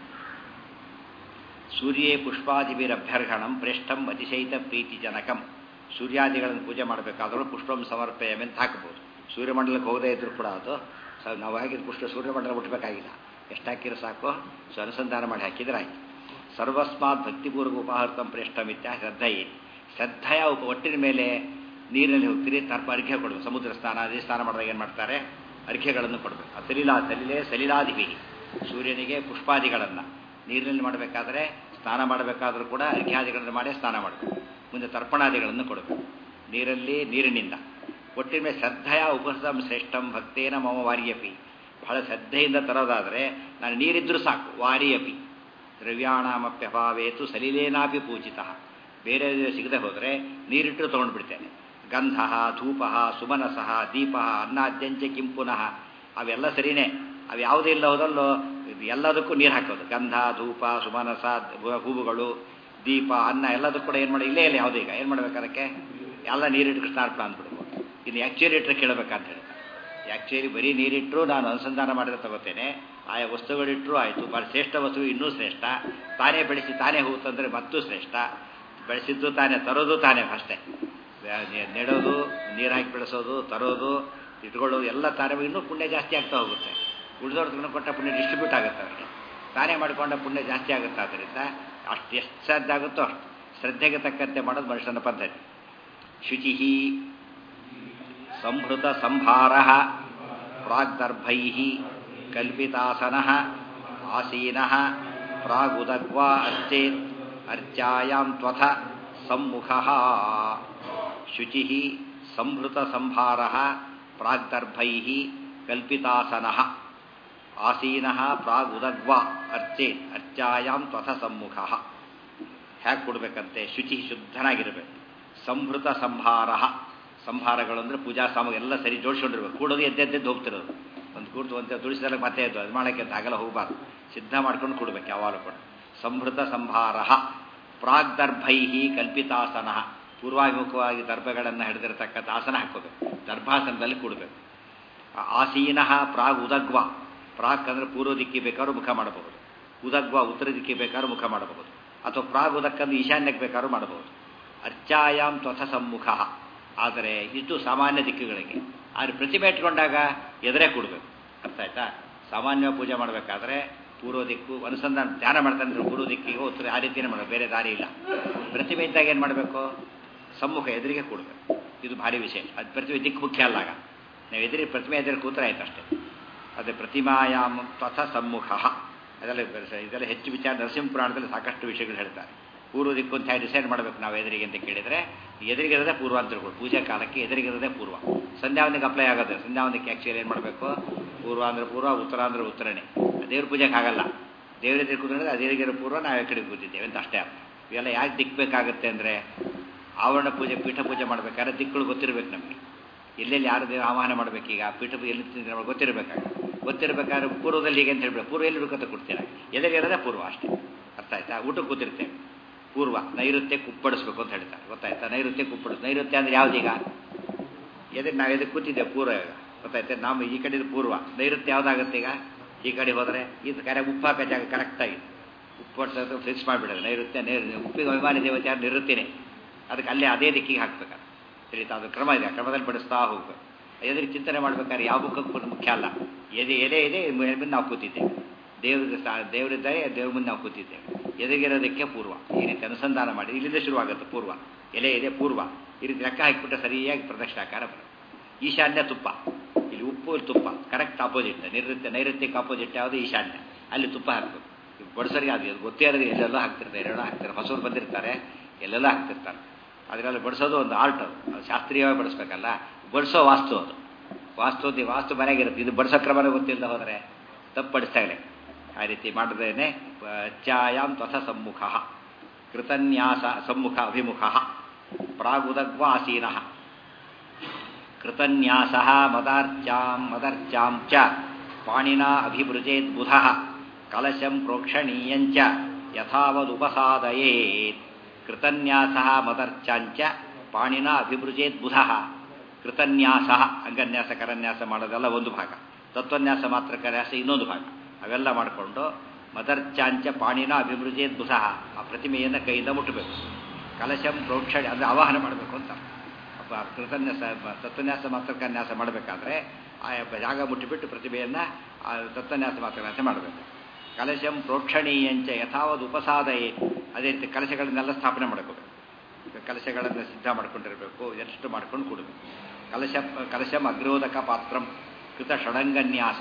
ಸೂರ್ಯೇ ಪುಷ್ಪಾದಿಭಿರಭ್ಯರ್ಹಣಂ ಪ್ರೇಷ್ಠಂ ಅತಿಶಯಿತ ಪ್ರೀತಿಜನಕಂ ಸೂರ್ಯಾದಿಗಳನ್ನು ಪೂಜೆ ಮಾಡಬೇಕಾದ್ರೂ ಪುಷ್ಪಂ ಸಮರ್ಪಯಂ ಅಂತ ಹಾಕಬಹುದು ಸೂರ್ಯಮಂಡಲಕ್ಕೆ ಹೋಗದೇ ಇದ್ರೂ ಕೂಡ ಅದು ಸ ನಾವು ಹಾಕಿದ ಪುಷ್ಪ ಸೂರ್ಯಮಂಡಲ ಮುಟ್ಟಬೇಕಾಗಿಲ್ಲ ಎಷ್ಟು ಹಾಕಿರೋ ಸಾಕು ಸೊ ಅನುಸಂಧಾನ ಮಾಡಿ ಹಾಕಿದ್ರೆ ಆಯ್ತು ಸರ್ವಸ್ಮಾತ್ ಭಕ್ತಿಪೂರ್ವಕ ಉಪಹಾರ್ತಂ ಪ್ರೇಷ್ಠಂ ಇತ್ಯ ಶ್ರದ್ಧೆಯೇ ಶ್ರದ್ಧೆಯ ಉಪ ಒಟ್ಟಿನ ಮೇಲೆ ನೀರಿನಲ್ಲಿ ಹೋಗ್ತೀರಿ ತರ್ಪ ಅರ್ಘ್ಯ ಕೊಡಬೇಕು ಸಮುದ್ರ ಸ್ನಾನ ಅದೇ ಸ್ನಾನ ಮಾಡಿದಾಗ ಏನು ಮಾಡ್ತಾರೆ ಅರ್ಘ್ಯಗಳನ್ನು ಕೊಡಬೇಕು ಆ ಸಲಿಲಾ ಸಲಿಲೆ ಸಲಿಲಾದಿಭಿ ಸೂರ್ಯನಿಗೆ ಪುಷ್ಪಾದಿಗಳನ್ನು ನೀರಿನಲ್ಲಿ ಮಾಡಬೇಕಾದ್ರೆ ಸ್ನಾನ ಮಾಡಬೇಕಾದ್ರೂ ಕೂಡ ಅರ್ಘ್ಯಾದಿಗಳನ್ನು ಮಾಡಿ ಸ್ನಾನ ಮಾಡಬೇಕು ಮುಂದೆ ತರ್ಪಣಾದಿಗಳನ್ನು ಕೊಡಬೇಕು ನೀರಲ್ಲಿ ನೀರಿನಿಂದ ಒಟ್ಟಿನ ಮೇಲೆ ಶ್ರದ್ಧೆಯ ಉಪಸಂ ಶ್ರೇಷ್ಠಂ ಭಕ್ತೇನ ಮಮ ವಾರ್ಯಪಿ ಬಹಳ ಶ್ರದ್ಧೆಯಿಂದ ತರೋದಾದರೆ ನಾನು ನೀರಿದ್ರೂ ಸಾಕು ವಾರಿಯಪಿ ದ್ರವ್ಯಾಣಾಮಪ್ಯಭಾವೇತು ಸಲಿಲೇನಾಪಿ ಪೂಜಿತ ಬೇರೆ ಸಿಗದೆ ಹೋದರೆ ನೀರಿಟ್ಟು ತೊಗೊಂಡ್ಬಿಡ್ತೇನೆ ಗಂಧ ಧೂಪ ಸುಮನಸ ದೀಪ ಅನ್ನಾದ್ಯಂಚ ಕಿಂ ಪುನಃ ಅವೆಲ್ಲ ಸರಿನೇ ಅವು ಯಾವುದೇ ಇಲ್ಲ ಹೋದಲ್ಲೋ ಇದು ಎಲ್ಲದಕ್ಕೂ ನೀರು ಹಾಕೋದು ಗಂಧ ಧೂಪ ಸುಮನಸ ಹೂವುಗಳು ದೀಪ ಅನ್ನ ಎಲ್ಲದಕ್ಕೂ ಕೂಡ ಏನು ಮಾಡಿ ಇಲ್ಲೇ ಇಲ್ಲ ಯಾವುದೇ ಈಗ ಏನು ಮಾಡ್ಬೇಕು ಅದಕ್ಕೆ ಎಲ್ಲ ನೀರಿಟ್ಟು ಕೃಷ್ಣಾರ್ಪಣ ಅಂದ್ಬಿಡ್ಬೋದು ಇನ್ನು ಆ್ಯಕ್ಚುಲಿ ಇಟ್ಟರೆ ಕೇಳಬೇಕಂತ ಹೇಳಿ ಆ್ಯಕ್ಚುಲಿ ಬರೀ ನೀರಿಟ್ಟರು ನಾನು ಅನುಸಂಧಾನ ಮಾಡಿದ್ರೆ ತಗೋತೇನೆ ಆಯಾ ವಸ್ತುಗಳಿಟ್ಟರು ಆಯಿತು ಭಾಳ ಶ್ರೇಷ್ಠ ವಸ್ತು ಇನ್ನೂ ಶ್ರೇಷ್ಠ ತಾನೇ ಬೆಳೆಸಿ ತಾನೇ ಹೂ ತಂದರೆ ಮತ್ತೂ ಶ್ರೇಷ್ಠ ಬೆಳೆಸಿದ್ದು ತಾನೇ ತರೋದು ತಾನೇ ಅಷ್ಟೇ ನೆಡೋದು ನೀರು ಹಾಕಿ ಬೆಳೆಸೋದು ತರೋದು ಇಟ್ಕೊಳ್ಳೋದು ಎಲ್ಲ ತಾನೇ ಇನ್ನೂ ಪುಣ್ಯ ಜಾಸ್ತಿ ಆಗ್ತಾ ಹೋಗುತ್ತೆ ಉಳಿದವ್ರಿಗೆ ಕೊಟ್ಟ ಪುಣ್ಯ ಡಿಸ್ಟ್ರಿಬ್ಯೂಟ್ ಆಗುತ್ತೆ ಅವರಿಗೆ ತಾನೇ ಮಾಡಿಕೊಂಡ ಪುಣ್ಯ ಜಾಸ್ತಿ ಆಗುತ್ತೆ ಆದ್ದರಿಂದ ಅಷ್ಟು ಎಷ್ಟು ಶ್ರದ್ಧೆ ಆಗುತ್ತೋ ಅಷ್ಟು ಶ್ರದ್ಧೆಗೆ ತಕ್ಕಂತೆ ಮಾಡೋದು ಮನುಷ್ಯನ ಪದ್ಧತಿ ಶುಚಿ ಸಂಭೃತ ಸಂಭಾರ ಪ್ರಾಗ್ದರ್ಭೈ ಕಲ್ಪಿತಾಸನ ಆಸೀನ ಪ್ರಾಗುದಗ್ವಾ ಅರ್ಚೇತ್ ಅರ್ಚಾಯಾಂ ತ್ವಥ ಸಮ್ಮುಖ ಶುಚಿ ಸಂಭೃತ ಸಂಭಾರ ಪ್ರಾಗ್ದರ್ಭೈ ಕಲ್ಪಿತಾಸನ ಆಸೀನ ಪ್ರಾಗುದಗ್ವಾ ಅರ್ಚೇತ್ ಅರ್ಚಾಯಾಂ ತ್ವಥ ಸಮ್ಮುಖ ಹೇಗೆ ಕೊಡಬೇಕಂತೆ ಶುಚಿ ಶುದ್ಧನಾಗಿರಬೇಕು ಸಂಭೃತ ಸಂಭಾರ ಸಂಭಾರಗಳು ಅಂದರೆ ಪೂಜಾ ಸಾಮಗ್ರಿ ಎಲ್ಲ ಸರಿ ಜೋಡಿಸ್ಕೊಂಡಿರ್ಬೇಕು ಕೂಡೋದು ಎದ್ದೆದ್ದೆದ್ದು ಹೋಗ್ತಿರೋದು ಒಂದು ಕೂಡ್ತು ಅಂತ ತುಳಿಸಿದಾಗ ಮತ್ತೆ ಎದ್ದು ಅದು ಮಾಡೋಕ್ಕೆ ಅಂತ ಆಗಲ್ಲ ಹೋಗಬಾರ್ದು ಸಿದ್ಧ ಮಾಡ್ಕೊಂಡು ಕೊಡ್ಬೇಕು ಯಾವಾಗಲೂ ಕೂಡ ಸಂಭೃತ ಸಂಭಾರ ಪ್ರಾಗ್ದರ್ಭೈ ಕಲ್ಪಿತಾಸನ ಪೂರ್ವಾಭಿಮುಖವಾಗಿ ದರ್ಭಗಳನ್ನು ಹಿಡಿದಿರತಕ್ಕಂಥ ಆಸನ ಹಾಕೋಬೇಕು ದರ್ಭಾಸನದಲ್ಲಿ ಕೂಡಬೇಕು ಆಸೀನ ಪ್ರಾಗ್ ಉದಗ್ವ ಪ್ರಾಕ್ ಅಂದರೆ ಪೂರ್ವ ದಿಕ್ಕಿ ಬೇಕಾದ್ರೂ ಮುಖ ಮಾಡಬಹುದು ಉದಗ್ವ ಉತ್ತರ ದಿಕ್ಕಿ ಬೇಕಾದ್ರೂ ಮುಖ ಮಾಡಬಹುದು ಅಥವಾ ಪ್ರಾಗ್ ಉದಕ್ಕಂದು ಈಶಾನ್ಯಕ್ಕೆ ಬೇಕಾದ್ರೂ ಮಾಡಬಹುದು ಅರ್ಚಾಯಾಮ್ ತ್ವಥ ಸಮ್ಮುಖ ಆದರೆ ಇದು ಸಾಮಾನ್ಯ ದಿಕ್ಕುಗಳಿಗೆ ಆದರೆ ಪ್ರತಿಮೆ ಇಟ್ಕೊಂಡಾಗ ಎದುರೇ ಕೊಡಬೇಕು ಅರ್ಥ ಆಯ್ತಾ ಸಾಮಾನ್ಯ ಪೂಜೆ ಮಾಡಬೇಕಾದ್ರೆ ಪೂರ್ವ ದಿಕ್ಕು ಅನುಸಂಧಾನ ಧ್ಯಾನ ಮಾಡ್ತಾನೆ ಪೂರ್ವ ದಿಕ್ಕಿಗೆ ಉತ್ತರ ಆ ರೀತಿಯೇ ಮಾಡಬೇಕು ಬೇರೆ ದಾರಿ ಇಲ್ಲ ಪ್ರತಿಮೆ ಇದ್ದಾಗ ಏನು ಮಾಡಬೇಕು ಸಮ್ಮುಖ ಎದುರಿಗೆ ಕೊಡಬೇಕು ಇದು ಭಾರಿ ವಿಷಯ ಅದು ಪ್ರತಿಮೆ ದಿಕ್ಕು ಮುಖ್ಯ ಅಲ್ಲ ಆಗ ನಾವು ಎದುರಿ ಪ್ರತಿಮೆ ಎದುರು ಕೂತ್ರೆ ಆಯ್ತು ಅಷ್ಟೇ ಅದೇ ಪ್ರತಿಮಾಯಾಮ ತಥ ಸಮ್ಮುಖ ಅದೆಲ್ಲ ಇದೆಲ್ಲ ಹೆಚ್ಚು ವಿಚಾರ ನರಸಿಂಹ ಪುರಾಣದಲ್ಲಿ ಸಾಕಷ್ಟು ವಿಷಯಗಳು ಹೇಳ್ತಾರೆ ಪೂರ್ವ ದಿಕ್ಕು ಅಂತ ಹೇಳಿ ಡಿಸೈಡ್ ಮಾಡಬೇಕು ನಾವು ಎದುರಿಗೆ ಅಂತ ಕೇಳಿದರೆ ಎದುರಿಗಿರೋದೇ ಪೂರ್ವಾಂತರಗಳು ಪೂಜಾ ಕಾಲಕ್ಕೆ ಎದುರಿಗಿರೋದೇ ಪೂರ್ವ ಸಂಧ್ಯಾವಂದಕ್ಕೆ ಅಪ್ಲೈ ಆಗೋದು ಸಂಧ್ಯಾವಂದಕ್ಕೆ ಆ್ಯಕ್ಚುಲಿ ಏನು ಮಾಡಬೇಕು ಪೂರ್ವ ಅಂದ್ರೆ ಪೂರ್ವ ಉತ್ತರ ಅಂದ್ರೆ ಉತ್ತರನೇ ದೇವ್ರ ಪೂಜೆಗೆ ಆಗಲ್ಲ ದೇವ್ರ ಎದುರು ಕೂತ್ಕೊಂಡ್ರೆ ಅದೇರಿಗಿರೋ ಪೂರ್ವ ನಾವು ಕಡೆ ಕೂತಿದ್ದೇವೆ ಅಂತ ಅಷ್ಟೇ ಇವೆಲ್ಲ ಯಾಕೆ ದಿಕ್ಕು ಬೇಕಾಗುತ್ತೆ ಅಂದರೆ ಆವರಣ ಪೂಜೆ ಪೀಠ ಪೂಜೆ ಮಾಡಬೇಕಾದ್ರೆ ದಿಕ್ಕುಗಳು ಗೊತ್ತಿರಬೇಕು ನಮಗೆ ಎಲ್ಲೆಲ್ಲಿ ಯಾರು ದೇವ ಆವಾಹನ ಮಾಡಬೇಕೀಗ ಪೀಠ ಎಲ್ಲಿ ತಿಂದ್ರೆ ನಮಗೆ ಗೊತ್ತಿರಬೇಕಾಗ ಗೊತ್ತಿರಬೇಕಾದ್ರೆ ಪೂರ್ವದಲ್ಲಿ ಹೀಗೆ ಅಂತ ಹೇಳ್ಬೇಕು ಪೂರ್ವ ಎಲ್ಲಿ ಬೇಕಂತ ಕೊಡ್ತೀರ ಎದುರಿಗಿರೋದೇ ಪೂರ್ವ ಅಷ್ಟೇ ಅರ್ಥ ಆಯ್ತಾ ಊಟಕ್ಕೆ ಕೂತಿರ್ತೇವೆ ಪೂರ್ವ ನೈಋತ್ಯ ಕುಪ್ಪಡಿಸ್ಬೇಕು ಅಂತ ಹೇಳ್ತಾರೆ ಗೊತ್ತಾಯ್ತಾ ನೈಋತ್ಯ ಕುಪ್ಪಡಿಸ್ ನೈಋತ್ಯ ಅಂದ್ರೆ ಯಾವ್ದೀಗ ಎದುರು ನಾವು ಎದಕ್ಕೆ ಕೂತಿದ್ದೇವೆ ಪೂರ್ವ ಈಗ ಗೊತ್ತಾಯ್ತಾ ನಾವು ಈ ಕಡೆ ಪೂರ್ವ ನೈಋತ್ಯ ಯಾವ್ದಾಗುತ್ತೆ ಈಗ ಈ ಕಡೆ ಹೋದರೆ ಇದು ಕರೆ ಉಪ್ಪು ಹಾಕೋ ಜಾಗ ಕರೆಕ್ಟಾಗಿ ಉಪ್ಪು ಹೊಡ್ಸೋದು ಫಿಕ್ಸ್ ಮಾಡಿಬಿಡೋದು ನೈಋತ್ಯ ನೈಋತ್ಯ ಉಪ್ಪಿಗೆ ಅಭಿಮಾನಿ ದೇವತೆ ಯಾರು ನೈಋತ್ಯನೇ ಅದಕ್ಕೆ ಅಲ್ಲೇ ಅದೇ ದಿಕ್ಕಿಗೆ ಹಾಕ್ಬೇಕಾರೆ ತಿಳಿತಾ ಅದು ಕ್ರಮ ಇದೆ ಆ ಕ್ರಮದಲ್ಲಿ ಬಡಿಸ್ತಾ ಹೋಗ್ಬೇಕು ಎದುರಿಗೆ ಚಿಂತನೆ ಮಾಡ್ಬೇಕಾದ್ರೆ ಯಾವ ಮುಖಕ್ಕೂ ಮುಖ್ಯ ಅಲ್ಲ ಎದೆ ಎದೆ ಇದೆ ಮುಂದೆ ನಾವು ಕೂತಿದ್ದೇವೆ ದೇವ್ರಿಗೆ ದೇವರಿದ್ದರೆ ದೇವ್ರ ಮುಂದೆ ನಾವು ಕೂತಿದ್ದೇವೆ ಎದುರಿಗಿರೋದಕ್ಕೆ ಪೂರ್ವ ಈ ರೀತಿ ಅನುಸಂಧಾನ ಮಾಡಿ ಇಲ್ಲಿಂದ ಶುರುವಾಗುತ್ತೆ ಪೂರ್ವ ಎಲೆ ಇದೆ ಪೂರ್ವ ಈ ರೀತಿ ಲೆಕ್ಕ ಹಾಕಿಬಿಟ್ರೆ ಸರಿಯಾಗಿ ಪ್ರದಕ್ಷಿಣಾಕಾರ ಬರುತ್ತೆ ಈಶಾನ್ಯ ತುಪ್ಪ ಇಲ್ಲಿ ಉಪ್ಪು ತುಪ್ಪ ಕರೆಕ್ಟ್ ಆಪೋಸಿಟ್ ನೈಋತ್ಯ ನೈಋತ್ಯಕ್ಕೆ ಆಪೋಸಿಟ್ ಯಾವುದು ಈಶಾನ್ಯ ಅಲ್ಲಿ ತುಪ್ಪ ಹಾಕಬೇಕು ಬಡಿಸೋರಿಗೆ ಅದು ಗೊತ್ತೇ ಇರೋದು ಎಲ್ಲೆಲ್ಲ ಹಾಕ್ತಿರ್ತಾರೆ ಎರಡೆಲ್ಲ ಹಾಕ್ತಾರೆ ಹೊಸರು ಬಂದಿರ್ತಾರೆ ಎಲ್ಲೆಲ್ಲ ಹಾಕ್ತಿರ್ತಾರೆ ಅದರಲ್ಲಿ ಬಡಿಸೋದು ಒಂದು ಆರ್ಟ್ ಅದು ಅದು ಶಾಸ್ತ್ರೀಯವಾಗಿ ಬಡಿಸ್ಬೇಕಲ್ಲ ಬಡಿಸೋ ವಾಸ್ತು ಅದು ವಾಸ್ತು ವಾಸ್ತು ಮನೆಯಾಗಿರುತ್ತೆ ಇದು ಬಡಿಸೋ ಕ್ರಮನೇ ಗೊತ್ತಿಲ್ಲದೆ ಹೋದರೆ ತಪ್ಪು ಬಡಿಸ್ತಾ ಇಲ್ಲ ಆ ರೀತಿ ಮಾಡಿದ್ರೇನೆ ಚಾಯಾಂ ತ್ವಥ ಸಮ್ಮುಖ ಕೃತನ್ಯಾಸ ಸಮ್ಮುಖ ಅಭಿಮುಖ ಪ್ರಾಗುದಗ್ವ ಆಸೀನ ಕೃತನ್ಯಾಸ ಮದಾರ್ಚಾಂ ಮದರ್ಚಾಂ ಚ ಪಾಣಿನಾ ಅಭಿಭೃಜೇತ್ ಬುಧ ಕಲಶಂ ಪ್ರೋಕ್ಷಣೀಯಂಚ ಯಥಾವದುಪಸಾದಯೇತ್ ಕೃತನ್ಯಾಸ ಮದರ್ಚಾಂಚ ಪಾಣಿನಾ ಅಭಿಭೃಜೇತ್ ಬುಧ ಕೃತನ್ಯಾಸ ಅಂಗನ್ಯಾಸ ಕರನ್ಯಾಸ ಮಾಡೋದೆಲ್ಲ ಒಂದು ಭಾಗ ತತ್ವನ್ಯಾಸ ಮಾತ್ರ ಕನ್ಯಾಸ ಇನ್ನೊಂದು ಭಾಗ ಅವೆಲ್ಲ ಮಾಡಿಕೊಂಡು ಮದರ್ಚಾಂಚ ಪಾಣಿನ ಅಭಿವೃದ್ಧಿಯದ್ ಬುಧ ಆ ಪ್ರತಿಮೆಯನ್ನು ಕೈಯಿಂದ ಮುಟ್ಟಬೇಕು ಕಲಶಂ ಪ್ರೋಕ್ಷಣೆ ಅಂದರೆ ಆವಾಹನ ಮಾಡಬೇಕು ಅಂತ ಕೃತನ್ಯಾಸ ತತ್ವನ್ಯಾಸ ಮಾತ್ರ ಕನ್ಯಾಸ ಮಾಡಬೇಕಾದ್ರೆ ಆ ಜಾಗ ಮುಟ್ಟಿಬಿಟ್ಟು ಪ್ರತಿಮೆಯನ್ನು ಆ ತತ್ವನ್ಯಾಸ ಮಾತ್ರ ಕನ್ಯಾಸ ಮಾಡಬೇಕು ಕಲಶಂ ಪ್ರೋಕ್ಷಣೀಯಂಚ ಯಥಾವದು ಉಪಸಾದಯೇ ಅದೇ ರೀತಿ ಕಲಶಗಳನ್ನೆಲ್ಲ ಸ್ಥಾಪನೆ ಮಾಡ್ಕೋಬೇಕು ಕಲಶಗಳನ್ನು ಸಿದ್ಧ ಮಾಡ್ಕೊಂಡಿರಬೇಕು ಎಷ್ಟು ಮಾಡ್ಕೊಂಡು ಕೊಡಬೇಕು ಕಲಶ ಕಲಶಂ ಅಗ್ರೋದಕ ಪಾತ್ರಂ ಕೃತ ಷಡಂಗನ್ಯಾಸ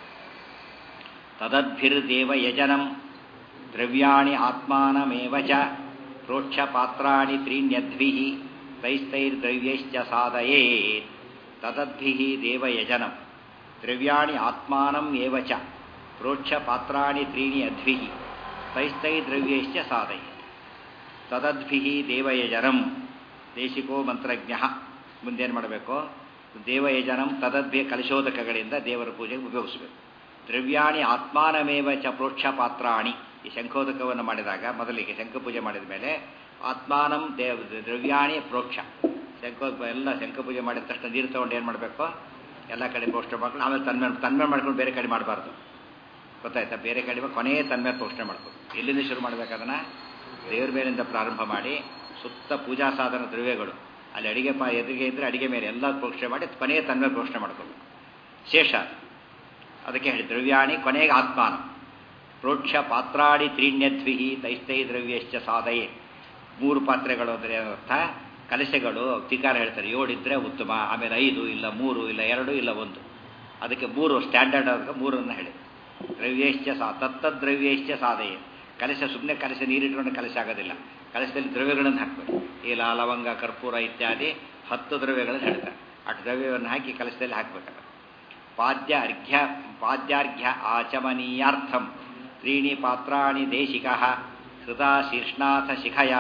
ತದದ್ಭಿರ್ದೇವ ಯಜನಂ ದ್ರವ್ಯಾಣಿ ಆತ್ಮಾನಮೇವ ಚ ಪ್ರೋಕ್ಷ ಪಾತ್ರಾಣಿ ತ್ರೀಣ್ಯದ್ಭಿ ತೈಸ್ತೈರ್ದ್ರವ್ಯೈಶ್ಚ ಸಾಧಯೇತ್ ತದದ್ಭಿ ದೇವಯಜನಂ ದ್ರವ್ಯಾಣಿ ಆತ್ಮಾನಂ ಏವ ಚ ಪ್ರೋಕ್ಷ ಪಾತ್ರಾಣಿ ತ್ರೀಣಿ ಅದ್ಭಿ ತೈಸ್ತೈರ್ದ್ರವ್ಯೈಶ್ಚ ಸಾಧಯೇತ್ ತದದ್ಭಿ ದೇವಯಜನಂ ದೇಶಿಕೋ ಮಂತ್ರಜ್ಞ ಮುಂದೇನು ಮಾಡಬೇಕು ದೇವಯಜನಂ ತದದ್ಭಿ ಕಲಶೋದಕಗಳಿಂದ ದೇವರ ಪೂಜೆಗೆ ಉಪಯೋಗಿಸಬೇಕು ದ್ರವ್ಯಾಣಿ ಆತ್ಮಾನಮೇವ ಚ ಪ್ರೋಕ್ಷ ಪಾತ್ರಾಣಿ ಈ ಶಂಖೋದಕವನ್ನು ಮಾಡಿದಾಗ ಮೊದಲಿಗೆ ಶಂಖ ಪೂಜೆ ಮಾಡಿದ ಮೇಲೆ ಆತ್ಮಾನಂ ದೇವ ದ್ರವ್ಯಾಣಿ ಪ್ರೋಕ್ಷ ಶಂಖೋ ಎಲ್ಲ ಶಂಖ ಪೂಜೆ ಮಾಡಿದ ತಕ್ಷಣ ನೀರು ತಗೊಂಡು ಏನು ಮಾಡಬೇಕು ಎಲ್ಲ ಕಡೆ ಪ್ರೋಕ್ಷ ಮಾಡ್ಕೊಂಡು ಆಮೇಲೆ ತನ್ಮೆ ತನ್ಮೆ ಮಾಡ್ಕೊಂಡು ಬೇರೆ ಕಡೆ ಮಾಡಬಾರ್ದು ಗೊತ್ತಾಯ್ತಾ ಬೇರೆ ಕಡೆ ಕೊನೆಯೇ ತನ್ಮೆ ಪ್ರೋಕ್ಷಣೆ ಮಾಡ್ಬೇಕು ಎಲ್ಲಿಂದ ಶುರು ಮಾಡಬೇಕದನ್ನ ದೇವ್ರ ಮೇಲಿಂದ ಪ್ರಾರಂಭ ಮಾಡಿ ಸುತ್ತ ಪೂಜಾ ಸಾಧನ ದ್ರವ್ಯಗಳು ಅಲ್ಲಿ ಅಡಿಗೆ ಪಾ ಎದುರಿಗೆ ಇದ್ದರೆ ಅಡಿಗೆ ಮೇಲೆ ಎಲ್ಲ ಪ್ರೋಕ್ಷಣೆ ಮಾಡಿ ಕೊನೆಯ ತನ್ಮೆ ಪ್ರೋಕ್ಷಣೆ ಮಾಡ್ಕೋಬೇಕು ಶೇಷ ಅದಕ್ಕೆ ಹೇಳಿ ದ್ರವ್ಯಾಣಿ ಕೊನೆಗೆ ಆತ್ಮಾನ ಪ್ರೋಕ್ಷ ಪಾತ್ರಾಡಿ ತ್ರೀಣ್ಯದ್ವಿ ತೈಸ್ತೈ ದ್ರವ್ಯಶ್ಚ ಸಾಧಯೇ ಮೂರು ಪಾತ್ರೆಗಳು ಅಂದರೆ ಅರ್ಥ ಕಲಶಗಳು ತಿಕಾರ ಹೇಳ್ತಾರೆ ಏಳಿದ್ರೆ ಉತ್ತಮ ಆಮೇಲೆ ಐದು ಇಲ್ಲ ಮೂರು ಇಲ್ಲ ಎರಡು ಇಲ್ಲ ಒಂದು ಅದಕ್ಕೆ ಮೂರು ಸ್ಟ್ಯಾಂಡರ್ಡ್ ಅದಕ್ಕೆ ಮೂರನ್ನು ಹೇಳಿ ದ್ರವ್ಯಶ್ಚ ಸಾ ತತ್ತದ್ರವ್ಯಶ್ಚ ಸಾಧಯೇ ಕಲಶ ಸುಮ್ಮನೆ ಕಲಶ ನೀರಿಟ್ಕೊಂಡು ಕಲಶ ಆಗೋದಿಲ್ಲ ಕಲಶದಲ್ಲಿ ದ್ರವ್ಯಗಳನ್ನು ಹಾಕಬೇಕು ಏಲ ಲವಂಗ ಕರ್ಪೂರ ಇತ್ಯಾದಿ ಹತ್ತು ದ್ರವ್ಯಗಳನ್ನು ಹೇಳ್ತಾರೆ ಅಷ್ಟು ದ್ರವ್ಯವನ್ನು ಹಾಕಿ ಕಲಶದಲ್ಲಿ ಹಾಕಬೇಕಲ್ಲ ಪಾದ್ಯ ಅರ್ಘ್ಯ ಪಾದ್ಯಾರ್ಘ್ಯ ಆಚಮನೀಯಾರ್ಥಂ ತ್ರೀಣಿ ಪಾತ್ರಾಣಿ ದೇಶಿಕ ಹೃತ ಶೀರ್ಷ್ಣಾಥ ಶಿಖಯ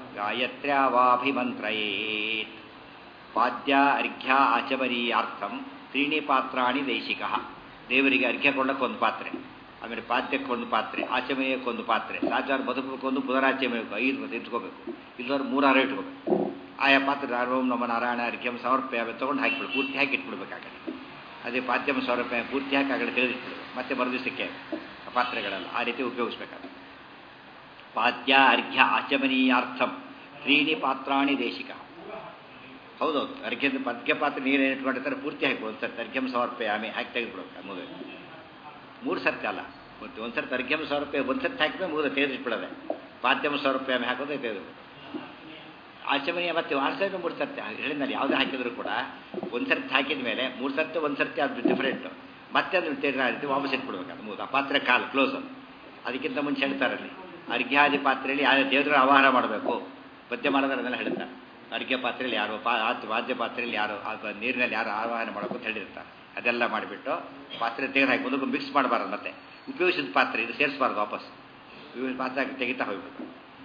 ಗಾಯತ್ರ್ಯಾವಾಭಿಮಂತ್ರಯೇತ್ ಪಾದ್ಯ ಅರ್ಘ್ಯ ಆಚಮನೀಯಾರ್ಥಂ ತ್ರೀಣಿ ಪಾತ್ರಾಣಿ ದೇಶಿಕ ದೇವರಿಗೆ ಅರ್ಘ್ಯ ಕೊಂಡಕ್ಕೊಂದು ಪಾತ್ರೆ ಆಮೇಲೆ ಪಾದ್ಯಕ್ಕೊಂದು ಪಾತ್ರೆ ಆಚಮನೀಯಕ್ಕೊಂದು ಪಾತ್ರೆ ಸಾಚಾರ ಬದುಕಕ್ಕೊಂದು ಪುನರಾಚಮಯಕ್ಕೆ ಐದು ಇಟ್ಕೋಬೇಕು ಇಲ್ಲವ್ರು ಮೂರಾರು ಇಟ್ಕೋಬೇಕು ಆಯಾ ಪಾತ್ರೆ ಓಂ ನಮ ನಾರಾಯಣ ಅರ್ಘ್ಯಂ ಸಮರ್ಪಯ ತೊಗೊಂಡು ಹಾಕಿಬಿಡು ಪೂರ್ತಿ ಹಾಕಿ ಇಟ್ಬಿಡ್ಬೇಕಾಗತ್ತೆ ಅದೇ ಪಾದ್ಯಮ ಸಾವಿರ ರೂಪಾಯಿ ಪೂರ್ತಿ ಹಾಕಿ ಆಗಡೆ ತಿಳಿದಿಟ್ಬಿಡು ಮತ್ತೆ ಮರುದಿವಸಕ್ಕೆ ಪಾತ್ರೆಗಳೆಲ್ಲ ಆ ರೀತಿ ಉಪಯೋಗಿಸ್ಬೇಕಾಗುತ್ತೆ ಪಾದ್ಯ ಅರ್ಘ್ಯ ಆಚಮನೀಯಾರ್ಥಂ ತ್ರೀಣಿ ಪಾತ್ರಾಣಿ ದೇಶಿಕ ಹೌದೌದು ಅರ್ಘ್ಯದ ಪದ್ಯ ಪಾತ್ರೆ ನೀರೇನು ಇಟ್ಕೊಂಡಿರ್ತಾರೆ ಪೂರ್ತಿ ಹಾಕ್ಬಿಡು ಒಂದು ಅರ್ಘ್ಯಂ ಸಮರ್ಪಯ ಆಮೆ ಹಾಕಿ ತೆಗೆದುಬಿಡ್ಬೇಕು ಮುಗಿದು ಮೂರು ಸರ್ತಿ ಅಲ್ಲ ಮತ್ತು ಒಂದು ಸರ್ತಿ ಅರ್ಘ್ಯಂ ಸಾವಿರ ರೂಪಾಯಿ ಒಂದು ಸರ್ತಿ ಹಾಕಿದ್ರೆ ಮುಗಿದು ತೆಗೆದಿಟ್ಬಿಡೋದೆ ಪಾದ್ಯಮ ಸಾವಿರ ರೂಪಾಯಿ ಆಮೆ ಹಾಕೋದೇ ತೆಗೆದು ಆಚಮನೀಯ ಮತ್ತೆ ವಾರಸೈದು ಮೂರು ಸರ್ತಿ ಹೇಳಿದ್ನಲ್ಲಿ ಯಾವುದೇ ಹಾಕಿದ್ರು ಕೂಡ ಒಂದು ಸರ್ತಿ ಹಾಕಿದ ಮೇಲೆ ಮೂರು ಸರ್ತಿ ಒಂದು ಸರ್ತಿ ಅದು ಡಿಫ್ರೆಂಟು ಮತ್ತೆ ಅದು ರೀತಿ ವಾಪಸ್ ಇಟ್ಬಿಡ್ಬೇಕು ಅದು ಮೂರು ಆ ಪಾತ್ರೆ ಕಾಲು ಕ್ಲೋಸ್ ಅದು ಅದಕ್ಕಿಂತ ಮುಂಚೆ ಹೇಳ್ತಾರಲ್ಲಿ ಅರ್ಘ್ಯಾದಿ ಪಾತ್ರೆಯಲ್ಲಿ ಯಾವ ದೇವರ ಆವಾಹನ ಮಾಡಬೇಕು ಪದ್ಯ ಮಾಡೋದ್ರನ್ನೆಲ್ಲ ಹೇಳ್ತಾರೆ ಅಡುಗೆ ಪಾತ್ರೆಯಲ್ಲಿ ಯಾರು ಪಾ ವಾದ್ಯ ಪಾತ್ರೆಯಲ್ಲಿ ಯಾರು ಅಥವಾ ನೀರಿನಲ್ಲಿ ಯಾರು ಆವಾಹನ ಮಾಡಬೇಕು ಅಂತ ಹೇಳಿರ್ತಾರೆ ಅದೆಲ್ಲ ಮಾಡಿಬಿಟ್ಟು ಪಾತ್ರೆ ತೆಗೆದು ಹಾಕಿ ಮುಂದಕ್ಕೆ ಮಿಕ್ಸ್ ಮಾಡಬಾರ್ದು ಮತ್ತೆ ಉಪಯೋಗಿಸಿದ ಪಾತ್ರೆ ಇದು ಸೇರಿಸಬಾರ್ದು ವಾಪಸ್ ಉಪಯೋಗಿಸಿದ ಪಾತ್ರೆ ತೆಗಿತಾ ಹೋಗ್ಬೇಕು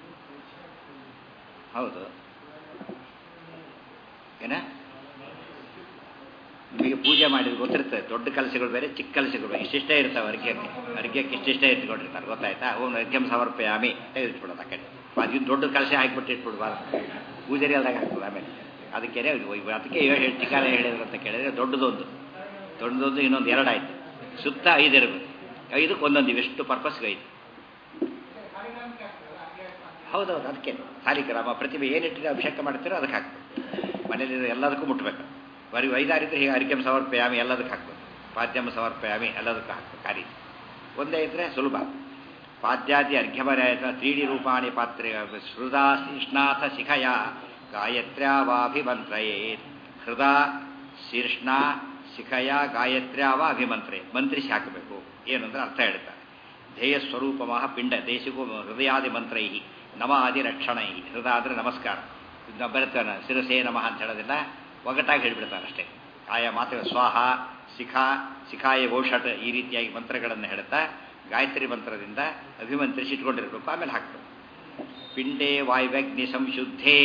ಹೌದು ಏನ ನಿಮಗೆ ಪೂಜೆ ಮಾಡಿದ್ರೆ ಗೊತ್ತಿರ್ತದೆ ದೊಡ್ಡ ಕಲಸಗಳು ಬೇರೆ ಚಿಕ್ಕ ಕಲಸಗಳು ಬೇರೆ ಇಷ್ಟಿಷ್ಟೇ ಇರ್ತಾವೆ ಅರ್ಘ್ಯಕ್ಕೆ ಅರ್ಘ್ಯಕ್ಕೆ ಇಷ್ಟಿಷ್ಟೇ ಇಟ್ಕೊಂಡಿರ್ತಾರೆ ಗೊತ್ತಾಯ್ತಾ ಓಂ ಅರ್ಘ್ಯಂ ಸಮರ್ಪಯಾಮಿ ತೆಗೆದಿಟ್ಬಿಡೋದು ಆ ಕಡೆ ಅದು ದೊಡ್ಡ ಕಲಸ ಹಾಕಿಬಿಟ್ಟು ಇಟ್ಬಿಡ್ಬಾರ್ದು ಪೂಜಾರಿ ಅಲ್ದಾಗ ಆಗ್ತದೆ ಆಮೇಲೆ ಅದಕ್ಕೆ ಅದಕ್ಕೆ ಹೇಳಿ ಟಿಕಾಲ ಹೇಳಿದ್ರು ಅಂತ ಕೇಳಿದ್ರೆ ದೊಡ್ಡದೊಂದು ದೊಡ್ಡದೊಂದು ಇನ್ನೊಂದು ಎರಡು ಆಯ್ತು ಸುತ್ತ ಐದು ಇರಬೇಕು ಐದಕ್ಕೆ ಒಂದೊಂದು ಇವೆಷ್ಟು ಪರ್ಪಸ್ಗೆ ಐದು ಹೌದೌದು ಅದಕ್ಕೆ ಸಾಲಿಗ್ರಾಮ ಪ್ರತಿಭೆ ಏನಿಟ್ಟಿದ್ರೆ ಅಭಿಷೇಕ ಮಾಡ್ತೀರೋ ಅದಕ್ಕೆ ಹಾಕ್ಬೇಕು ಮನೇಲಿ ಎಲ್ಲದಕ್ಕೂ ಮುಟ್ಬೇಕು ಬರೀ ಐದಾರಿದ್ರೆ ಹೀಗೆ ಅರಿಕೆಂ ಸಮರ್ಪಯಾಮಿ ಎಲ್ಲದಕ್ಕೆ ಹಾಕ್ಬೇಕು ಪಾದ್ಯಮ ಸಮರ್ಪಯಾಮಿ ಎಲ್ಲದಕ್ಕೂ ಹಾಕ್ಬೇಕು ಆ ರೀತಿ ಒಂದೇ ಇದ್ರೆ ಸುಲಭ ಪಾದ್ಯಾದಿ ಅರ್ಘ್ಯಮರ್ಯಾದ ತ್ರೀಡಿ ರೂಪಾಣಿ ಪಾತ್ರೆ ಹೃದಾ ಶೀರ್ಷ್ಣಾಥ ಶಿಖಯ ಗಾಯತ್ರ್ಯಾವಾಭಿಮಂತ್ರಯೇ ಹೃದ ಶೀರ್ಷ್ಣ ಶಿಖಯ ಗಾಯತ್ರ್ಯಾವ ಅಭಿಮಂತ್ರೆ ಮಂತ್ರಿಸಿ ಹಾಕಬೇಕು ಏನು ಅಂದ್ರೆ ಅರ್ಥ ಹೇಳ್ತಾರೆ ಧ್ಯೇಯ ಸ್ವರೂಪಮಃ ಪಿಂಡ ದೇಶಿಗೂ ಹೃದಯಾದಿ ಮಂತ್ರೈ ನಮ ಆದಿ ರಕ್ಷಣೈ ಹೃದಯ ಅಂದರೆ ನಮಸ್ಕಾರ ಇದನ್ನ ಬರುತ್ತಾನೆ ಶಿರಸೇ ನಮಃ ಅಂತ ಹೇಳೋದಿಲ್ಲ ಒಗಟಾಗಿ ಹೇಳಿಬಿಡ್ತಾನೆ ಅಷ್ಟೇ ಆಯಾ ಮಾತುಗಳು ಸ್ವಾಹ ಶಿಖಾ ಶಿಖಾಯ ಔಷಧ ಈ ರೀತಿಯಾಗಿ ಮಂತ್ರಗಳನ್ನು ಹೇಳುತ್ತಾ ಗಾಯತ್ರಿ ಮಂತ್ರದಿಂದ ಅಭಿಮಂತ್ರಿಸಿ ಇಟ್ಕೊಂಡಿರ್ಬೇಕು ಆಮೇಲೆ ಹಾಕ್ಬೇಕು ಪಿಂಡೇ ವಾಯುವ್ಯಗ್ನಿ ಸಂಶುದ್ಧೇ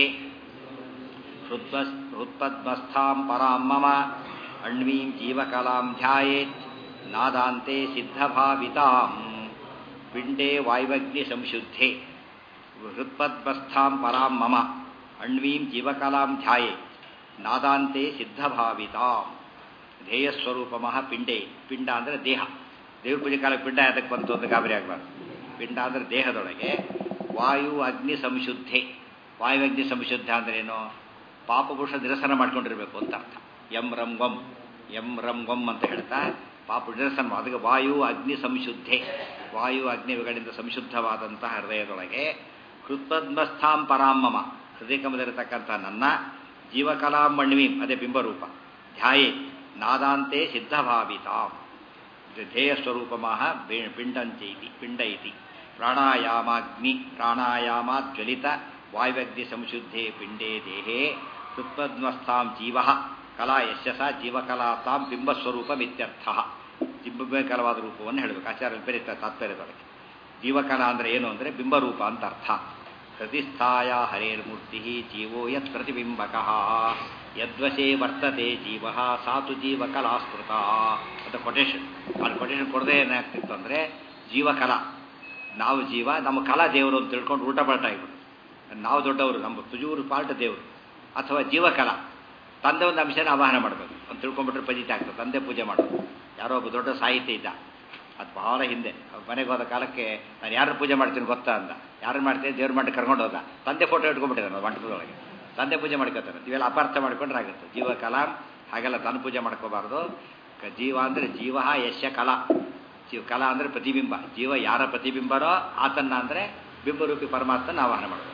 ಹೃತ್ಪದ್ಮಸ್ಥಾಂ ಪರಾಂ ಮಮ ಅಣ್ವೀಂ ಜೀವಕಲಾಂ ಧ್ಯಾಯೇತ್ ನಾದಾಂತೆ ಸಿದ್ಧಭಾವಿತಾಂ ಪಿಂಡೇ ವಾಯುವಗ್ನಿ ಸಂಶುದ್ಧೇ ಹೃತ್ಪದ್ಮಸ್ಥಾಂ ಪರಾಂ ಮಮ ಅಣ್ವೀಂ ಜೀವಕಲಾಂ ಧ್ಯಾಯೇತ್ ನಾದಾಂತೆ ಸಿದ್ಧಭಾವಿತಾಂ ಧ್ಯೇಯಸ್ವರೂಪಮಃ ಪಿಂಡೇ ಪಿಂಡ ಅಂದರೆ ದೇಹ ದೇವ್ರ ಪೂಜೆ ಕಾಲಕ್ಕೆ ಪಿಂಡ ಅದಕ್ಕೆ ಬಂತು ಅಂತ ಗಾಬರಿ ಆಗಬಾರ್ದು ಪಿಂಡ ಅಂದರೆ ದೇಹದೊಳಗೆ ವಾಯು ಅಗ್ನಿ ಸಂಶುದ್ಧೆ ವಾಯು ಅಗ್ನಿ ಸಂಶುದ್ಧ ಅಂದ್ರೇನು ಪಾಪಪುರುಷ ನಿರಸನ ಮಾಡ್ಕೊಂಡಿರ್ಬೇಕು ಅಂತ ಅರ್ಥ ಎಂ ರಂ ವಂ ಎಂ ರಂ ವಂ ಅಂತ ಹೇಳ್ತಾ ಪಾಪ ನಿರಸನ ಅದಕ್ಕೆ ವಾಯು ಅಗ್ನಿ ಸಂಶುದ್ಧೆ ವಾಯು ಅಗ್ನಿಗಳಿಂದ ಸಂಶುದ್ಧವಾದಂತಹ ಹೃದಯದೊಳಗೆ ಹೃತ್ಪದ್ಮಸ್ಥಾಂ ಪರಾಮಮ ಹೃದಯಕಮದಲ್ಲಿರತಕ್ಕಂಥ ನನ್ನ ಜೀವಕಲಾಂ ಮಣ್ವೀಂ ಅದೇ ಬಿಂಬರೂಪ ಧ್ಯಾಯೇ ನಾದಾಂತೆ ಸಿದ್ಧಭಾವಿತಾಂ ಧ್ಯೇಯ ಸ್ವರೂಪಮಃ ಪಿಂಡಂಚೈತಿ ಪಿಂಡ ಇತಿ ಪ್ರಾಣಾಯಾಮಾಗ್ನಿ ಪ್ರಾಣಾಯಾಮ ಜ್ವಲಿತ ವಾಯುವ್ಯಗ್ನಿ ಸಂಶುದ್ಧೇ ಪಿಂಡೇ ದೇಹೇ ಹೃತ್ಪದ್ಮಸ್ಥಾಂ ಜೀವ ಕಲಾ ಯಶಸ ಜೀವಕಲಾತಾಂ ಬಿಂಬಸ್ವರೂಪಮಿತ್ಯರ್ಥ ಬಿಂಬಕಲವಾದ ರೂಪವನ್ನು ಹೇಳಬೇಕು ಆಚಾರ್ಯ ಬೆರೀತಾರೆ ತಾತ್ಪರ್ಯದೊಳಗೆ ಜೀವಕಲಾ ಅಂದರೆ ಏನು ಅಂದರೆ ಬಿಂಬರೂಪ ಅಂತ ಅರ್ಥ ಹೃದಿಸ್ಥಾಯ ಹರೇರ್ಮೂರ್ತಿ ಜೀವೋ ಯತ್ ಪ್ರತಿಬಿಂಬಕ ಯದ್ವಶೇ ವರ್ತತೆ ಜೀವ ಸಾತು ಜೀವಕಲಾ ಸ್ಮೃತ ಅಂತ ಕೊಟೇಶನ್ ಅದು ಕೊಟೇಶನ್ ಕೊಡದೆ ಏನಾಗ್ತಿತ್ತು ಅಂದರೆ ಜೀವಕಲಾ ನಾವು ಜೀವ ನಮ್ಮ ಕಲಾ ದೇವರು ಅಂತ ತಿಳ್ಕೊಂಡು ಊಟ ಪಲ್ಟ ಆಗಿಬಿಡು ನಾವು ದೊಡ್ಡವರು ನಮ್ಮ ತುಜೂರು ಪಾಲ್ಟ ದೇವರು ಅಥವಾ ಜೀವಕಲಾ ತಂದೆ ಒಂದು ಅಂಶನ ಆವಾಹನ ಮಾಡಬೇಕು ಅಂತ ತಿಳ್ಕೊಂಡ್ಬಿಟ್ರೆ ಪಜಿತ ಆಗ್ತದೆ ತಂದೆ ಪೂಜೆ ಮಾಡೋದು ಯಾರೋ ಒಬ್ಬ ದೊಡ್ಡ ಸಾಹಿತ್ಯ ಇದ್ದ ಅದು ಬಹಳ ಹಿಂದೆ ಮನೆಗೆ ಹೋದ ಕಾಲಕ್ಕೆ ನಾನು ಯಾರು ಪೂಜೆ ಮಾಡ್ತೀನಿ ಗೊತ್ತಾ ಅಂದ ಯಾರು ಮಾಡ್ತೀನಿ ದೇವ್ರ ಮಟ್ಟ ಕರ್ಕೊಂಡು ಹೋದ ತಂದೆ ಫೋಟೋ ಇಟ್ಕೊಂಡ್ಬಿಟ್ಟಿದ್ದಾನೆ ಮಂಟಪದೊಳಗೆ ತಂದೆ ಪೂಜೆ ಮಾಡ್ಕೋತಾರೆ ಇವೆಲ್ಲ ಅಪಾರ್ಥ ಮಾಡ್ಕೊಂಡ್ರೆ ಆಗುತ್ತೆ ಜೀವ ಕಲಾ ಹಾಗೆಲ್ಲ ತನ್ನ ಪೂಜೆ ಮಾಡ್ಕೋಬಾರ್ದು ಜೀವ ಅಂದರೆ ಜೀವ ಯಶ ಕಲಾ ಜೀವ ಕಲಾ ಅಂದರೆ ಪ್ರತಿಬಿಂಬ ಜೀವ ಯಾರ ಪ್ರತಿಬಿಂಬನೋ ಆತನ್ನ ಅಂದರೆ ಬಿಂಬರೂಪಿ ಪರಮಾತ್ಮನ ಆವಾಹನ ಮಾಡಬೇಕು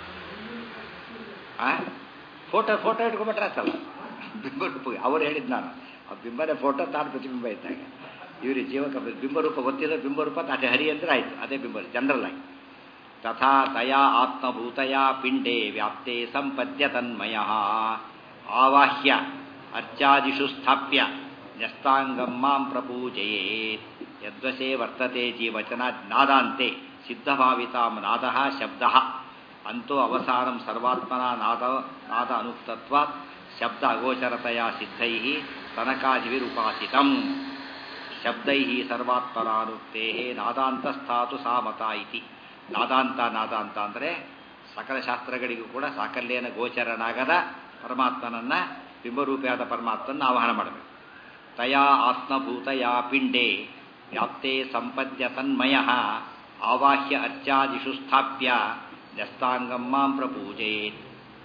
ಆ ಫೋಟೋ ಫೋಟೋ ಇಟ್ಕೊಂಡ್ಬಿಟ್ರೆ ಆತಲ್ಲ ಬಿಂಬರೂಪ ಅವ್ರು ಹೇಳಿದ್ ನಾನು ಆ ಬಿಂಬನೇ ಫೋಟೋ ತಾನು ಪ್ರತಿಬಿಂಬ ಇದ್ದಾಗ ಇವ್ರಿಗೆ ಜೀವಕ ಬಿಂಬರೂಪ ಗೊತ್ತಿಲ್ಲ ಬಿಂಬರೂಪ ಅದೇ ಹರಿ ಅಂದ್ರೆ ಆಯ್ತು ಅದೇ ಬಿಂಬ ಜನರಲ್ ಆಗಿ ತಥಾ ತಯಾ ಆತ್ಮಭೂತಯ ಪಿಂಡೇ ವ್ಯಾಪ್ತೆ ಸಂಪದ್ಯ ತನ್ಮಯ ಆವಾಹ್ಯ ಅರ್ಚಾದಿಷು ಸ್ಥಾಪ್ಯ ನ್ಯಸ್ತಾಂಗಂ ಮಾಂ ಪ್ರಪೂಜಯೇತ್ ಯದ್ವಶೇ ವರ್ತತೆ ಜೀವಚನ ನಾದಾಂತೆ ಸಿದ್ಧಭಾವಿತಾಂ ನಾದ ಶಬ್ದ ಅಂತೋ ಅವಸಾನಂ ಸರ್ವಾತ್ಮನ ನಾದ ನಾದ ಅನುಕ್ತತ್ವ ಶಬ್ದ ಅಗೋಚರತೆಯ ಸಿದ್ಧೈ ತನಕಾದಿವಿರುಪಾಸಿತಂ ಶಬ್ದೈ ಸರ್ವಾತ್ಮನಾನುಕ್ತೇ ನಾದಾಂತಸ್ಥಾತು ಸಾಮತ ಇತಿ ನಾದಾಂತ ನಾದಾಂತ ಅಂದರೆ ಸಕಲ ಶಾಸ್ತ್ರಗಳಿಗೂ ಕೂಡ ಸಾಕಲ್ಯನ ಗೋಚರನಾಗದ ಪರಮಾತ್ಮನನ್ನ ಬಿಂಬರೂಪಿಯಾದ ಪರಮಾತ್ಮನ ಆವಾಹನ ಮಾಡಬೇಕು ತಯಾ ಆತ್ಮಭೂತಯ ಪಿಂಡೇ ವ್ಯಾಪ್ತೆ ಸಂಪದ್ಯ ತನ್ಮಯ ಆವಾಹ್ಯ ಅರ್ಚಾದಿಷು ಸ್ಥಾಪ್ಯ ನ್ಯಸ್ತಾಂಗಂ ಮಾಂ ಪ್ರಪೂಜೇತ್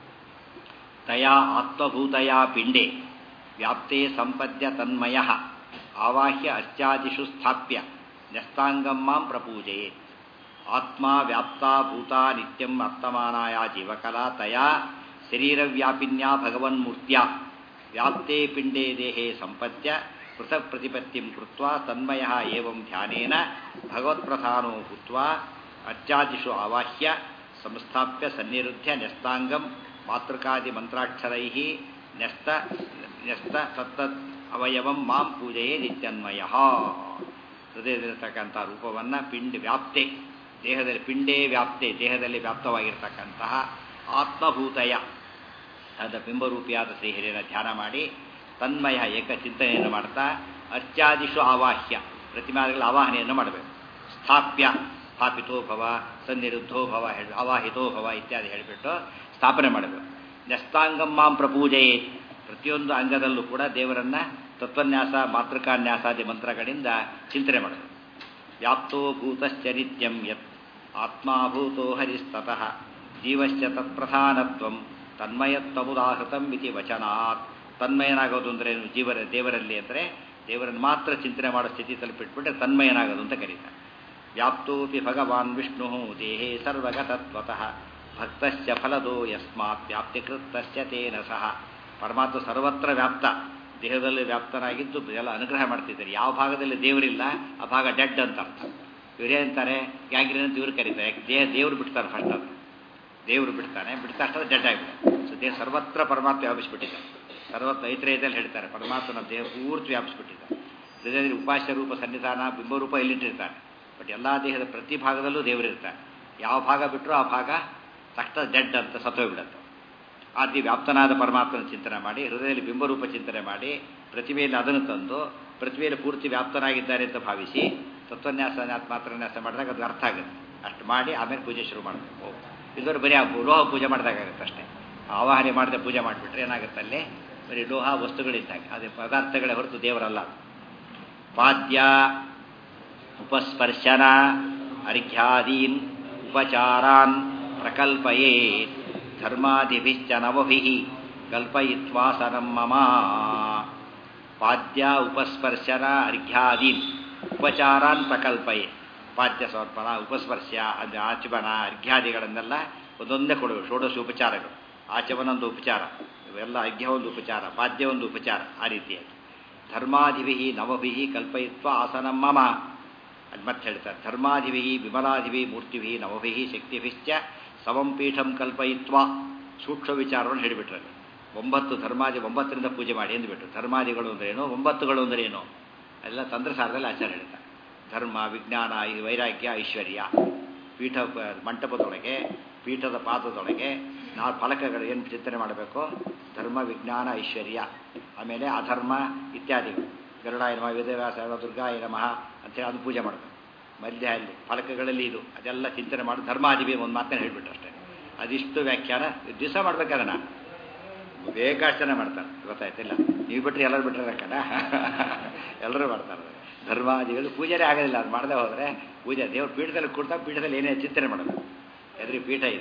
ತಯಾ ಆತ್ಮಭೂತಯ ಪಿಂಡೇ ವ್ಯಾಪ್ತೆ ಸಂಪದ್ಯ ತನ್ಮಯ ಆವಾಹ್ಯ ಅರ್ಚಾದಿಷು ಸ್ಥಾಪ್ಯ ನ್ಯಸ್ತಾಂಗಂ ಮಾಂ ಪ್ರಪೂಜಯೇತ್ ಆತ್ಮ ವ್ಯಾಪ್ತಾ ಭೂತಾ ನಿತ್ಯಂ ವರ್ತಮಾನಾಯ ಜೀವಕಲಾ ತಯಾ ಶರೀರವ್ಯಾಪಿನ್ಯಾ ಭಗವನ್ಮೂರ್ತ್ಯ ವ್ಯಾಪ್ತೆ ಪಿಂಡೇ ದೇಹೇ ಸಂಪತ್ಯ ಪೃಥಕ್ ಪ್ರತಿಪತ್ತಿಂ ಕೃತ್ವಾ ತನ್ಮಯ ಏವಂ ಧ್ಯಾನೇನ ಭಗವತ್ಪ್ರಧಾನೋ ಭೂತ್ವಾ ಅರ್ಚಾದಿಷು ಆವಾಹ್ಯ ಸಂಸ್ಥಾಪ್ಯ ಸನ್ನಿರುದ್ಧ್ಯ ನ್ಯಸ್ತಾಂಗಂ ಮಾತೃಕಾದಿ ಮಂತ್ರಾಕ್ಷರೈ ನ್ಯಸ್ತ ನ್ಯಸ್ತ ತತ್ತದ್ ಅವಯವಂ ಮಾಂ ಪೂಜೆಯೇ ನಿತ್ಯನ್ಮಯ ಹೃದಯದಲ್ಲಿರ್ತಕ್ಕಂಥ ರೂಪವನ್ನು ಪಿಂಡ ವ್ಯಾಪ್ತೆ ದೇಹದಲ್ಲಿ ಪಿಂಡೇ ವ್ಯಾಪ್ತೆ ದೇಹದಲ್ಲಿ ವ್ಯಾಪ್ತವಾಗಿರ್ತಕ್ಕಂತಹ ಆತ್ಮಭೂತಯ ಅದ ಬಿಂಬರೂಪಿಯಾದ ಶ್ರೀಹರಿಯನ್ನು ಧ್ಯಾನ ಮಾಡಿ ತನ್ಮಯ ಏಕ ಚಿಂತನೆಯನ್ನು ಮಾಡ್ತಾ ಅರ್ಚಾದಿಷು ಆವಾಹ್ಯ ಪ್ರತಿಮಾದಿಗಳ ಆವಾಹನೆಯನ್ನು ಮಾಡಬೇಕು ಸ್ಥಾಪ್ಯ ಸ್ಥಾಪಿತೋ ಭವ ಸನ್ನಿರುದ್ಧೋ ಭವ ಹೇಳಿ ಅವಾಹಿತೋ ಭವ ಇತ್ಯಾದಿ ಹೇಳಿಬಿಟ್ಟು ಸ್ಥಾಪನೆ ಮಾಡಬೇಕು ನ್ಯಸ್ತಾಂಗಂ ಮಾಂ ಪ್ರಪೂಜೆಯೇ ಪ್ರತಿಯೊಂದು ಅಂಗದಲ್ಲೂ ಕೂಡ ದೇವರನ್ನ ತತ್ವನ್ಯಾಸ ಮಾತೃಕಾನ್ಯಾಸಾದಿ ಮಂತ್ರಗಳಿಂದ ಚಿಂತನೆ ಮಾಡಬೇಕು ವ್ಯಾಪ್ತೋ ಭೂತಶ್ಚರಿತ್ಯಂ ಯತ್ ಆತ್ಮಾಭೂತೋ ಹರಿಸ್ತತಃ ಜೀವಶ್ಚ ತತ್ಪ್ರಧಾನತ್ವಂ ತನ್ಮಯತ್ವಮುದಾಹೃತಂ ಇತಿ ವಚನಾತ್ ತನ್ಮಯನಾಗೋದು ಅಂದರೆ ಜೀವರ ದೇವರಲ್ಲಿ ಅಂದರೆ ದೇವರನ್ನು ಮಾತ್ರ ಚಿಂತನೆ ಮಾಡೋ ಸ್ಥಿತಿ ತಲುಪಿಟ್ಬಿಟ್ರೆ ತನ್ಮಯನಾಗೋದು ಅಂತ ಕರೀತಾರೆ ವ್ಯಾಪ್ತೋಪಿ ಭಗವಾನ್ ವಿಷ್ಣು ದೇಹೇ ಸರ್ವಗತತ್ವತಃ ಭಕ್ತಶ್ಚ ಫಲದೋ ಯಸ್ಮಾತ್ ವ್ಯಾಪ್ತಿಕೃತಶ್ಚ ತೇನ ಸಹ ಪರಮಾತ್ಮ ಸರ್ವತ್ರ ವ್ಯಾಪ್ತ ದೇಹದಲ್ಲಿ ವ್ಯಾಪ್ತನಾಗಿದ್ದು ಎಲ್ಲ ಅನುಗ್ರಹ ಮಾಡ್ತಿದ್ದಾರೆ ಯಾವ ಭಾಗದಲ್ಲಿ ದೇವರಿಲ್ಲ ಆ ಭಾಗ ಡೆಡ್ ಅಂತ ಅರ್ಥ ಇವರೇಂತಾರೆ ಗ್ಯಾಂಗ್ರೀನ್ ಅಂತ ಇವ್ರು ಕರೀತಾರೆ ದೇಹ ದೇವ್ರು ಬಿಡ್ತಾರೆ ಫಸ್ಟ್ ಅದು ದೇವರು ಬಿಡ್ತಾನೆ ಬಿಡ್ತಾ ಅಷ್ಟೇ ಜಡ್ಡ ಆಗ್ಬಿಡುತ್ತೆ ಸೊ ದೇಹ ಸರ್ವತ್ರ ಪರಮಾತ್ಮ ವ್ಯಾಪಿಸ್ಬಿಟ್ಟಿದ್ದಾನೆ ಸರ್ವತ್ರ ಐತ್ರಯದಲ್ಲಿ ಹೇಳ್ತಾರೆ ಪರಮಾತ್ಮನ ದೇಹ ಪೂರ್ತಿ ವ್ಯಾಪಿಸ್ಬಿಟ್ಟಿದ್ದಾನೆ ಹೃದಯದಲ್ಲಿ ಉಪಾಸ್ಯ ರೂಪ ಸನ್ನಿಧಾನ ಬಿಂಬರೂಪ ಎಲ್ಲಿಟ್ಟಿರ್ತಾನೆ ಬಟ್ ಎಲ್ಲ ದೇಹದ ಪ್ರತಿ ಭಾಗದಲ್ಲೂ ದೇವರಿರ್ತಾನೆ ಯಾವ ಭಾಗ ಬಿಟ್ಟರೂ ಆ ಭಾಗ ತಕ್ಷಣ ಜಡ್ ಅಂತ ಸತ್ತೋಗ್ಬಿಡುತ್ತೆ ಆದಿ ವ್ಯಾಪ್ತನಾದ ಪರಮಾತ್ಮನ ಚಿಂತನೆ ಮಾಡಿ ಹೃದಯದಲ್ಲಿ ಬಿಂಬರೂಪ ಚಿಂತನೆ ಮಾಡಿ ಪ್ರತಿಮೆಯಲ್ಲಿ ಅದನ್ನು ತಂದು ಪ್ರತಿಮೆಯಲ್ಲಿ ಪೂರ್ತಿ ವ್ಯಾಪ್ತನಾಗಿದ್ದಾರೆ ಅಂತ ಭಾವಿಸಿ ತತ್ವನ್ಯಾಸ ಮಾತ್ರನ್ಯಾಸ ಮಾಡಿದಾಗ ಅದು ಅರ್ಥ ಆಗುತ್ತೆ ಅಷ್ಟು ಮಾಡಿ ಆಮೇಲೆ ಪೂಜೆ ಶುರು ಮಾಡಬೇಕು ಇಲ್ಲದವ್ರು ಬರೀ ಆ ಲೋಹ ಪೂಜೆ ಮಾಡಿದಾಗುತ್ತೆ ಅಷ್ಟೇ ಆವಾಹನೆ ಮಾಡದೆ ಪೂಜೆ ಮಾಡಿಬಿಟ್ರೆ ಏನಾಗುತ್ತೆ ಅಲ್ಲಿ ಬರೀ ಲೋಹ ವಸ್ತುಗಳಿದ್ದಾಗ ಅದೇ ಪದಾರ್ಥಗಳೇ ಹೊರತು ದೇವರಲ್ಲ ಪಾದ್ಯ ಉಪಸ್ಪರ್ಶನ ಅರ್ಘ್ಯಾದೀನ್ ಉಪಚಾರಾನ್ ಪ್ರಕಲ್ಪಯೇತ್ ಧರ್ಮಾದಿಭಿಶ್ಚ ನವಭಿ ಕಲ್ಪಯಿತ್ವಾಸನಂ ಮಮ ಪಾದ್ಯ ಉಪಸ್ಪರ್ಶನ ಅರ್ಘ್ಯಾದೀನ್ ಉಪಚಾರಾನ್ ಪ್ರಕಲ್ಪಯೇ ಪಾದ್ಯ ಸಮರ್ಪಣ ಉಪಸ್ಪರ್ಶ ಅದು ಆಚಮನ ಅರ್ಘ್ಯಾದಿಗಳನ್ನೆಲ್ಲ ಒಂದೊಂದೇ ಕೊಡುವ ಷೋಡಶ ಉಪಚಾರಗಳು ಆಚಮನ ಒಂದು ಉಪಚಾರ ಇವೆಲ್ಲ ಅರ್ಘ್ಯ ಒಂದು ಉಪಚಾರ ಪಾದ್ಯ ಒಂದು ಉಪಚಾರ ಆ ರೀತಿಯಾಗಿ ಧರ್ಮಾಧಿಭಿ ನವಭಿ ಕಲ್ಪಯಿತ್ವ ಆಸನಂ ಮಮ ಅದು ಮತ್ತೆ ಹೇಳ್ತಾರೆ ಧರ್ಮಾಧಿಭಿ ವಿಮಲಾಧಿಭಿ ಮೂರ್ತಿಭಿ ನವಭಿ ಶಕ್ತಿಭಿಶ್ಚ ಸಮಂ ಪೀಠಂ ಕಲ್ಪಯಿತ್ವ ಸೂಕ್ಷ್ಮ ವಿಚಾರವನ್ನು ಹೇಳಿಬಿಟ್ರಲ್ಲಿ ಒಂಬತ್ತು ಧರ್ಮಾದಿ ಒಂಬತ್ತರಿಂದ ಪೂಜೆ ಮಾಡಿ ಎಂದುಬಿಟ್ಟು ಧರ್ಮಾದಿಗಳು ಅಂದ್ರೇನು ಒಂಬತ್ತುಗಳು ಅಂದ್ರೇನು ಎಲ್ಲ ತಂತ್ರಸಾರದಲ್ಲಿ ಆಚಾರ ಹೇಳ್ತಾರೆ ಧರ್ಮ ವಿಜ್ಞಾನ ಈ ವೈರಾಗ್ಯ ಐಶ್ವರ್ಯ ಪೀಠ ಮಂಟಪದೊಳಗೆ ಪೀಠದ ಪಾದದೊಳಗೆ ನಾವು ಫಲಕಗಳು ಏನು ಚಿಂತನೆ ಮಾಡಬೇಕು ಧರ್ಮ ವಿಜ್ಞಾನ ಐಶ್ವರ್ಯ ಆಮೇಲೆ ಅಧರ್ಮ ಇತ್ಯಾದಿಗಳು ಗರುಡಾಯ ನಮಃ ವೇದವ್ಯಾಸ ದುರ್ಗಾಯ ನಮಃ ಅಂತೇಳಿ ಅದು ಪೂಜೆ ಮಾಡಬೇಕು ಮಧ್ಯ ಅಲ್ಲಿ ಫಲಕಗಳಲ್ಲಿ ಇದು ಅದೆಲ್ಲ ಚಿಂತನೆ ಮಾಡಿ ಧರ್ಮಾದಿವಿ ಒಂದು ಮಾತನ್ನ ಹೇಳ್ಬಿಟ್ಟು ಅಷ್ಟೇ ಅದಿಷ್ಟು ವ್ಯಾಖ್ಯಾನ ದಿವಸ ಮಾಡ್ಬೇಕದನ್ನ ಬೇಕಾಷ್ಟು ಜನ ಮಾಡ್ತಾರೆ ಗೊತ್ತಾಯ್ತಿಲ್ಲ ನೀವು ಬಿಟ್ಟರೆ ಎಲ್ಲರೂ ಬಿಟ್ಟರೆ ಕಣ ಎಲ್ಲರೂ ಮಾಡ್ತಾರೆ ಧರ್ಮಾದಿಗಳು ಪೂಜೆನೇ ಆಗೋದಿಲ್ಲ ಅದು ಮಾಡದೆ ಹೋದರೆ ಪೂಜೆ ದೇವ್ರ ಪೀಠದಲ್ಲಿ ಕೊಡ್ತಾ ಪೀಠದಲ್ಲಿ ಏನೇ ಚಿಂತನೆ ಮಾಡಬೇಕು ಎದ್ರಿ ಪೀಠ ಇದೆ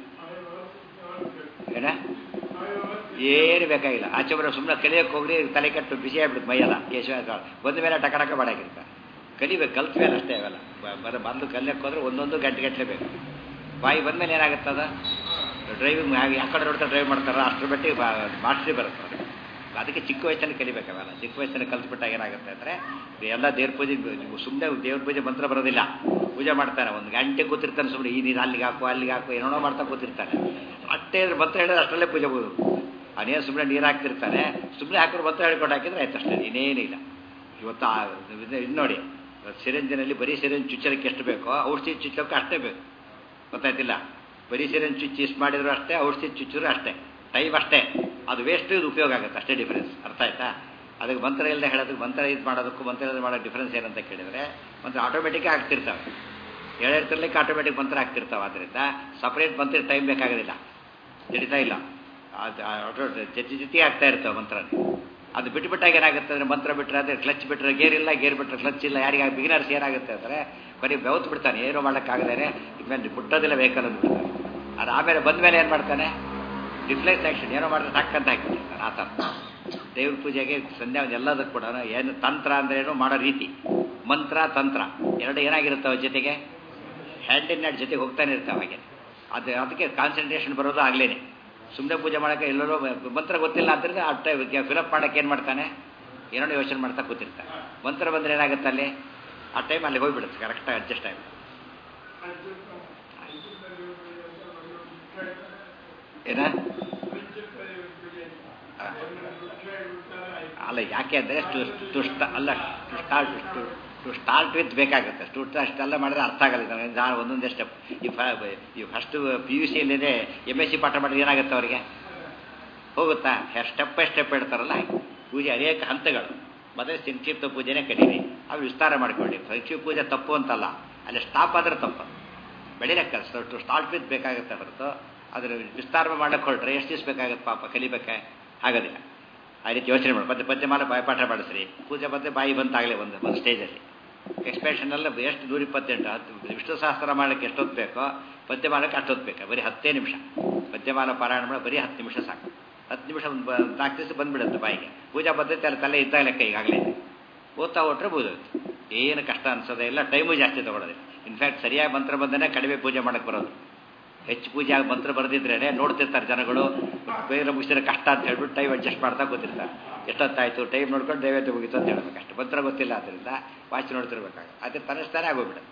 ಏನ ಏನು ಬೇಕಾಗಿಲ್ಲ ಆಚೆ ಬರೋ ಸುಮ್ಮನೆ ಕಲಿಯೋಕೆ ಹೋಗ್ರಿ ತಲೆ ಕಟ್ಟು ಬಿಸಿ ಆಗ್ಬಿಡುತ್ತೆ ಮೈಯೆಲ್ಲ ಕೇಶವ ಬಂದ ಮೇಲೆ ಟಕ ಟಕ ಮಾಡಾಗಿರ್ತಾರೆ ಕಲಿಬೇಕು ಕಲ್ತ ಮೇಲೆ ಅಷ್ಟೇ ಅವೆಲ್ಲ ಬರ ಬಂದು ಕಲಿಯಕ್ಕೆ ಹೋದ್ರೆ ಒಂದೊಂದು ಗಂಟೆ ಗಟ್ಟಲೆ ಬೇಕು ಬಾಯಿ ಬಂದಮೇಲೆ ಏನಾಗುತ್ತದ ಡ್ರೈವಿಂಗ್ ಹಾಗೆ ಯಾವ ಕಡೆ ನೋಡ್ತಾ ಡ್ರೈವ್ ಮಾಡ್ತಾರ ಅಷ್ಟರ ಮಟ್ಟಿಗೆ ಮಾಸ್ಟ್ರಿ ಬರುತ್ತೆ ಅವ್ರಿಗೆ ಅದಕ್ಕೆ ಚಿಕ್ಕ ವಯಸ್ಸಲ್ಲಿ ಕಲಿಬೇಕು ಅವೆಲ್ಲ ಚಿಕ್ಕ ವಯಸ್ಸಲ್ಲಿ ಕಲ್ತ್ಬಿಟ್ಟಾಗ ಏನಾಗುತ್ತೆ ಅಂದರೆ ಎಲ್ಲ ದೇವ್ರ ಪೂಜೆ ಸುಮ್ಮನೆ ದೇವ್ರ ಪೂಜೆ ಮಂತ್ರ ಬರೋದಿಲ್ಲ ಪೂಜೆ ಮಾಡ್ತಾನೆ ಒಂದು ಗಂಟೆ ಕೂತಿರ್ತಾನೆ ಸುಮ್ಮನೆ ಈ ನೀರು ಅಲ್ಲಿಗೆ ಹಾಕು ಅಲ್ಲಿಗೆ ಹಾಕು ಏನೋ ಮಾಡ್ತಾ ಕೂತಿರ್ತಾನೆ ಅಷ್ಟೇ ಮಂತ್ರ ಹೇಳಿದ್ರೆ ಅಷ್ಟರಲ್ಲೇ ಪೂಜೆ ಬೋದು ಅವನೇನು ಸುಮ್ಮನೆ ನೀರು ಹಾಕ್ತಿರ್ತಾನೆ ಸುಮ್ಮನೆ ಹಾಕಿದ್ರೆ ಮಂತ್ರ ಹೇಳ್ಕೊಂಡು ಹಾಕಿದ್ರೆ ಆಯ್ತು ಅಷ್ಟೇ ಇನ್ನೇನಿಲ್ಲ ಇವತ್ತು ಇದು ನೋಡಿ ಸಿರಂಜಿನಲ್ಲಿ ಬರೀ ಸಿರಂಜ್ ಚುಚ್ಚರಕ್ಕೆ ಎಷ್ಟು ಬೇಕೋ ಔಷಧಿ ಚುಚ್ಚೋಕೆ ಅಷ್ಟೇ ಬೇಕು ಗೊತ್ತಾಯ್ತಿಲ್ಲ ಬರೀ ಸಿರಂಜ್ ಚುಚ್ಚಿ ಇಷ್ಟು ಮಾಡಿದ್ರು ಅಷ್ಟೇ ಔಷಧಿ ಚುಚ್ಚಿದ್ರು ಅಷ್ಟೇ ಟೈಮ್ ಅಷ್ಟೇ ಅದು ವೇಸ್ಟ್ ಇದು ಉಪಯೋಗ ಆಗುತ್ತೆ ಅಷ್ಟೇ ಡಿಫರೆನ್ಸ್ ಅರ್ಥ ಆಯ್ತಾ ಅದಕ್ಕೆ ಮಂತ್ರ ಇಲ್ಲದೆ ಹೇಳೋದಕ್ಕೆ ಮಂತ್ರ ಇದು ಮಾಡೋದಕ್ಕೂ ಮಂತ್ರ ಇಲ್ಲದೆ ಮಾಡೋ ಡಿಫರೆನ್ಸ್ ಏನಂತ ಕೇಳಿದರೆ ಮಂತ್ರ ಆಟೋಮೆಟಿಕ್ ಆಗ್ತಿರ್ತಾವೆ ಹೇಳಿರ್ತಿರ್ಲಿಕ್ಕೆ ಆಟೋಮೆಟಿಕ್ ಮಂತ್ರ ಆಗ್ತಿರ್ತಾವೆ ಆದ್ದರಿಂದ ಸಪ್ರೇಟ್ ಮಂತ್ರ ಟೈಮ್ ಬೇಕಾಗೋದಿಲ್ಲ ನಡೀತಾ ಇಲ್ಲ ಅದು ಆಟೋ ಜೊತೆ ಜೊತೆ ಆಗ್ತಾ ಇರ್ತವೆ ಮಂತ್ರ ಅದು ಬಿಟ್ಬಿಟ್ಟಾಗ ಏನಾಗುತ್ತೆ ಅಂದರೆ ಮಂತ್ರ ಬಿಟ್ಟರೆ ಅದೇ ಕ್ಲಚ್ ಬಿಟ್ಟರೆ ಗೇರ್ ಇಲ್ಲ ಗೇರ್ ಬಿಟ್ಟರೆ ಕ್ಲಚ್ ಇಲ್ಲ ಯಾರಿಗೆ ಬಿಗಿನರ್ಸ್ ಏನಾಗುತ್ತೆ ಅಂದರೆ ಬರೀ ಬೆವತ್ತು ಬಿಡ್ತಾನೆ ಏನೂ ಮಾಡೋಕ್ಕಾಗದೇ ಇನ್ಮೇಲೆ ಬಿಟ್ಟೋದಿಲ್ಲ ವೆಹಿಕಲ್ ಅಂದ್ಬಿಡ್ತಾನೆ ಅದು ಆಮೇಲೆ ಬಂದ ಮೇಲೆ ಏನು ಮಾಡ್ತಾನೆ ರಿಫ್ಲೆಕ್ಸ್ ಆ್ಯಕ್ಷನ್ ಏನೋ ಮಾಡಿದ್ರೆ ಟಕ್ಕಂತ ಹಾಕಿಬಿಡ್ತಾನೆ ಆ ಥರ ದೇವ್ರ ಪೂಜೆಗೆ ಸಂಧ್ಯಾ ಎಲ್ಲದಕ್ಕೂ ಕೂಡ ಏನು ತಂತ್ರ ಅಂದ್ರೆ ಏನು ಮಾಡೋ ರೀತಿ ಮಂತ್ರ ತಂತ್ರ ಎರಡು ಏನಾಗಿರುತ್ತವೆ ಜೊತೆಗೆ ಹ್ಯಾಂಡ್ ಇನ್ ಹ್ಯಾಂಡ್ ಜೊತೆಗೆ ಹೋಗ್ತಾನೆ ಇರ್ತಾವೆ ಹಾಗೆ ಅದು ಅದಕ್ಕೆ ಕಾನ್ಸಂಟ್ರೇಷನ್ ಬರೋದು ಆಗಲೇನೆ ಸುಮ್ಮನೆ ಪೂಜೆ ಮಾಡೋಕ್ಕೆ ಎಲ್ಲರೂ ಮಂತ್ರ ಗೊತ್ತಿಲ್ಲ ಅಂತಂದ್ರೆ ಆ ಟೈಮ್ ಫಿಲಪ್ ಮಾಡೋಕ್ಕೆ ಏನು ಮಾಡ್ತಾನೆ ಏನೋ ಯೋಚನೆ ಮಾಡ್ತಾ ಕೂತಿರ್ತಾನೆ ಮಂತ್ರ ಬಂದರೆ ಏನಾಗುತ್ತೆ ಅಲ್ಲಿ ಆ ಟೈಮ್ ಅಲ್ಲಿ ಹೋಗ್ಬಿಡುತ್ತೆ ಕರೆಕ್ಟಾಗಿ ಅಡ್ಜಸ್ಟ್ ಆಗಿ ಏನ ಅಲ್ಲ ಯಾಕೆ ಅಂದರೆ ಟು ಸ್ಟ ಅಲ್ಲ to start to to start with ಬೇಕಾಗುತ್ತೆ ಟು ಅಷ್ಟೆಲ್ಲ ಮಾಡಿದ್ರೆ ಅರ್ಥ ಆಗಲ್ಲ ನಾನು ಒಂದೊಂದೇ ಸ್ಟೆಪ್ ಈ ಫ ಈ ಫಸ್ಟ್ ಪಿ ಯು ಸಿಯಲ್ಲಿದೆ ಎಮ್ ಎಸ್ ಸಿ ಪಾಠ ಮಾಡಿದ್ರೆ ಏನಾಗುತ್ತೆ ಅವರಿಗೆ ಹೋಗುತ್ತಾ ಸ್ಟೆಪ್ ಬೈ ಸ್ಟೆಪ್ ಹೇಳ್ತಾರಲ್ಲ ಪೂಜೆ ಅನೇಕ ಹಂತಗಳು ಮೊದಲೇ ಸಂಕ್ಷಿಪ್ತ ಪೂಜೆನೇ ಕಡೀರಿ ಆಮೇಲೆ ವಿಸ್ತಾರ ಮಾಡ್ಕೊಳ್ಳಿ ಸಂಕ್ಷಿಪ್ತ ಪೂಜೆ ತಪ್ಪು ಅಂತಲ್ಲ ಅಲ್ಲಿ ಸ್ಟಾಪ್ ಆದರೆ ತಪ್ಪು ಬೆಳಿಲಕ್ಕ ಟು ಸ್ಟಾರ್ಟ್ ವಿತ್ ಬೇಕಾಗುತ್ತೆ ಹೊರತು ಅದರ ವಿಸ್ತಾರ ಮಾಡಕ್ಕೆ ಹೊರಟ್ರೆ ಎಷ್ಟು ದಿವಸ ಬೇಕಾಗುತ್ತೆ ಪಾಪ ಕಲಿಬೇಕಾ ಆಗೋದಿಲ್ಲ ಆ ರೀತಿ ಯೋಚನೆ ಮಾಡಿ ಮತ್ತೆ ಪದ್ಯಮಾಲ ಬಾಯಿ ಪಾಠ ಮಾಡಿಸ್ರಿ ಪೂಜೆ ಮತ್ತೆ ಬಾಯಿ ಬಂತಾಗಲೇ ಒಂದು ಒಂದು ಸ್ಟೇಜಲ್ಲಿ ಎಕ್ಸ್ಪ್ರೆಷನ್ನೆಲ್ಲ ಎಷ್ಟು ನೂರ ಇಪ್ಪತ್ತೆಂಟು ಹತ್ತು ವಿಷ್ಣು ಸಹಸ್ರ ಮಾಡಲಿಕ್ಕೆ ಎಷ್ಟೊತ್ತು ಬೇಕೋ ಪದ್ಯ ಮಾಡಕ್ಕೆ ಅಷ್ಟೊತ್ತು ಬೇಕು ಬರೀ ಹತ್ತೇ ನಿಮಿಷ ಪದ್ಯಮಾಲ ಪಾರಾಯಣ ಮಾಡಿ ಬರೀ ಹತ್ತು ನಿಮಿಷ ಸಾಕು ಹತ್ತು ನಿಮಿಷ ಒಂದು ನಾಲ್ಕು ದಿವಸ ಬಂದುಬಿಡುತ್ತೆ ಬಾಯಿಗೆ ಪೂಜಾ ಪದ್ಧತಿ ಅಲ್ಲಿ ತಲೆ ಇದ್ದಾಗ ಲೆಕ್ಕ ಈಗಾಗಲೇ ಓದ್ತಾ ಹೊಟ್ರೆ ಬೂದೋಯ್ತು ಏನು ಕಷ್ಟ ಅನ್ಸೋದೇ ಇಲ್ಲ ಟೈಮು ಜಾಸ್ತಿ ತೊಗೊಳೋದಿಲ್ಲ ಇನ್ಫ್ಯಾಕ್ಟ್ ಸರಿಯಾಗಿ ಮಂತ್ರ ಬಂದೇ ಕಡಿಮೆ ಪೂಜೆ ಮಾಡಕ್ಕೆ ಬರೋದು ಹೆಚ್ಚು ಪೂಜೆ ಆಗಿ ಮಂತ್ರ ಬರೆದಿದ್ರೇ ನೋಡ್ತಿರ್ತಾರೆ ಜನಗಳು ಬೇರೆ ಮುಗಿಸಿದ್ರೆ ಕಷ್ಟ ಅಂತ ಹೇಳ್ಬಿಟ್ಟು ಟೈಮ್ ಅಡ್ಜಸ್ಟ್ ಮಾಡ್ತಾ ಕೂತಿರ್ತಾರೆ ಎಷ್ಟೊತ್ತಾಯಿತು ಟೈಮ್ ನೋಡ್ಕೊಂಡು ದೈವತೆ ಮುಗಿತು ಅಂತ ಹೇಳ್ಬೇಕು ಅಷ್ಟು ಮಂತ್ರ ಗೊತ್ತಿಲ್ಲ ಆದ್ದರಿಂದ ವಾಚ್ ನೋಡ್ತಿರ್ಬೇಕಾಗ ಅದೇ ತನ್ನಿಸ್ತಾನೆ ಆಗೋಗ್ಬಿಡುತ್ತೆ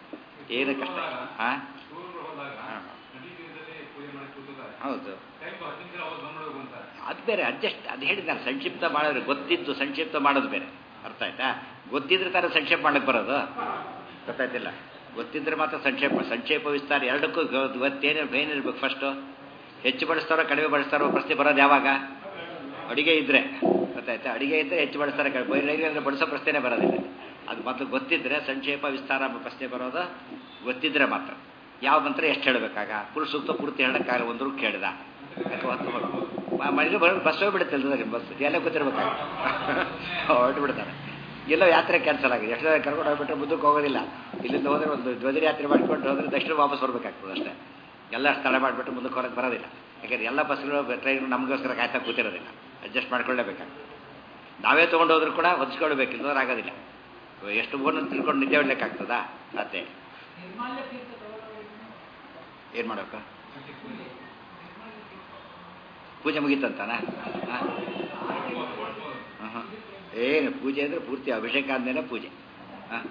ಏನು ಕಷ್ಟ ಹಾಂ ಟೂರ್ ಹೋದಾಗ ಹಾಂ. ನದಿ ತೀರದಲ್ಲಿ ಪೂಜೆ ಮಾಡಿ ಕೂತಿದ್ದಾರೆ ಹೌದು ಟೈಮ್ ಹತ್ತು ನಿಮಿಷ ಅವ್ರು ಬಂದ್ಬಿಡ್ಬೇಕು ಅಂತ ಅದು ಬೇರೆ ಅಡ್ಜಸ್ಟ್ ಅದು ಹೇಳಿದ್ದಾರೆ ಸಂಕ್ಷಿಪ್ತ ಮಾಡೋದು ಗೊತ್ತಿದ್ದು ಸಂಕ್ಷಿಪ್ತ ಮಾಡೋದು ಬೇರೆ ಅರ್ಥ ಆಯ್ತಾ ಗೊತ್ತಿದ್ರೆ ತಾನೇ ಸಂಕ್ಷೇಪ ಮಾಡಕ್ಕೆ ಬರೋದು ಗೊತ್ತಾಯ್ತಿಲ್ಲ ಗೊತ್ತಿದ್ರೆ ಮಾತ್ರ ಸಂಕ್ಷೇಪ ಸಂಕ್ಷೇಪ ವಿಸ್ತಾರ ಎರಡಕ್ಕೂ ಗೊ- ಗೊತ್ತೇನು ಏನಿರ್ಬೇಕು ಫಸ್ಟು ಹೆಚ್ಚು ಬಳಸ್ತಾರೋ ಕಡಿಮೆ ಬಳಸ್ತಾರೋ ಪ್ರಶ್ನೆ ಬರೋದು ಯಾವಾಗ ಅಡಿಗೆ ಇದ್ರೆ ಗೊತ್ತಾಯ್ತಾ ಅಡಿಗೆ ಇದ್ರೆ ಹೆಚ್ಚು ಬಳಸ್ತಾರೆ ಕಡಿಮೆ ಬೈಲಿಗೆ ಅಂದ್ರೆ ಬಳಸೋ ಪ್ರಶ್ನೆನೇ ಬರೋದಿಲ್ಲ ಅದು ಮೊದಲು ಗೊತ್ತಿದ್ರೆ ಸಂಕ್ಷೇಪ ವಿಸ್ತಾರ ಎಂಬ ಪ್ರಶ್ನೆ ಬರೋದು ಗೊತ್ತಿದ್ರೆ ಮಾತ್ರ ಯಾವ ಮಂತ್ರ ಎಷ್ಟು ಹೇಳಬೇಕಾಗ ಪುರುಷ ಸೂಕ್ತ ಪೂರ್ತಿ ಹೇಳಕ್ಕಾಗಲ್ಲ ಒಂದು ರೂಪ್ ಕೇಳಿದ ಮನೆಗೆ ಬರೋ ಬಸ್ ಹೋಗ್ಬಿಡುತ್ತೆ ಅಲ್ದಾಗ ಬಸ್ ಎಲ್ಲ ಗೊತ್ತಿರ್ಬೇಕಾಗ ಹೊರಟು ಬಿಡ್ತಾರೆ ಎಲ್ಲೋ ಯಾತ್ರೆ ಕ್ಯಾನ್ಸಲ್ ಆಗಿದೆ ಎಷ್ಟು ಜನ ಕರ್ಕೊಂಡು ಹೋಗ್ಬಿಟ್ರೆ ಮುಂದಕ್ಕೆ ಹೋಗೋದಿಲ್ಲ ಇಲ್ಲಿಂದ ಹೋದ್ರೆ ಒಂದು ಧ್ವಜ ಯಾತ್ರೆ ಮಾಡ್ಕೊಂಡು ಹೋದ್ರೆ ದಕ್ಷಿಣ ವಾಪಸ್ ಬರ್ಬೇಕಾಗ್ತದೆ ಅಷ್ಟೇ ಎಲ್ಲ ಸ್ಥಳ ಮಾಡಿಬಿಟ್ಟು ಮುಂದಕ್ಕೆ ಹೊರಗೆ ಬರೋದಿಲ್ಲ ಯಾಕಂದ್ರೆ ಎಲ್ಲ ಬಸ್ಗಳು ಟ್ರೈನ್ ನಮಗೋಸ್ಕರ ಕಾಯ್ತಾ ಕೂತಿರೋದಿಲ್ಲ ಅಡ್ಜಸ್ಟ್ ಮಾಡ್ಕೊಳ್ಳೇಬೇಕಾಗ್ತದೆ ನಾವೇ ತೊಗೊಂಡು ಹೋದ್ರೂ ಕೂಡ ಹೊಂಚ್ಕೊಳ್ಬೇಕು ಇಲ್ಲದ್ರೆ ಆಗೋದಿಲ್ಲ ಎಷ್ಟು ಬೋನ್ ತಿಳ್ಕೊಂಡು ನಿದ್ದೆ ಹೊಡ್ಲಿಕ್ಕಾಗ್ತದಾ ಅದೇ ಏನು ಮಾಡಬೇಕು ಪೂಜೆ ಮುಗೀತಂತಾನ ಏನು ಪೂಜೆ ಅಂದರೆ ಪೂರ್ತಿ ಅಭಿಷೇಕ ಆದ್ಮೇಲೆ ಪೂಜೆ ಹಾಂ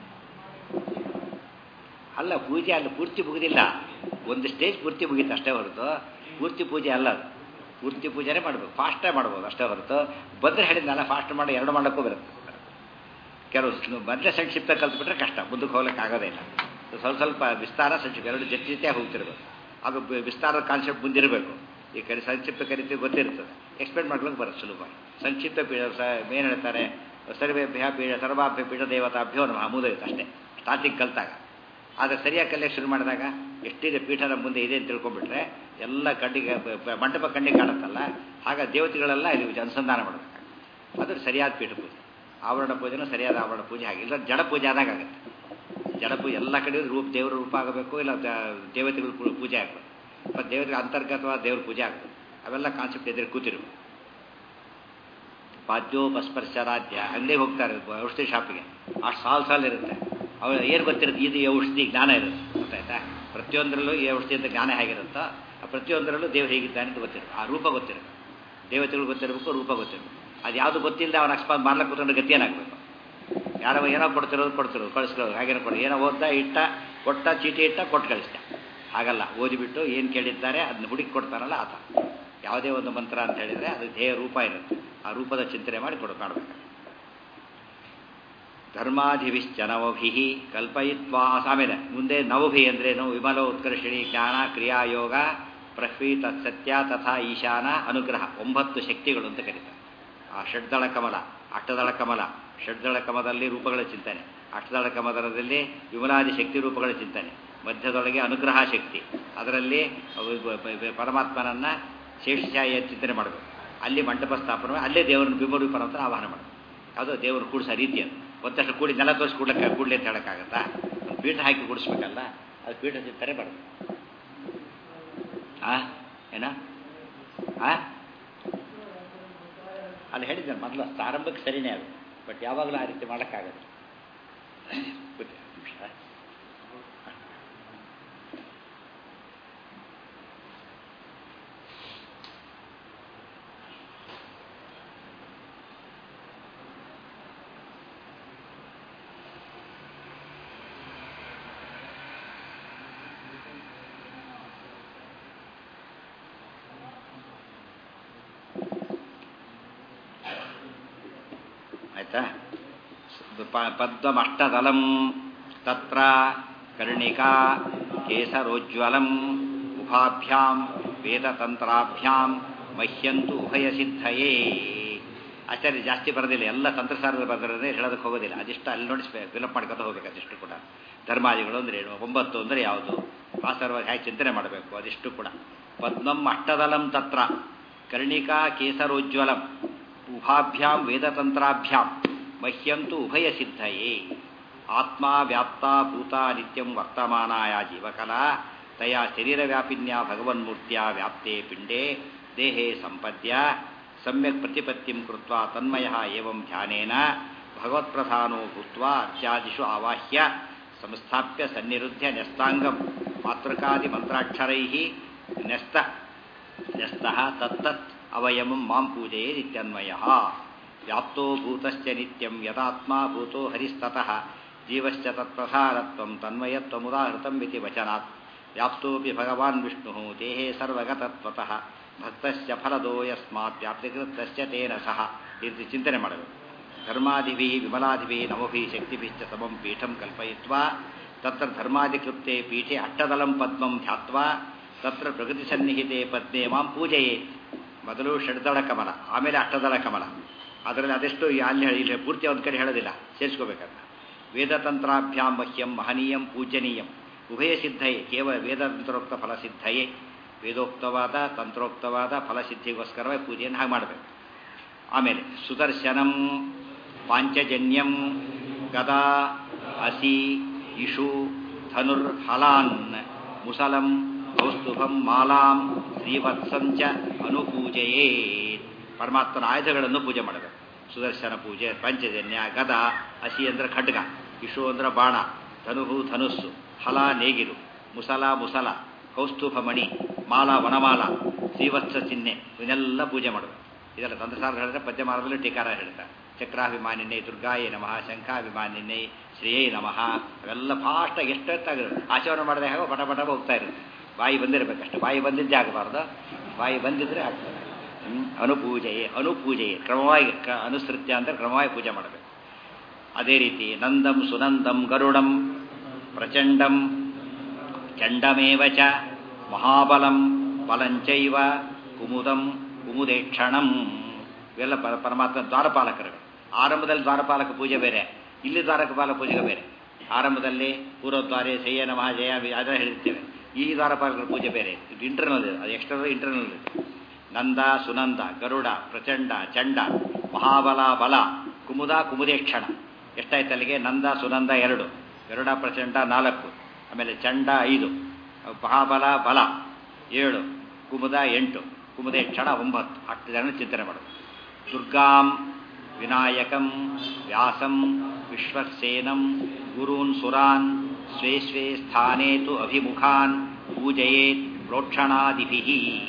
ಅಲ್ಲ ಪೂಜೆ ಅಲ್ಲಿ ಪೂರ್ತಿ ಮುಗಿದಿಲ್ಲ ಒಂದು ಸ್ಟೇಜ್ ಪೂರ್ತಿ ಮುಗೀತು ಅಷ್ಟೇ ಹೊರತು ಪೂರ್ತಿ ಪೂಜೆ ಅಲ್ಲ ಅದು ಪೂರ್ತಿ ಪೂಜೆನೇ ಮಾಡಬೇಕು ಫಾಸ್ಟೇ ಮಾಡ್ಬೋದು ಅಷ್ಟೇ ಹೊರತು ಬಂದರೆ ಹೇಳಿದ್ನಲ್ಲ ಫಾಸ್ಟ್ ಮಾಡಿ ಎರಡು ಮಾಡೋಕ್ಕೂ ಬರುತ್ತೆ ಕೆಲವು ಮೊದಲೇ ಸಂಕ್ಷಿಪ್ತ ಕಲ್ತ್ಬಿಟ್ರೆ ಕಷ್ಟ ಮುಂದಕ್ಕೆ ಹೋಗ್ಲಿಕ್ಕೆ ಆಗೋದೇ ಇಲ್ಲ ಸ್ವಲ್ಪ ಸ್ವಲ್ಪ ವಿಸ್ತಾರ ಸಂಕ್ಷಿಪ್ತ ಎರಡು ಜೊತೆ ಜೊತೆ ಹೋಗ್ತಿರ್ಬೇಕು ಅದು ಬ- ವಿಸ್ತಾರದ ಕಾನ್ಸೆಪ್ಟ್ ಮುಂದಿರಬೇಕು ಈ ಕಡೆ ಸಂಕ್ಷಿಪ್ತ ಕರಿತೀವಿ ಗೊತ್ತಿರ್ತದೆ ಎಕ್ಸ್ಪ್ಲೇನ್ ಮಾಡ್ಲಿಕ್ಕೆ ಬರುತ್ತೆ ಸುಲಭವಾಗಿ ಸಂಕ್ಷಿಪ್ತ ಪೀಠ ಸ ಏನು ಹೇಳ್ತಾರೆ ಸರ್ವೇಭ್ಯ ಪೀಠ ಸರ್ವಾಭ್ಯ ಪೀಠ ದೇವತಾಭ್ಯೋ ನಮ ಅಮೂದಯುತ ಅಷ್ಟೇ ಸ್ಟಾರ್ಟಿಂಗ್ ಕಲ್ತಾಗ ಆದರೆ ಸರಿಯಾಗಿ ಕಲಿಯಕ್ಕೆ ಶುರು ಮಾಡಿದಾಗ ಎಷ್ಟಿದೆ ಪೀಠದ ಮುಂದೆ ಇದೆ ಅಂತ ತಿಳ್ಕೊಂಡ್ಬಿಟ್ರೆ ಎಲ್ಲ ಕಣ್ಣಿಗೆ ಬ- ಬ- ಮಂಟಪ ಕಣ್ಣಿಗೆ ಕಾಣುತ್ತಲ್ಲ ಆಗ ದೇವತೆಗಳೆಲ್ಲ ಇಲ್ಲಿ ಅನುಸಂಧಾನ ಮಾಡಬೇಕು ಅದು ಸರಿಯಾದ ಪೀಠ ಪೂಜೆ ಆವರಣ ಪೂಜೆನೂ ಸರಿಯಾದ ಆವರಣ ಪೂಜೆ ಹಾಗೆ ಇಲ್ಲ ಜಡ ಪೂಜೆ ಆದಾಗ ಆಗುತ್ತೆ ಜಡ ಪೂಜೆ ಎಲ್ಲ ಕಡೆ ರೂಪ ದೇವರ ರೂಪ ಆಗಬೇಕು ಇಲ್ಲ ದ- ದೇವತೆಗಳ ಪೂ- ಪೂಜೆ ಆಗಬೇಕು ಮತ್ತು ದೇವತೆಗಳ ಅಂತರ್ಗತವಾದ ದೇವ್ರ ಪೂಜೆ ಆಗಬೇಕು ಅವೆಲ್ಲ ಕಾನ್ಸೆಪ್ಟ್ ಎದುರು ಕೂತಿರ್ಬೇಕು ಪಾದ್ಯೋಪಸ್ಪರ್ಶರಾಧ್ಯ ಅಂಗಡಿಗೆ ಹೋಗ್ತಾರೆ ಔಷಧಿ ಶಾಪಿಗೆ ಅಷ್ಟು ಸಾಲು ಸಾಲು ಇರುತ್ತೆ ಅವ್ರು ಏನು ಗೊತ್ತಿರುತ್ತೆ ಇದು ಈ ಔಷಧಿ ಜ್ಞಾನ ಇರುತ್ತೆ ಗೊತ್ತಾಯ್ತಾ ಪ್ರತಿಯೊಂದರಲ್ಲೂ ಈ ಔಷಧಿ ಅಂತ ಜ್ಞಾನ ಹೇಗಿರುತ್ತೋ ಆ ಪ್ರತಿಯೊಂದರಲ್ಲೂ ದೇವ್ರು ಹೇಗಿದ್ದಾನೆ ಅಂತ ಗೊತ್ತಿರುತ್ತೆ ಆ ರೂಪ ಗೊತ್ತಿರುತ್ತೆ ದೇವತೆಗಳು ಗೊತ್ತಿರಬೇಕು ರೂಪ ಗೊತ್ತಿರಬೇಕು ಅದು ಯಾವುದು ಗೊತ್ತಿಲ್ಲದೆ ಅವನ ಅಕಸ್ಮಾತ್ ಮಾಡ್ಲಿಕ್ಕೆ ಕೂತ್ಕೊಂಡು ಗತಿ ಏನಾಗಬೇಕು ಯಾರೋ ಏನೋ ಕೊಡ್ತಿರೋದು ಕೊಡ್ತಿರೋದು ಕಳಿಸ್ಕೊಳ್ಳೋದು ಹಾಗೇನೋ ಕೊಡಿ ಏನೋ ಓದ್ದ ಇಟ್ಟ ಕೊಟ್ಟ ಚೀಟಿ ಇಟ್ಟ ಕೊಟ್ಟು ಕಳಿಸ್ದ ಹಾಗಲ್ಲ ಓದಿಬಿಟ್ಟು ಏನು ಕೇಳಿದ್ದಾರೆ ಅದನ್ನ ಹುಡುಕಿ ಕೊಡ್ತಾರಲ್ಲ ಆತ ಯಾವುದೇ ಒಂದು ಮಂತ್ರ ಅಂತ ಹೇಳಿದರೆ ಅದು ಧ್ಯೇಯ ರೂಪ ಇರುತ್ತೆ ಆ ರೂಪದ ಚಿಂತನೆ ಮಾಡಿ ಕೊಡು ಕಾಣಬೇಕು ಧರ್ಮಾಧಿವಿಶ್ಚನವಭಿ ಕಲ್ಪಯಿತ್ವಾ ಆಮೇಲೆ ಮುಂದೆ ನವಭಿ ಅಂದ್ರೇನು ವಿಮಲ ಉತ್ಕರ್ಷಿಣಿ ಜ್ಞಾನ ಕ್ರಿಯಾಯೋಗ ಪೃಥ್ವಿ ತತ್ಸತ್ಯ ತಥಾ ಈಶಾನ ಅನುಗ್ರಹ ಒಂಬತ್ತು ಶಕ್ತಿಗಳು ಅಂತ ಕರೀತಾರೆ ಆ ಷಡ್ದಳ ಕಮಲ ಅಷ್ಟದಳ ಕಮಲ ಷಡ್ದಳ ಕಮಲದಲ್ಲಿ ರೂಪಗಳ ಚಿಂತನೆ ಅಷ್ಟದಳ ಕಮಲದಲ್ಲಿ ವಿಮಲಾದಿ ಶಕ್ತಿ ರೂಪಗಳ ಚಿಂತನೆ ಮಧ್ಯದೊಳಗೆ ಅನುಗ್ರಹ ಶಕ್ತಿ ಅದರಲ್ಲಿ ಅವು ಬ- ಬ- ಬ- ಪರಮಾತ್ಮನನ್ನ ಶೇಷಶಾಹಿಯ ಚಿಂತನೆ ಮಾಡಬೇಕು ಅಲ್ಲಿ ಮಂಟಪ ಸ್ಥಾಪನೆ ಮಾಡಿ ಅಲ್ಲೇ ದೇವರನ್ನು ಬಿಂಬರೂಪನ ಅಂತ ಆವಾಹನ ಮಾಡಬೇಕು ಅದು ದೇವರು ಕೂಡಿಸೋ ರೀತಿ ಅದು ಒಂದಷ್ಟು ಕೂಡಿ ನೆಲ ತೋರಿಸಿ ಕೂಡ್ಲಿಕ್ಕೆ ಕೂಡಲಿ ಅಂತ ಹೇಳೋಕ್ಕಾಗತ್ತಾ ಒಂದು ಪೀಠ ಹಾಕಿ ಕೂಡಿಸ್ಬೇಕಲ್ಲ ಅದು ಪೀಠ ಚಿಂತನೆ ಮಾಡಬೇಕು ಆ ಏನ ಆ ಅಲ್ಲಿ ಹೇಳಿದ್ದೆ ಮೊದಲು ಪ್ರಾರಂಭಕ್ಕೆ ಸರಿನೇ ಅದು ಬಟ್ ಯಾವಾಗಲೂ ಆ ರೀತಿ ಮಾಡೋಕ್ಕಾಗತ್ತೆ ಕೂತ್ಕೊಳ್ಳಿ, ನಿಮಿಷ. ಆಯ್ತಾ ಪ- ಪದ್ಮಮಷ್ಟದಲಂ ತತ್ರ ಕರ್ಣಿಕಾ ಕೇಸರೋಜ್ವಲಂ ಉಭಾಭ್ಯಾಂ ವೇದತಂತ್ರಾಭ್ಯಾಂ ಮಹ್ಯಂತು ಉಭಯ ಸಿದ್ಧಯೇ ಆಚಾರ್ಯ ಜಾಸ್ತಿ ಬರೋದಿಲ್ಲ ಎಲ್ಲ ತಂತ್ರಸಾರದ ಬರೆದ್ರೆ ಹೇಳೋದಕ್ಕೆ ಹೋಗೋದಿಲ್ಲ ಅದಿಷ್ಟು ಅಲ್ಲಿ ನೋಡಿ ಫಿಲಪ್ ಮಾಡ್ಕೊತ ಹೋಗ್ಬೇಕು ಅದಿಷ್ಟು ಕೂಡ ಧರ್ಮಾದಿಗಳು ಅಂದ್ರೆ ಏನು ಒಂಬತ್ತು ಅಂದರೆ ಯಾವುದು ವಾಸರವಾಗಿ ಹೇಗೆ ಚಿಂತನೆ ಮಾಡಬೇಕು ಅದಿಷ್ಟು ಕೂಡ ಪದ್ಮಂ ಅಷ್ಟದಲಂ ತತ್ರ ಕರ್ಣಿಕಾ ಕೇಸರೋಜ್ವಲಂ ಉಭಾಭ್ಯಾಂ ವೇದತಂತ್ರಾಭ್ಯಾಂ ಮಹ್ಯಂತು ಉಭಯ ಸಿದ್ಧಯೇ ಆತ್ಮ ವ್ಯಾಪ್ತ ಭೂತ ನಿತ್ಯಂ ವರ್ತಮಾನಾಯ ಜೀವಕಲಾ ತಯಾ ಶರೀರವ್ಯಾಪಿನ್ಯಾ ಭಗವನ್ಮೂರ್ತಿಯ ವ್ಯಾಪ್ತೆ ಪಿಂಡೇ ದೇಹೇ ಸಂಪದ್ಯ ಸಮ್ಯಕ್ ಪ್ರತಿಪತ್ತಿಂ ಕೃತ್ವ ತನ್ಮಯ ಏವಂ ಧ್ಯಾನೇನ ಭಗವತ್ಪ್ರಧಾನೋ ಭೂತ್ವಾ ಅರ್ಚಾದಿಷು ಆವಾಹ್ಯ ಸಂಸ್ಥಾಪ್ಯ ಸನ್ನಿರುದ್ಧ್ಯ ನ್ಯಸ್ತಾಂಗಂ ಮಾತೃಕಾದಿ ಮಂತ್ರಾಕ್ಷರೈ ನ್ಯಸ್ತ ನ್ಯಸ್ತಃ ತತ್ತತ್ ಅವಯಮಂ ಮಾಂ ಪೂಜೆಯೇ ನಿತ್ಯನ್ವಯ ವ್ಯಾಪ್ತೋ ಭೂತಶ್ಚ ನಿತ್ಯಂ ಯದಾತ್ಮ ಭೂತೋ ಹರಿಸ್ತತಃ ಜೀವಶ್ಚ ತತ್ಪ್ರಸಾರತ್ವಂ ತನ್ಮಯತ್ವಮುದಾಹೃತಂ ಇತಿ ವಚನಾತ್ ವ್ಯಾಪ್ತೋಪಿ ಭಗವಾನ್ ವಿಷ್ಣು ದೇಹೇ ಸರ್ವಗತತ್ವತಃ ಭಕ್ತಸ್ಯ ಫಲದೋ ಯಸ್ಮಾತ್ ವ್ಯಾಪ್ತಿಕೃತಸ್ಯ ತೇನ ಸಹ ಈ ರೀತಿ ಚಿಂತನೆ ಮಾಡಬೇಕು ಧರ್ಮಾದಿಭಿ ವಿಮಲಾದಿಭಿ ನವಭಿ ಶಕ್ತಿಭಿಶ್ಚ ಸಮಂ ಪೀಠಂ ಕಲ್ಪಯಿತ್ವಾ ತತ್ರ ಧರ್ಮಾದಿಕೃಪ್ತೆ ಪೀಠೆ ಅಟ್ಟದಲಂ ಪದ್ಮಂ ಧ್ಯಾತ್ವಾ ತತ್ರ ಪ್ರಗತಿ ಸನ್ನಿಹಿತೆ ಪದ್ಮೆ ಮಾಂ ಪೂಜೆಯೇತ್ ಮೊದಲು ಷಡ್ದಳ ಕಮಲ ಆಮೇಲೆ ಅಷ್ಟದಳ ಕಮಲ ಅದರಲ್ಲಿ ಅದೆಷ್ಟು ಅಲ್ಲಿ ಹೇಳಿ- ಇಲ್ಲಿ ಪೂರ್ತಿ ಒಂದು ಕಡೆ ಹೇಳೋದಿಲ್ಲ ಸೇರಿಸ್ಕೋಬೇಕಂತ ವೇದತಂತ್ರಾಭ್ಯಾಂ ಮಹ್ಯಂ ಮಹನೀಯಂ ಪೂಜನೀಯಂ ಉಭಯ ಸಿದ್ಧಯೇ ಕೇವಲ ವೇದತಂತ್ರೋಕ್ತ ಫಲಸಿದ್ಧಯೇ ವೇದೋಕ್ತವಾದ ತಂತ್ರೋಕ್ತವಾದ ಫಲಸಿದ್ಧಿಗೋಸ್ಕರವೇ ಪೂಜೆಯನ್ನು ಹಾಗೆ ಮಾಡಬೇಕು ಆಮೇಲೆ ಸುದರ್ಶನಂ ಪಾಂಚಜನ್ಯಂ ಗದಾ ಅಸಿ ಇಷು ಧನುರ್ ಹಲಾನ್ ಮುಸಲಂ ಕೌಸ್ತುಭಂ ಮಾಲಾಂ ಶ್ರೀವತ್ಸಂಚ ಅನುಪೂಜೆಯೇ ಪರಮಾತ್ಮನ ಆಯುಧಗಳನ್ನು ಪೂಜೆ ಮಾಡಬೇಕು ಸುದರ್ಶನ ಪೂಜೆ ಪಂಚಜನ್ಯ ಗದ ಹಸಿ ಅಂದ್ರೆ ಖಡ್ಗ ಇಷು ಅಂದ್ರೆ ಬಾಣ ಧನುಹು ಧನುಸ್ಸು ಹಲ ನೇಗಿಲು ಮುಸಲ ಮುಸಲ ಕೌಸ್ತುಭ ಮಣಿ ಮಾಲ ವನಮಾಲ ಶ್ರೀವತ್ಸ ಚಿಹ್ನೆ ಇವನ್ನೆಲ್ಲ ಪೂಜೆ ಮಾಡಬೇಕು ಇದೆಲ್ಲ ತಂತ್ರಸಾರ ಹೇಳಿದ್ರೆ ಪದ್ಯಮಾಲದಲ್ಲಿ ಟೀಕಾರ ಹೇಳ್ತಾರೆ ಚಕ್ರಾಭಿಮಾನಿನೇ ದುರ್ಗಾಯೇ ನಮಃ ಶಂಖಾಭಿಮಾನಿನೇ ಶ್ರೇಯೇ ನಮಃ ಅವೆಲ್ಲ ಫಾಸ್ಟಾಗಿ ಎಷ್ಟೊತ್ತಾಗಿರುತ್ತೆ ಆಚರಣೆ ಮಾಡದೆ ಹೇಗೋ ಬಟ ಬಟ ಹೋಗ್ತಾ ಇರುತ್ತೆ ಬಾಯಿ ಬಂದಿರಬೇಕಷ್ಟೆ ಬಾಯಿ ಬಂದಿದ್ದೇ ಆಗಬಾರ್ದು ಬಾಯಿ ಬಂದಿದ್ರೆ ಆಗ್ತದೆ ಹ್ಮ್? ಅನುಪೂಜೆಯೇ ಅನುಪೂಜೆಯೇ ಕ್ರಮವಾಗಿ ಕ- ಅನುಸೃತ್ಯ ಅಂತ ಕ್ರಮವಾಗಿ ಪೂಜೆ ಮಾಡಬೇಕು ಅದೇ ರೀತಿ ನಂದಂ ಸುನಂದಂ ಗರುಡಂ ಪ್ರಚಂಡಂ ಚಂಡಮೇವ ಚ ಮಹಾಬಲಂ ಬಲಂಚೈವ ಕುಮುದಂ ಕುಮುದೇಕ್ಷಣಂ ಇವೆಲ್ಲ ಪ- ಪರಮಾತ್ಮ ದ್ವಾರಪಾಲಕರು ಆರಂಭದಲ್ಲಿ ದ್ವಾರಪಾಲಕ ಪೂಜೆ ಬೇರೆ ಇಲ್ಲಿ ದ್ವಾರಪಾಲಕ ಪೂಜೆ ಬೇರೆ ಆರಂಭದಲ್ಲಿ ಪೂರ್ವದ್ವಾರೆ ಸಯ್ಯ ನಮಃ ಜಯ ಅದರ ಹೇಳಿರ್ತೇವೆ ಈ ದ್ವಾರಪಾಲಕರ ಪೂಜೆ ಬೇರೆ ಇದು ಇಂಟರ್ನಲ್ ಇದೆ ಅದು ಎಕ್ಸ್ಟರ್ನಲ್ ಇಂಟರ್ನಲ್ ಇದೆ ನಂದ ಸುನಂದ ಗರುಡ ಪ್ರಚಂಡ ಚಂಡ ಮಹಾಬಲ ಬಲ ಕುಮುದ ಕುಮುದೇಕ್ಷಣ ಎಷ್ಟಾಯ್ತು ಅಲ್ಲಿಗೆ ನಂದ ಸುನಂದ ಎರಡು ಗರುಡ ಪ್ರಚಂಡ ನಾಲ್ಕು ಆಮೇಲೆ ಚಂಡ ಐದು ಮಹಾಬಲ ಬಲ ಏಳು ಕುಮುದ ಎಂಟು ಕುಮುದೇಕ್ಷಣ ಒಂಬತ್ತು ಅಷ್ಟು ಜನ ಚಿಂತನೆ ಮಾಡೋದು ದುರ್ಗಾಂ ವಿನಾಯಕಂ ವ್ಯಾಸಂ ವಿಶ್ವಸೇನಂ ಗುರೂನ್ ಸುರಾನ್ ಸ್ವೇ ಸ್ವೇ ಸ್ಥಾನೇ ತು ಅಭಿಮುಖಾನ್ ಪೂಜಯೇತ್ ಪ್ರೋಕ್ಷಣಾದಿಭಿ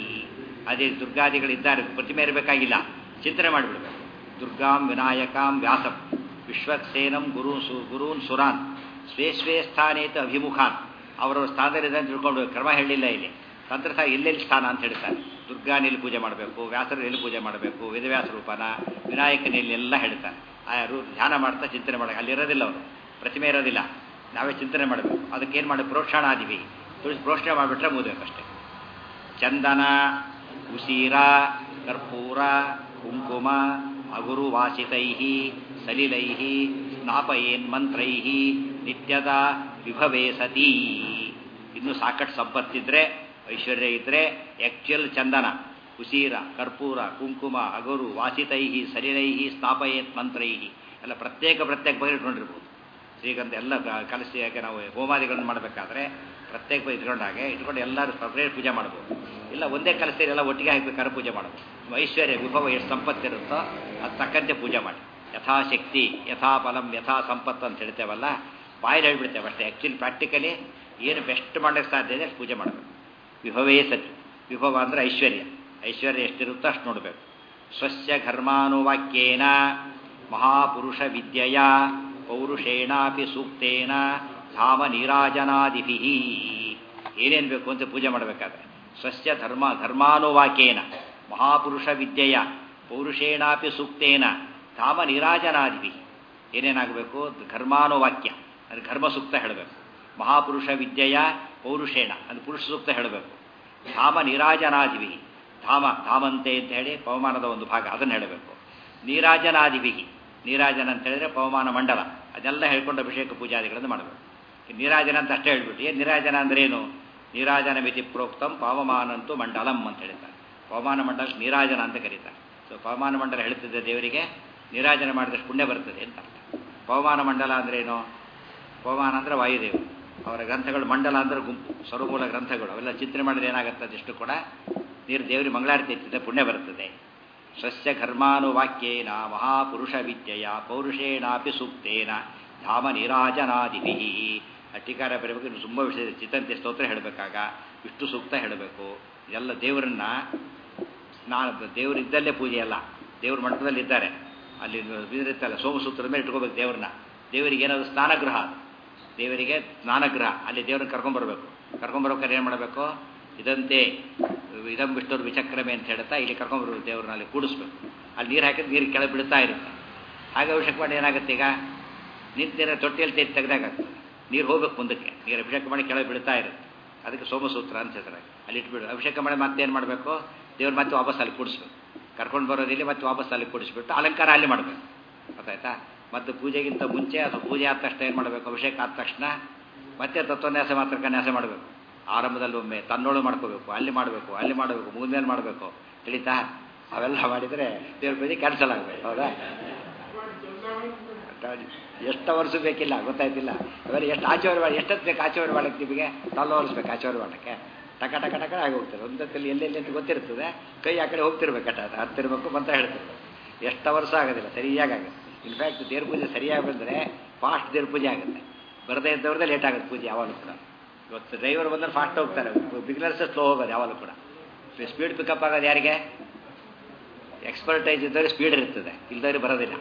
ಅದೇ ದುರ್ಗಾದಿಗಳಿದ್ದಾರೆ ಪ್ರತಿಮೆ ಇರಬೇಕಾಗಿಲ್ಲ ಚಿಂತನೆ ಮಾಡಿಬಿಡ್ಬೇಕು ದುರ್ಗಾಂ ವಿನಾಯಕಾಂ ವ್ಯಾಸಂ ವಿಶ್ವಸೇನಂ ಗುರು ಸು ಗುರೂನ್ ಸುರಾನ್ ಸ್ವೇ ಸ್ವೇ ಸ್ಥಾನೇ ತು ಅಭಿಮುಖಾನ್ ಅವರವ್ರ ಸ್ಥಾನದಲ್ಲಿದೆ ಅಂತ ತಿಳ್ಕೊಂಡು ಕ್ರಮ ಹೇಳಿಲ್ಲ ಇಲ್ಲಿ ತಂತ್ರಸಾರ ಎಲ್ಲೆಲ್ಲಿ ಸ್ಥಾನ ಅಂತ ಹೇಳ್ತಾರೆ ದುರ್ಗಾನ ಎಲ್ಲಿ ಪೂಜೆ ಮಾಡಬೇಕು ವ್ಯಾಸರು ಎಲ್ಲಿ ಪೂಜೆ ಮಾಡಬೇಕು ವೇದವ್ಯಾಸ ರೂಪನ ವಿನಾಯಕನ ಇಲ್ಲಿ ಎಲ್ಲ ಹೇಳ್ತಾರೆ ಆ ರೂ ಧ್ಯಾನ ಮಾಡ್ತಾ ಚಿಂತನೆ ಮಾಡಿ ಅಲ್ಲಿ ಇರೋದಿಲ್ಲ ಅವರು ಪ್ರತಿಮೆ ಇರೋದಿಲ್ಲ ನಾವೇ ಚಿಂತನೆ ಮಾಡಬೇಕು ಅದಕ್ಕೇನು ಮಾಡಿ ಪ್ರೋಕ್ಷಣಾದಿವಿ ತುಳಿಸಿ ಪ್ರೋಕ್ಷಣೆ ಮಾಡಿಬಿಟ್ರೆ ಮುಗಿಬೇಕಷ್ಟೇ ಚಂದನ ಉಸೀರ ಕರ್ಪೂರ ಕುಂಕುಮ ಅಗುರು ವಾಸಿತೈ ಸಲಿಲೈ ಸ್ನಾಪಯೇನ್ ಮಂತ್ರೈ ನಿತ್ಯದ ವಿಭವೇ ಸತಿ ಇನ್ನು ಸಾಕಷ್ಟು ಸಂಪತ್ತಿದ್ರೆ ಐಶ್ವರ್ಯ ಇದ್ರೆ ಆಕ್ಚುಯಲ್ ಚಂದನ ಉಸೀರ ಕರ್ಪೂರ ಕುಂಕುಮ ಅಗುರು ವಾಸಿತೈ ಸಲಿಲೈ ಸ್ನಾಪಯೇತ್ ಮಂತ್ರೈ ಎಲ್ಲ ಪ್ರತ್ಯೇಕ ಪ್ರತ್ಯೇಕ ಬಗ್ಗೆ ಇಟ್ಕೊಂಡಿರ್ಬೋದು ಶ್ರೀಗಂಧ ಎಲ್ಲ ಗ- ಕಲಸಿ ಯಾಕೆ ನಾವು ಹೋಮಾದಿಗಳನ್ನು ಮಾಡಬೇಕಾದ್ರೆ ಪ್ರತ್ಯೇಕ ಇಟ್ಕೊಂಡಾಗೆ ಇಟ್ಕೊಂಡು ಎಲ್ಲರೂ ಸಪ್ರೇಟ್ ಪೂಜೆ ಮಾಡ್ಬೋದು ಇಲ್ಲ ಒಂದೇ ಕಲಸಿ ಎಲ್ಲ ಒಟ್ಟಿಗೆ ಹಾಕ್ಬೇಕಾದ್ರೆ ಪೂಜೆ ಮಾಡ್ಬೋದು ನಿಮ್ಮ ಐಶ್ವರ್ಯ ವಿಭವ ಎಷ್ಟು ಸಂಪತ್ತಿರುತ್ತೋ ಅದು ತಕ್ಕಂತೆ ಪೂಜೆ ಮಾಡಿ ಯಥಾಶಕ್ತಿ ಯಥಾ ಫಲಂ ಯಥಾ ಸಂಪತ್ತು ಅಂತ ಹೇಳ್ತೇವಲ್ಲ ಬಾಯಲ್ಲಿ ಹೇಳ್ಬಿಡ್ತೇವೆ ಅಷ್ಟೇ ಆ್ಯಕ್ಚುಲಿ ಪ್ರಾಕ್ಟಿಕಲಿ ಏನು ಬೆಸ್ಟ್ ಮಾಡೋಕ್ಕೆ ಸಾಧ್ಯ ಇದೆ ಅಷ್ಟು ಪೂಜೆ ಮಾಡಬೇಕು ವಿಭವೇ ಸತಿ ವಿಭವ ಅಂದರೆ ಐಶ್ವರ್ಯ ಐಶ್ವರ್ಯ ಎಷ್ಟಿರುತ್ತೋ ಅಷ್ಟು ನೋಡಬೇಕು ಸ್ವಸ್ಯ ಘರ್ಮಾನುವಾಕ್ಯೇನ ಮಹಾಪುರುಷ ವಿದ್ಯೆಯ ಪೌರುಷೇಣಾಪಿ ಸೂಕ್ತೇನ ಧಾಮ ನೀರಾಜನಾದಿಭಿ ಏನೇನು ಬೇಕು ಅಂತ ಪೂಜೆ ಮಾಡಬೇಕಾದ್ರೆ ಸ್ವಸ್ಯ ಧರ್ಮ ಧರ್ಮಾನುವಾಕ್ಯೇನ ಮಹಾಪುರುಷ ವಿದ್ಯೆಯ ಪೌರುಷೇಣಾಪಿ ಸೂಕ್ತೇನ ಧಾಮ ನೀರಾಜನಾದಿಭಿ ಏನೇನಾಗಬೇಕು ಧರ್ಮಾನುವಾಕ್ಯ ಅದು ಧರ್ಮ ಸೂಕ್ತ ಹೇಳಬೇಕು ಮಹಾಪುರುಷ ವಿದ್ಯೆಯ ಪೌರುಷೇಣ ಅದು ಪುರುಷ ಸೂಕ್ತ ಹೇಳಬೇಕು ಧಾಮ ನೀರಾಜನಾದಿಭಿ ಧಾಮ ಧಾಮಂತೆ ಅಂತ ಹೇಳಿ ಪವಮಾನದ ಒಂದು ಭಾಗ ಅದನ್ನು ಹೇಳಬೇಕು ನೀರಾಜನಾದಿಭಿಗಿ ನೀರಾಜನ ಅಂತ ಹೇಳಿದ್ರೆ ಪವಮಾನ ಮಂಡಲ ಅದೆಲ್ಲ ಹೇಳ್ಕೊಂಡು ಅಭಿಷೇಕ ಪೂಜಾದಿಗಳನ್ನು ಮಾಡಬೇಕು ಈ ನೀರಾಜನ ಅಂತ ಅಷ್ಟೇ ಹೇಳ್ಬಿಟ್ಟು ಏನು ನೀರಾಜನ ಅಂದ್ರೆ ಏನು ನೀರಾಜನ ಮಿತಿ ಪ್ರೋಕ್ತಂ ಪವಮಾನಂತೂ ಮಂಡಲಂ ಅಂತ ಹೇಳ್ತಾರೆ ಪವಮಾನ ಮಂಡಲ ನೀರಾಜನ ಅಂತ ಕರೀತಾರೆ ಸೊ ಪವಮಾನ ಮಂಡಲ ಹೇಳ್ತಿದ್ದ ದೇವರಿಗೆ ನೀರಾಜನ ಮಾಡಿದಷ್ಟು ಪುಣ್ಯ ಬರ್ತದೆ ಅಂತ ಅರ್ಥ ಪವಮಾನ ಮಂಡಲ ಅಂದ್ರೆ ಏನು ಪವಮಾನ ಅಂದ್ರೆ ವಾಯುದೇವರು ಅವರ ಗ್ರಂಥಗಳು ಮಂಡಲ ಅಂದ್ರೆ ಗುಂಪು ಸ್ವರಮೂಲ ಗ್ರಂಥಗಳು ಅವೆಲ್ಲ ಚಿಂತನೆ ಮಾಡಿದ್ರೆ ಏನಾಗುತ್ತೆ ಅದೆಷ್ಟು ಕೂಡ ನೀರು ದೇವರಿಗೆ ಮಂಗಳಾರತಿ ಎತ್ತಿದ್ರೆ ಪುಣ್ಯ ಬರುತ್ತದೆ ಸ್ವಸ್ಯ ಘರ್ಮಾನುವಾಕ್ಯೇನ ಮಹಾಪುರುಷ ವಿದ್ಯೆಯ ಪೌರುಷೇಣಾಪಿ ಸೂಕ್ತೇನ ಧಾಮ ನೀರಾಜನಾದಿಭಿ ಅಟ್ಟಿಕಾರ ಬರಬೇಕು ಇನ್ನು ತುಂಬ ವಿಷಯ ಇದೆ. ಚಿತ್ತಂತೆ ಸ್ತೋತ್ರ ಹೇಳಬೇಕಾಗ ವಿಷ್ಣು ಸೂಕ್ತ ಹೇಳಬೇಕು ಇದೆಲ್ಲ ದೇವರನ್ನ ಸ್ನಾನ ದೇವರಿದ್ದಲ್ಲೇ ಪೂಜೆ ಅಲ್ಲ ದೇವ್ರ ಮಂಟಪದಲ್ಲಿ ಇದ್ದಾರೆ ಅಲ್ಲಿ ಇದಿರುತ್ತಲ್ಲ ಸೋಮಸೂತ್ರದ ಮೇಲೆ ಇಟ್ಕೋಬೇಕು ದೇವ್ರನ್ನ ದೇವರಿಗೆ ಏನಾದ್ರು ಸ್ನಾನಗೃಹ ಅದು. ದೇವರಿಗೆ ಸ್ನಾನಗೃಹ ಅಲ್ಲಿ ದೇವ್ರನ್ನ ಕರ್ಕೊಂಬರ್ಬೇಕು ಕರ್ಕೊಂಬರ್ಬೇಕಾದ್ರೆ ಏನು ಮಾಡಬೇಕು ಇದಂತೆ ಇದಂ ಬಿಟ್ಟವ್ರು ವಿಚಕ್ರಮೆ ಅಂತ ಹೇಳ್ತಾ ಇಲ್ಲಿ ಕರ್ಕೊಂಬರ್ಬೇಕು ದೇವ್ರನ್ನ ಅಲ್ಲಿ ಕೂಡಿಸ್ಬೇಕು ಅಲ್ಲಿ ನೀರು ಹಾಕಿದ್ರೆ ನೀರು ಕೆಳಗೆ ಬಿಡ್ತಾ ಇರುತ್ತೆ ಹಾಗೆ ಅಭಿಷೇಕ ಮಾಡಿ ಏನಾಗುತ್ತೆ ಈಗ ನಿಂತಿರೋ ತೊಟ್ಟಿಯಲ್ಲಿ ತೆಗೆದು ತೆಗೆದಾಗ್ತದೆ ನೀರು ಹೋಗ್ಬೇಕು ಮುಂದಕ್ಕೆ ನೀರು ಅಭಿಷೇಕ ಮಾಡಿ ಕೆಳಗೆ ಬಿಡ್ತಾ ಇರುತ್ತೆ ಅದಕ್ಕೆ ಸೋಮಸೂತ್ರ ಅಂತ ಹೇಳ್ತಾರೆ ಅಲ್ಲಿ ಇಟ್ಬಿಡು ಅಭಿಷೇಕ ಮಾಡಿ ಮತ್ತೇನು ಮಾಡಬೇಕು ದೇವ್ರು ಮತ್ತೆ ವಾಪಸ್ ಅಲ್ಲಿ ಕೂಡಿಸ್ಬೇಕು ಕರ್ಕೊಂಡು ಬರೋದಿಲ್ಲಿ ಮತ್ತೆ ವಾಪಸ್ ಅಲ್ಲಿ ಕೂಡಿಸ್ಬಿಟ್ಟು ಅಲಂಕಾರ ಅಲ್ಲಿ ಮಾಡಬೇಕು ಗೊತ್ತಾಯ್ತಾ ಮತ್ತು ಪೂಜೆಗಿಂತ ಮುಂಚೆ ಅಥವಾ ಪೂಜೆ ಆದ ತಕ್ಷಣ ಏನು ಮಾಡಬೇಕು ಅಭಿಷೇಕ ಆದ ತಕ್ಷಣ ಮತ್ತೆ ತತ್ವನ್ಯಾಸ ಮಾತ್ರ ಕನ್ಯಾಸ ಮಾಡಬೇಕು ಆರಂಭದಲ್ಲಿ ಒಮ್ಮೆ ತನ್ನೋಳು ಮಾಡ್ಕೋಬೇಕು ಅಲ್ಲಿ ಮಾಡಬೇಕು ಅಲ್ಲಿ ಮಾಡಬೇಕು ಮುಂದೇನು ಮಾಡಬೇಕು ತಿಳಿತಾ ಅವೆಲ್ಲ ಮಾಡಿದರೆ ದೇವ್ರ ಪೂಜೆ ಕ್ಯಾನ್ಸಲ್ ಆಗಬೇಕು ಹೌದಾ ಎಷ್ಟು ವರ್ಷ ಬೇಕಿಲ್ಲ ಗೊತ್ತಾಯ್ತಿಲ್ಲ ಅವೆಲ್ಲ ಎಷ್ಟು ಆಚರಣೆ ಮಾಡಿ ಎಷ್ಟೊತ್ತು ಬೇಕು ಆಚರಣೆ ಮಾಡಕ್ಕೆ ನಿಮಗೆ ತಲ್ಲ ಒರೆಸ್ಬೇಕು ಆಚರಣೆ ಮಾಡಕ್ಕೆ ಟಕ ಟಕ ಟಕ ಆಗಿ ಹೋಗ್ತದೆ ಒಂದೊತ್ತಲ್ಲಿ ಎಲ್ಲೆಲ್ಲಿ ಅಂತ ಗೊತ್ತಿರ್ತದೆ ಕೈ ಆ ಕಡೆ ಹೋಗ್ತಿರ್ಬೇಕು ಅಟ ಹತ್ತಿರ್ಬೇಕು ಅಂತ ಹೇಳ್ತಿರ್ಬೇಕು ಎಷ್ಟು ವರ್ಷ ಆಗೋದಿಲ್ಲ ಸರಿಯಾಗಿ ಆಗುತ್ತೆ ಇನ್ಫ್ಯಾಕ್ಟ್ ದೇವ್ರ ಪೂಜೆ ಸರಿಯಾಗಿ ಬಂದರೆ ಫಾಸ್ಟ್ ದೇವ್ರ ಪೂಜೆ ಆಗುತ್ತೆ ಬರದೇ ಇದ್ದವ್ರದ್ದೇ ಲೇಟ್ ಆಗುತ್ತೆ ಪೂಜೆ ಯಾವಾಗಲೂ ಕೂಡ ಇವತ್ತು ಡ್ರೈವರ್ ಬಂದರೆ ಫಾಸ್ಟ್ ಹೋಗ್ತಾರೆ ಬಿಗ್ನರ್ಸ್ ಸ್ಲೋ ಹೋಗೋದು ಯಾವಾಗಲೂ ಕೂಡ ಸ್ಪೀಡ್ ಪಿಕಪ್ ಆಗೋದು ಯಾರಿಗೆ ಎಕ್ಸ್ಪರ್ಟೈಸ್ ಇದ್ದವ್ರಿಗೆ ಸ್ಪೀಡ್ ಇರ್ತದೆ ಇಲ್ದವ್ರಿಗೆ ಬರೋದಿಲ್ಲ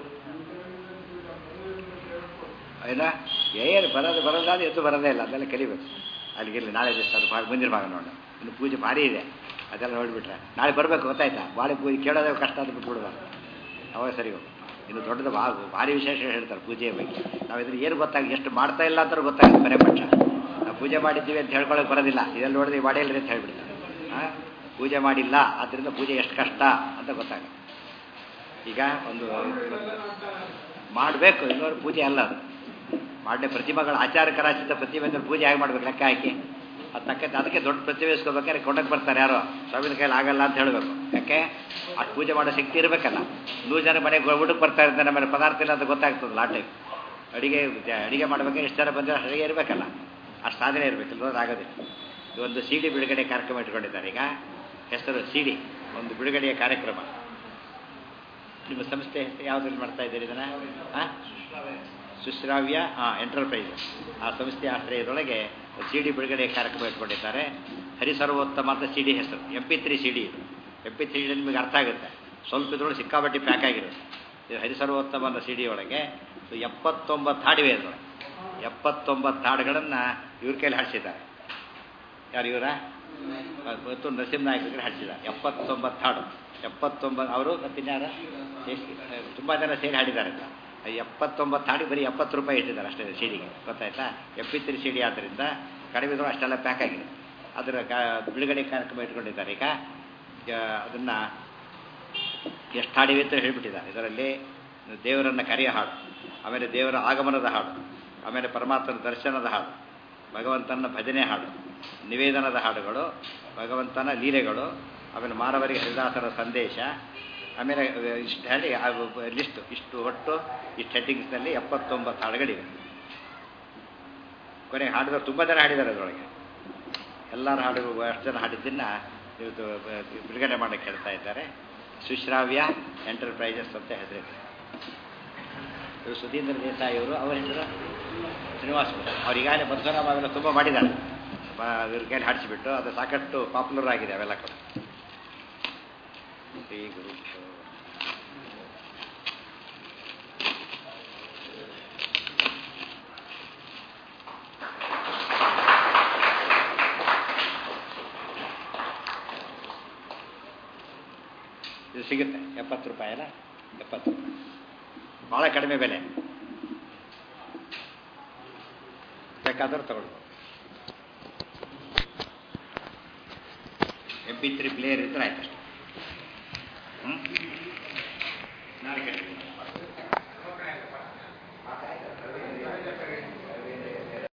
ಆಯ್ತಾ ಏನು ಬರೋದು ಬರೋದಾದ್ರೆ ಎದ್ದು ಬರೋದೇ ಇಲ್ಲ ಅದೆಲ್ಲ ಕಲಿಬೇಕು ಅಲ್ಲಿಗಿರಲಿ ನಾಳೆ ದಿವಸ ಅದು ಭಾಗ ಮುಂದಿನ ಭಾಗ ನೋಡೋಣ ಇನ್ನು ಪೂಜೆ ಭಾರಿ ಇದೆ ಅದೆಲ್ಲ ನೋಡಿಬಿಟ್ರೆ ನಾಳೆ ಬರಬೇಕು ಗೊತ್ತಾಯ್ತಾ ಬಾಳೆ ಪೂಜೆ ಕೇಳೋದೇ ಕಷ್ಟ ಅದು ಬಿಟ್ಬಿಡ್ಬಾರ್ದು ಅವಾಗ ಸರಿ ಹೋಗು ಇನ್ನು ದೊಡ್ಡದು ಬಾ ಭಾರಿ ವಿಶೇಷ ಹೇಳ್ತಾರೆ ಪೂಜೆಯ ಬಗ್ಗೆ ನಾವು ಇದ್ರ ಏನು ಗೊತ್ತಾಗಿ ಎಷ್ಟು ಮಾಡ್ತಾ ಇಲ್ಲ ಅಂತ ಗೊತ್ತಾಗುತ್ತೆ ಮನೆ ಪಕ್ಷ ನಾವು ಪೂಜೆ ಮಾಡಿದ್ದೀವಿ ಅಂತ ಹೇಳ್ಕೊಳಕ್ಕೆ ಬರೋದಿಲ್ಲ ಇದೆಲ್ಲ ನೋಡಿದ್ರೆ ಮಾಡಿಲ್ಲ ಅಂತ ಹೇಳ್ಬಿಡ್ತಾರೆ ಹಾಂ ಪೂಜೆ ಮಾಡಿಲ್ಲ ಆದ್ದರಿಂದ ಪೂಜೆ ಎಷ್ಟು ಕಷ್ಟ ಅಂತ ಗೊತ್ತಾಗುತ್ತೆ ಈಗ ಒಂದು ಮಾಡಬೇಕು ಇನ್ನೊಂದು ಪೂಜೆ ಅಲ್ಲ ಅದು ಮಾಡದೆ ಪ್ರತಿಮೆಗಳ ಆಚಾರ ಕರಾಚಿತ ಪ್ರತಿಮೆ ಅಂದ್ರೆ ಪೂಜೆ ಹೇಗೆ ಮಾಡ್ಬೇಕು ಲೆಕ್ಕ ಹಾಕಿ ಅದು ತಕ್ಕ ಅದಕ್ಕೆ ದೊಡ್ಡ ಪ್ರತಿಮೆ ಇಸ್ಕೋಬೇಕಾದ್ರೆ ಕೊಂಡಕ್ಕೆ ಬರ್ತಾರೆ ಯಾರೋ ಸ್ವಾಮಿನ ಕೈಲಿ ಆಗಲ್ಲ ಅಂತ ಹೇಳಬೇಕು ಯಾಕೆ ಅಷ್ಟು ಪೂಜೆ ಮಾಡೋ ಶಕ್ತಿ ಇರಬೇಕಲ್ಲ ನೂರು ಜನ ಮನೆಗೆ ಊಟಕ್ಕೆ ಬರ್ತಾ ಇರ್ತಾರೆ ನಮ್ಮಲ್ಲಿ ಪದಾರ್ಥ ಇಲ್ಲ ಅಂತ ಗೊತ್ತಾಗ್ತದಲ್ಲ ಆ ಟೈಮ್ ಅಡಿಗೆ ಅಡಿಗೆ ಮಾಡ್ಬೇಕಾದ್ರೆ ಎಷ್ಟು ಜನ ಬಂದರೆ ಅಡಿಗೆ ಇರಬೇಕಲ್ಲ ಅಷ್ಟು ಸಾಧನೆ ಇರಬೇಕಲ್ಲ ಆಗೋದಿಲ್ಲ ಈ ಒಂದು ಸಿ ಡಿ ಬಿಡುಗಡೆ ಕಾರ್ಯಕ್ರಮ ಇಟ್ಕೊಂಡಿದ್ದಾರೆ ಈಗ ಹೆಸರು ಸಿ ಡಿ ಒಂದು ಬಿಡುಗಡೆಯ ಕಾರ್ಯಕ್ರಮ ನಿಮ್ಮ ಸಂಸ್ಥೆ ಯಾವುದ್ರಲ್ಲಿ ಮಾಡ್ತಾ ಇದ್ದೀರಿ ಇದನ್ನು ಹಾಂ ಸುಶ್ರಾವ್ಯ ಹಾಂ ಎಂಟರ್ಪ್ರೈಸ್ ಆ ಸಂಸ್ಥೆ ಆಶ್ರಯದೊಳಗೆ ಸಿ ಡಿ ಬಿಡುಗಡೆ ಕಾರ್ಯಕ್ರಮ ಇಟ್ಕೊಂಡಿದ್ದಾರೆ ಹರಿಸರ್ವೋತ್ತಮ ಅಂತ ಸಿ ಡಿ ಹೆಸರು M P three C D ಇದು ಎಂ ಪಿ ತ್ರೀ ನಿಮಗೆ ಅರ್ಥ ಆಗುತ್ತೆ ಸ್ವಲ್ಪ ಇದ್ರೊಳಗೆ ಸಿಕ್ಕಾಪಟ್ಟಿ ಪ್ಯಾಕ್ ಆಗಿರುತ್ತೆ ಇದು ಹರಿಸರ್ವೋತ್ತಮ ಅನ್ನೋ ಸಿ ಡಿ ಒಳಗೆ ಎಪ್ಪತ್ತೊಂಬತ್ತು ಹಾಡಿವೆ ಅದರೊಳಗೆ ಎಪ್ಪತ್ತೊಂಬತ್ತು ಹಾಡುಗಳನ್ನು ಇವ್ರ ಕೈಲಿ ಹಾಡಿಸಿದ್ದಾರೆ ಯಾರು ಇವರ ಮತ್ತು ನರಸಿಂಹನಾಯಕರಿಗೆ ಹಾಡಿಸಿದ್ದಾರೆ ಎಪ್ಪತ್ತೊಂಬತ್ತು ಹಾಡು ಎಪ್ಪತ್ತೊಂಬತ್ತು ಅವರು ಮತ್ತಿನ್ಯಾರ ತುಂಬ ಜನ ಸೇರಿ ಹಾಡಿದ್ದಾರೆ ಎಪ್ಪತ್ತೊಂಬತ್ತು ಹಾಡಿ ಬರೀ ಎಪ್ಪತ್ತು ರೂಪಾಯಿ ಇಟ್ಟಿದ್ದಾರೆ ಅಷ್ಟೇ ಸಿಡಿಗೆ ಗೊತ್ತಾಯ್ತಾ ಎಪ್ಪತ್ತರ ಸಿಡಿ ಆದ್ದರಿಂದ ಕಡಿಮೆ ಇದ್ರು ಅಷ್ಟೆಲ್ಲ ಪ್ಯಾಕ್ ಆಗಿದೆ ಅದರ ಬಿಡುಗಡೆ ಕಾರ್ಯಕ್ರಮ ಇಟ್ಕೊಂಡಿದ್ದಾರೆ ಈಗ ಅದನ್ನು ಎಷ್ಟು ಹಾಡಿವೆ ಅಂತ ಹೇಳಿಬಿಟ್ಟಿದ್ದಾರೆ ಇದರಲ್ಲಿ ದೇವರನ್ನು ಕರೆಯ ಹಾಡು ಆಮೇಲೆ ದೇವರ ಆಗಮನದ ಹಾಡು ಆಮೇಲೆ ಪರಮಾತ್ಮನ ದರ್ಶನದ ಹಾಡು ಭಗವಂತನ ಭಜನೆ ಹಾಡು ನಿವೇದನದ ಹಾಡುಗಳು ಭಗವಂತನ ಲೀಲೆಗಳು ಆಮೇಲೆ ಮಾನವರಿಗೆ ಹರಿದಾಸರ ಸಂದೇಶ ಆಮೇಲೆ ಇಷ್ಟು ಹೇಳಿ ಲಿಸ್ಟು ಇಷ್ಟು ಒಟ್ಟು ಇಷ್ಟು ಹೆಡ್ಡಿಂಗ್ಸ್ನಲ್ಲಿ ಎಪ್ಪತ್ತೊಂಬತ್ತು ಹಾಡುಗಳಿವೆ ಕೊನೆಗೆ ಹಾಡಿದವರು ತುಂಬ ಜನ ಹಾಡಿದ್ದಾರೆ ಅದರೊಳಗೆ ಎಲ್ಲರ ಹಾಡುಗಳು ಅಷ್ಟು ಜನ ಹಾಡಿದ್ದನ್ನು ಇವತ್ತು ಬಿಡುಗಡೆ ಮಾಡೋಕ್ಕೆ ಹೇಳ್ತಾ ಇದ್ದಾರೆ ಸುಶ್ರಾವ್ಯ ಎಂಟರ್ಪ್ರೈಸಸ್ ಅಂತ ಹೆಸರಿದೆ ಇವರು ಸುಧೀಂದ್ರ ದೇಸಾಯಿ ಅವರು ಅವರ ಹೆಸರು ಶ್ರೀನಿವಾಸ್ ಅವ್ರು ಈಗಾಗಲೇ ಮಧುಸೂರಾಮ್ ಅವೆಲ್ಲ ತುಂಬ ಮಾಡಿದ್ದಾರೆ ಇವ್ರ ಕೈಲಿ ಹಾಡಿಸಿಬಿಟ್ಟು ಅದು ಸಾಕಷ್ಟು ಪಾಪ್ಯುಲರ್ ಆಗಿದೆ ಅವೆಲ್ಲ ಕೂಡ ಶ್ರೀ ಗುರು ಇದು ಸಿಗುತ್ತೆ ಎಪ್ಪತ್ತು ರೂಪಾಯಿ ಅಲ್ಲ ಎಪ್ಪತ್ತು ರೂಪಾಯಿ ಭಾಳ ಕಡಿಮೆ ಬೆಲೆ ಬೇಕಾದ್ರೆ ತಗೊಳ್ಬೋದು ಎಂ ಪಿ ತ್ರೀ ಪ್ಲೇಯರ್ ಇದ್ರೆ ಆಯ್ತು ಅಷ್ಟೇ ಹ್ಞೂ ನಾಳೆ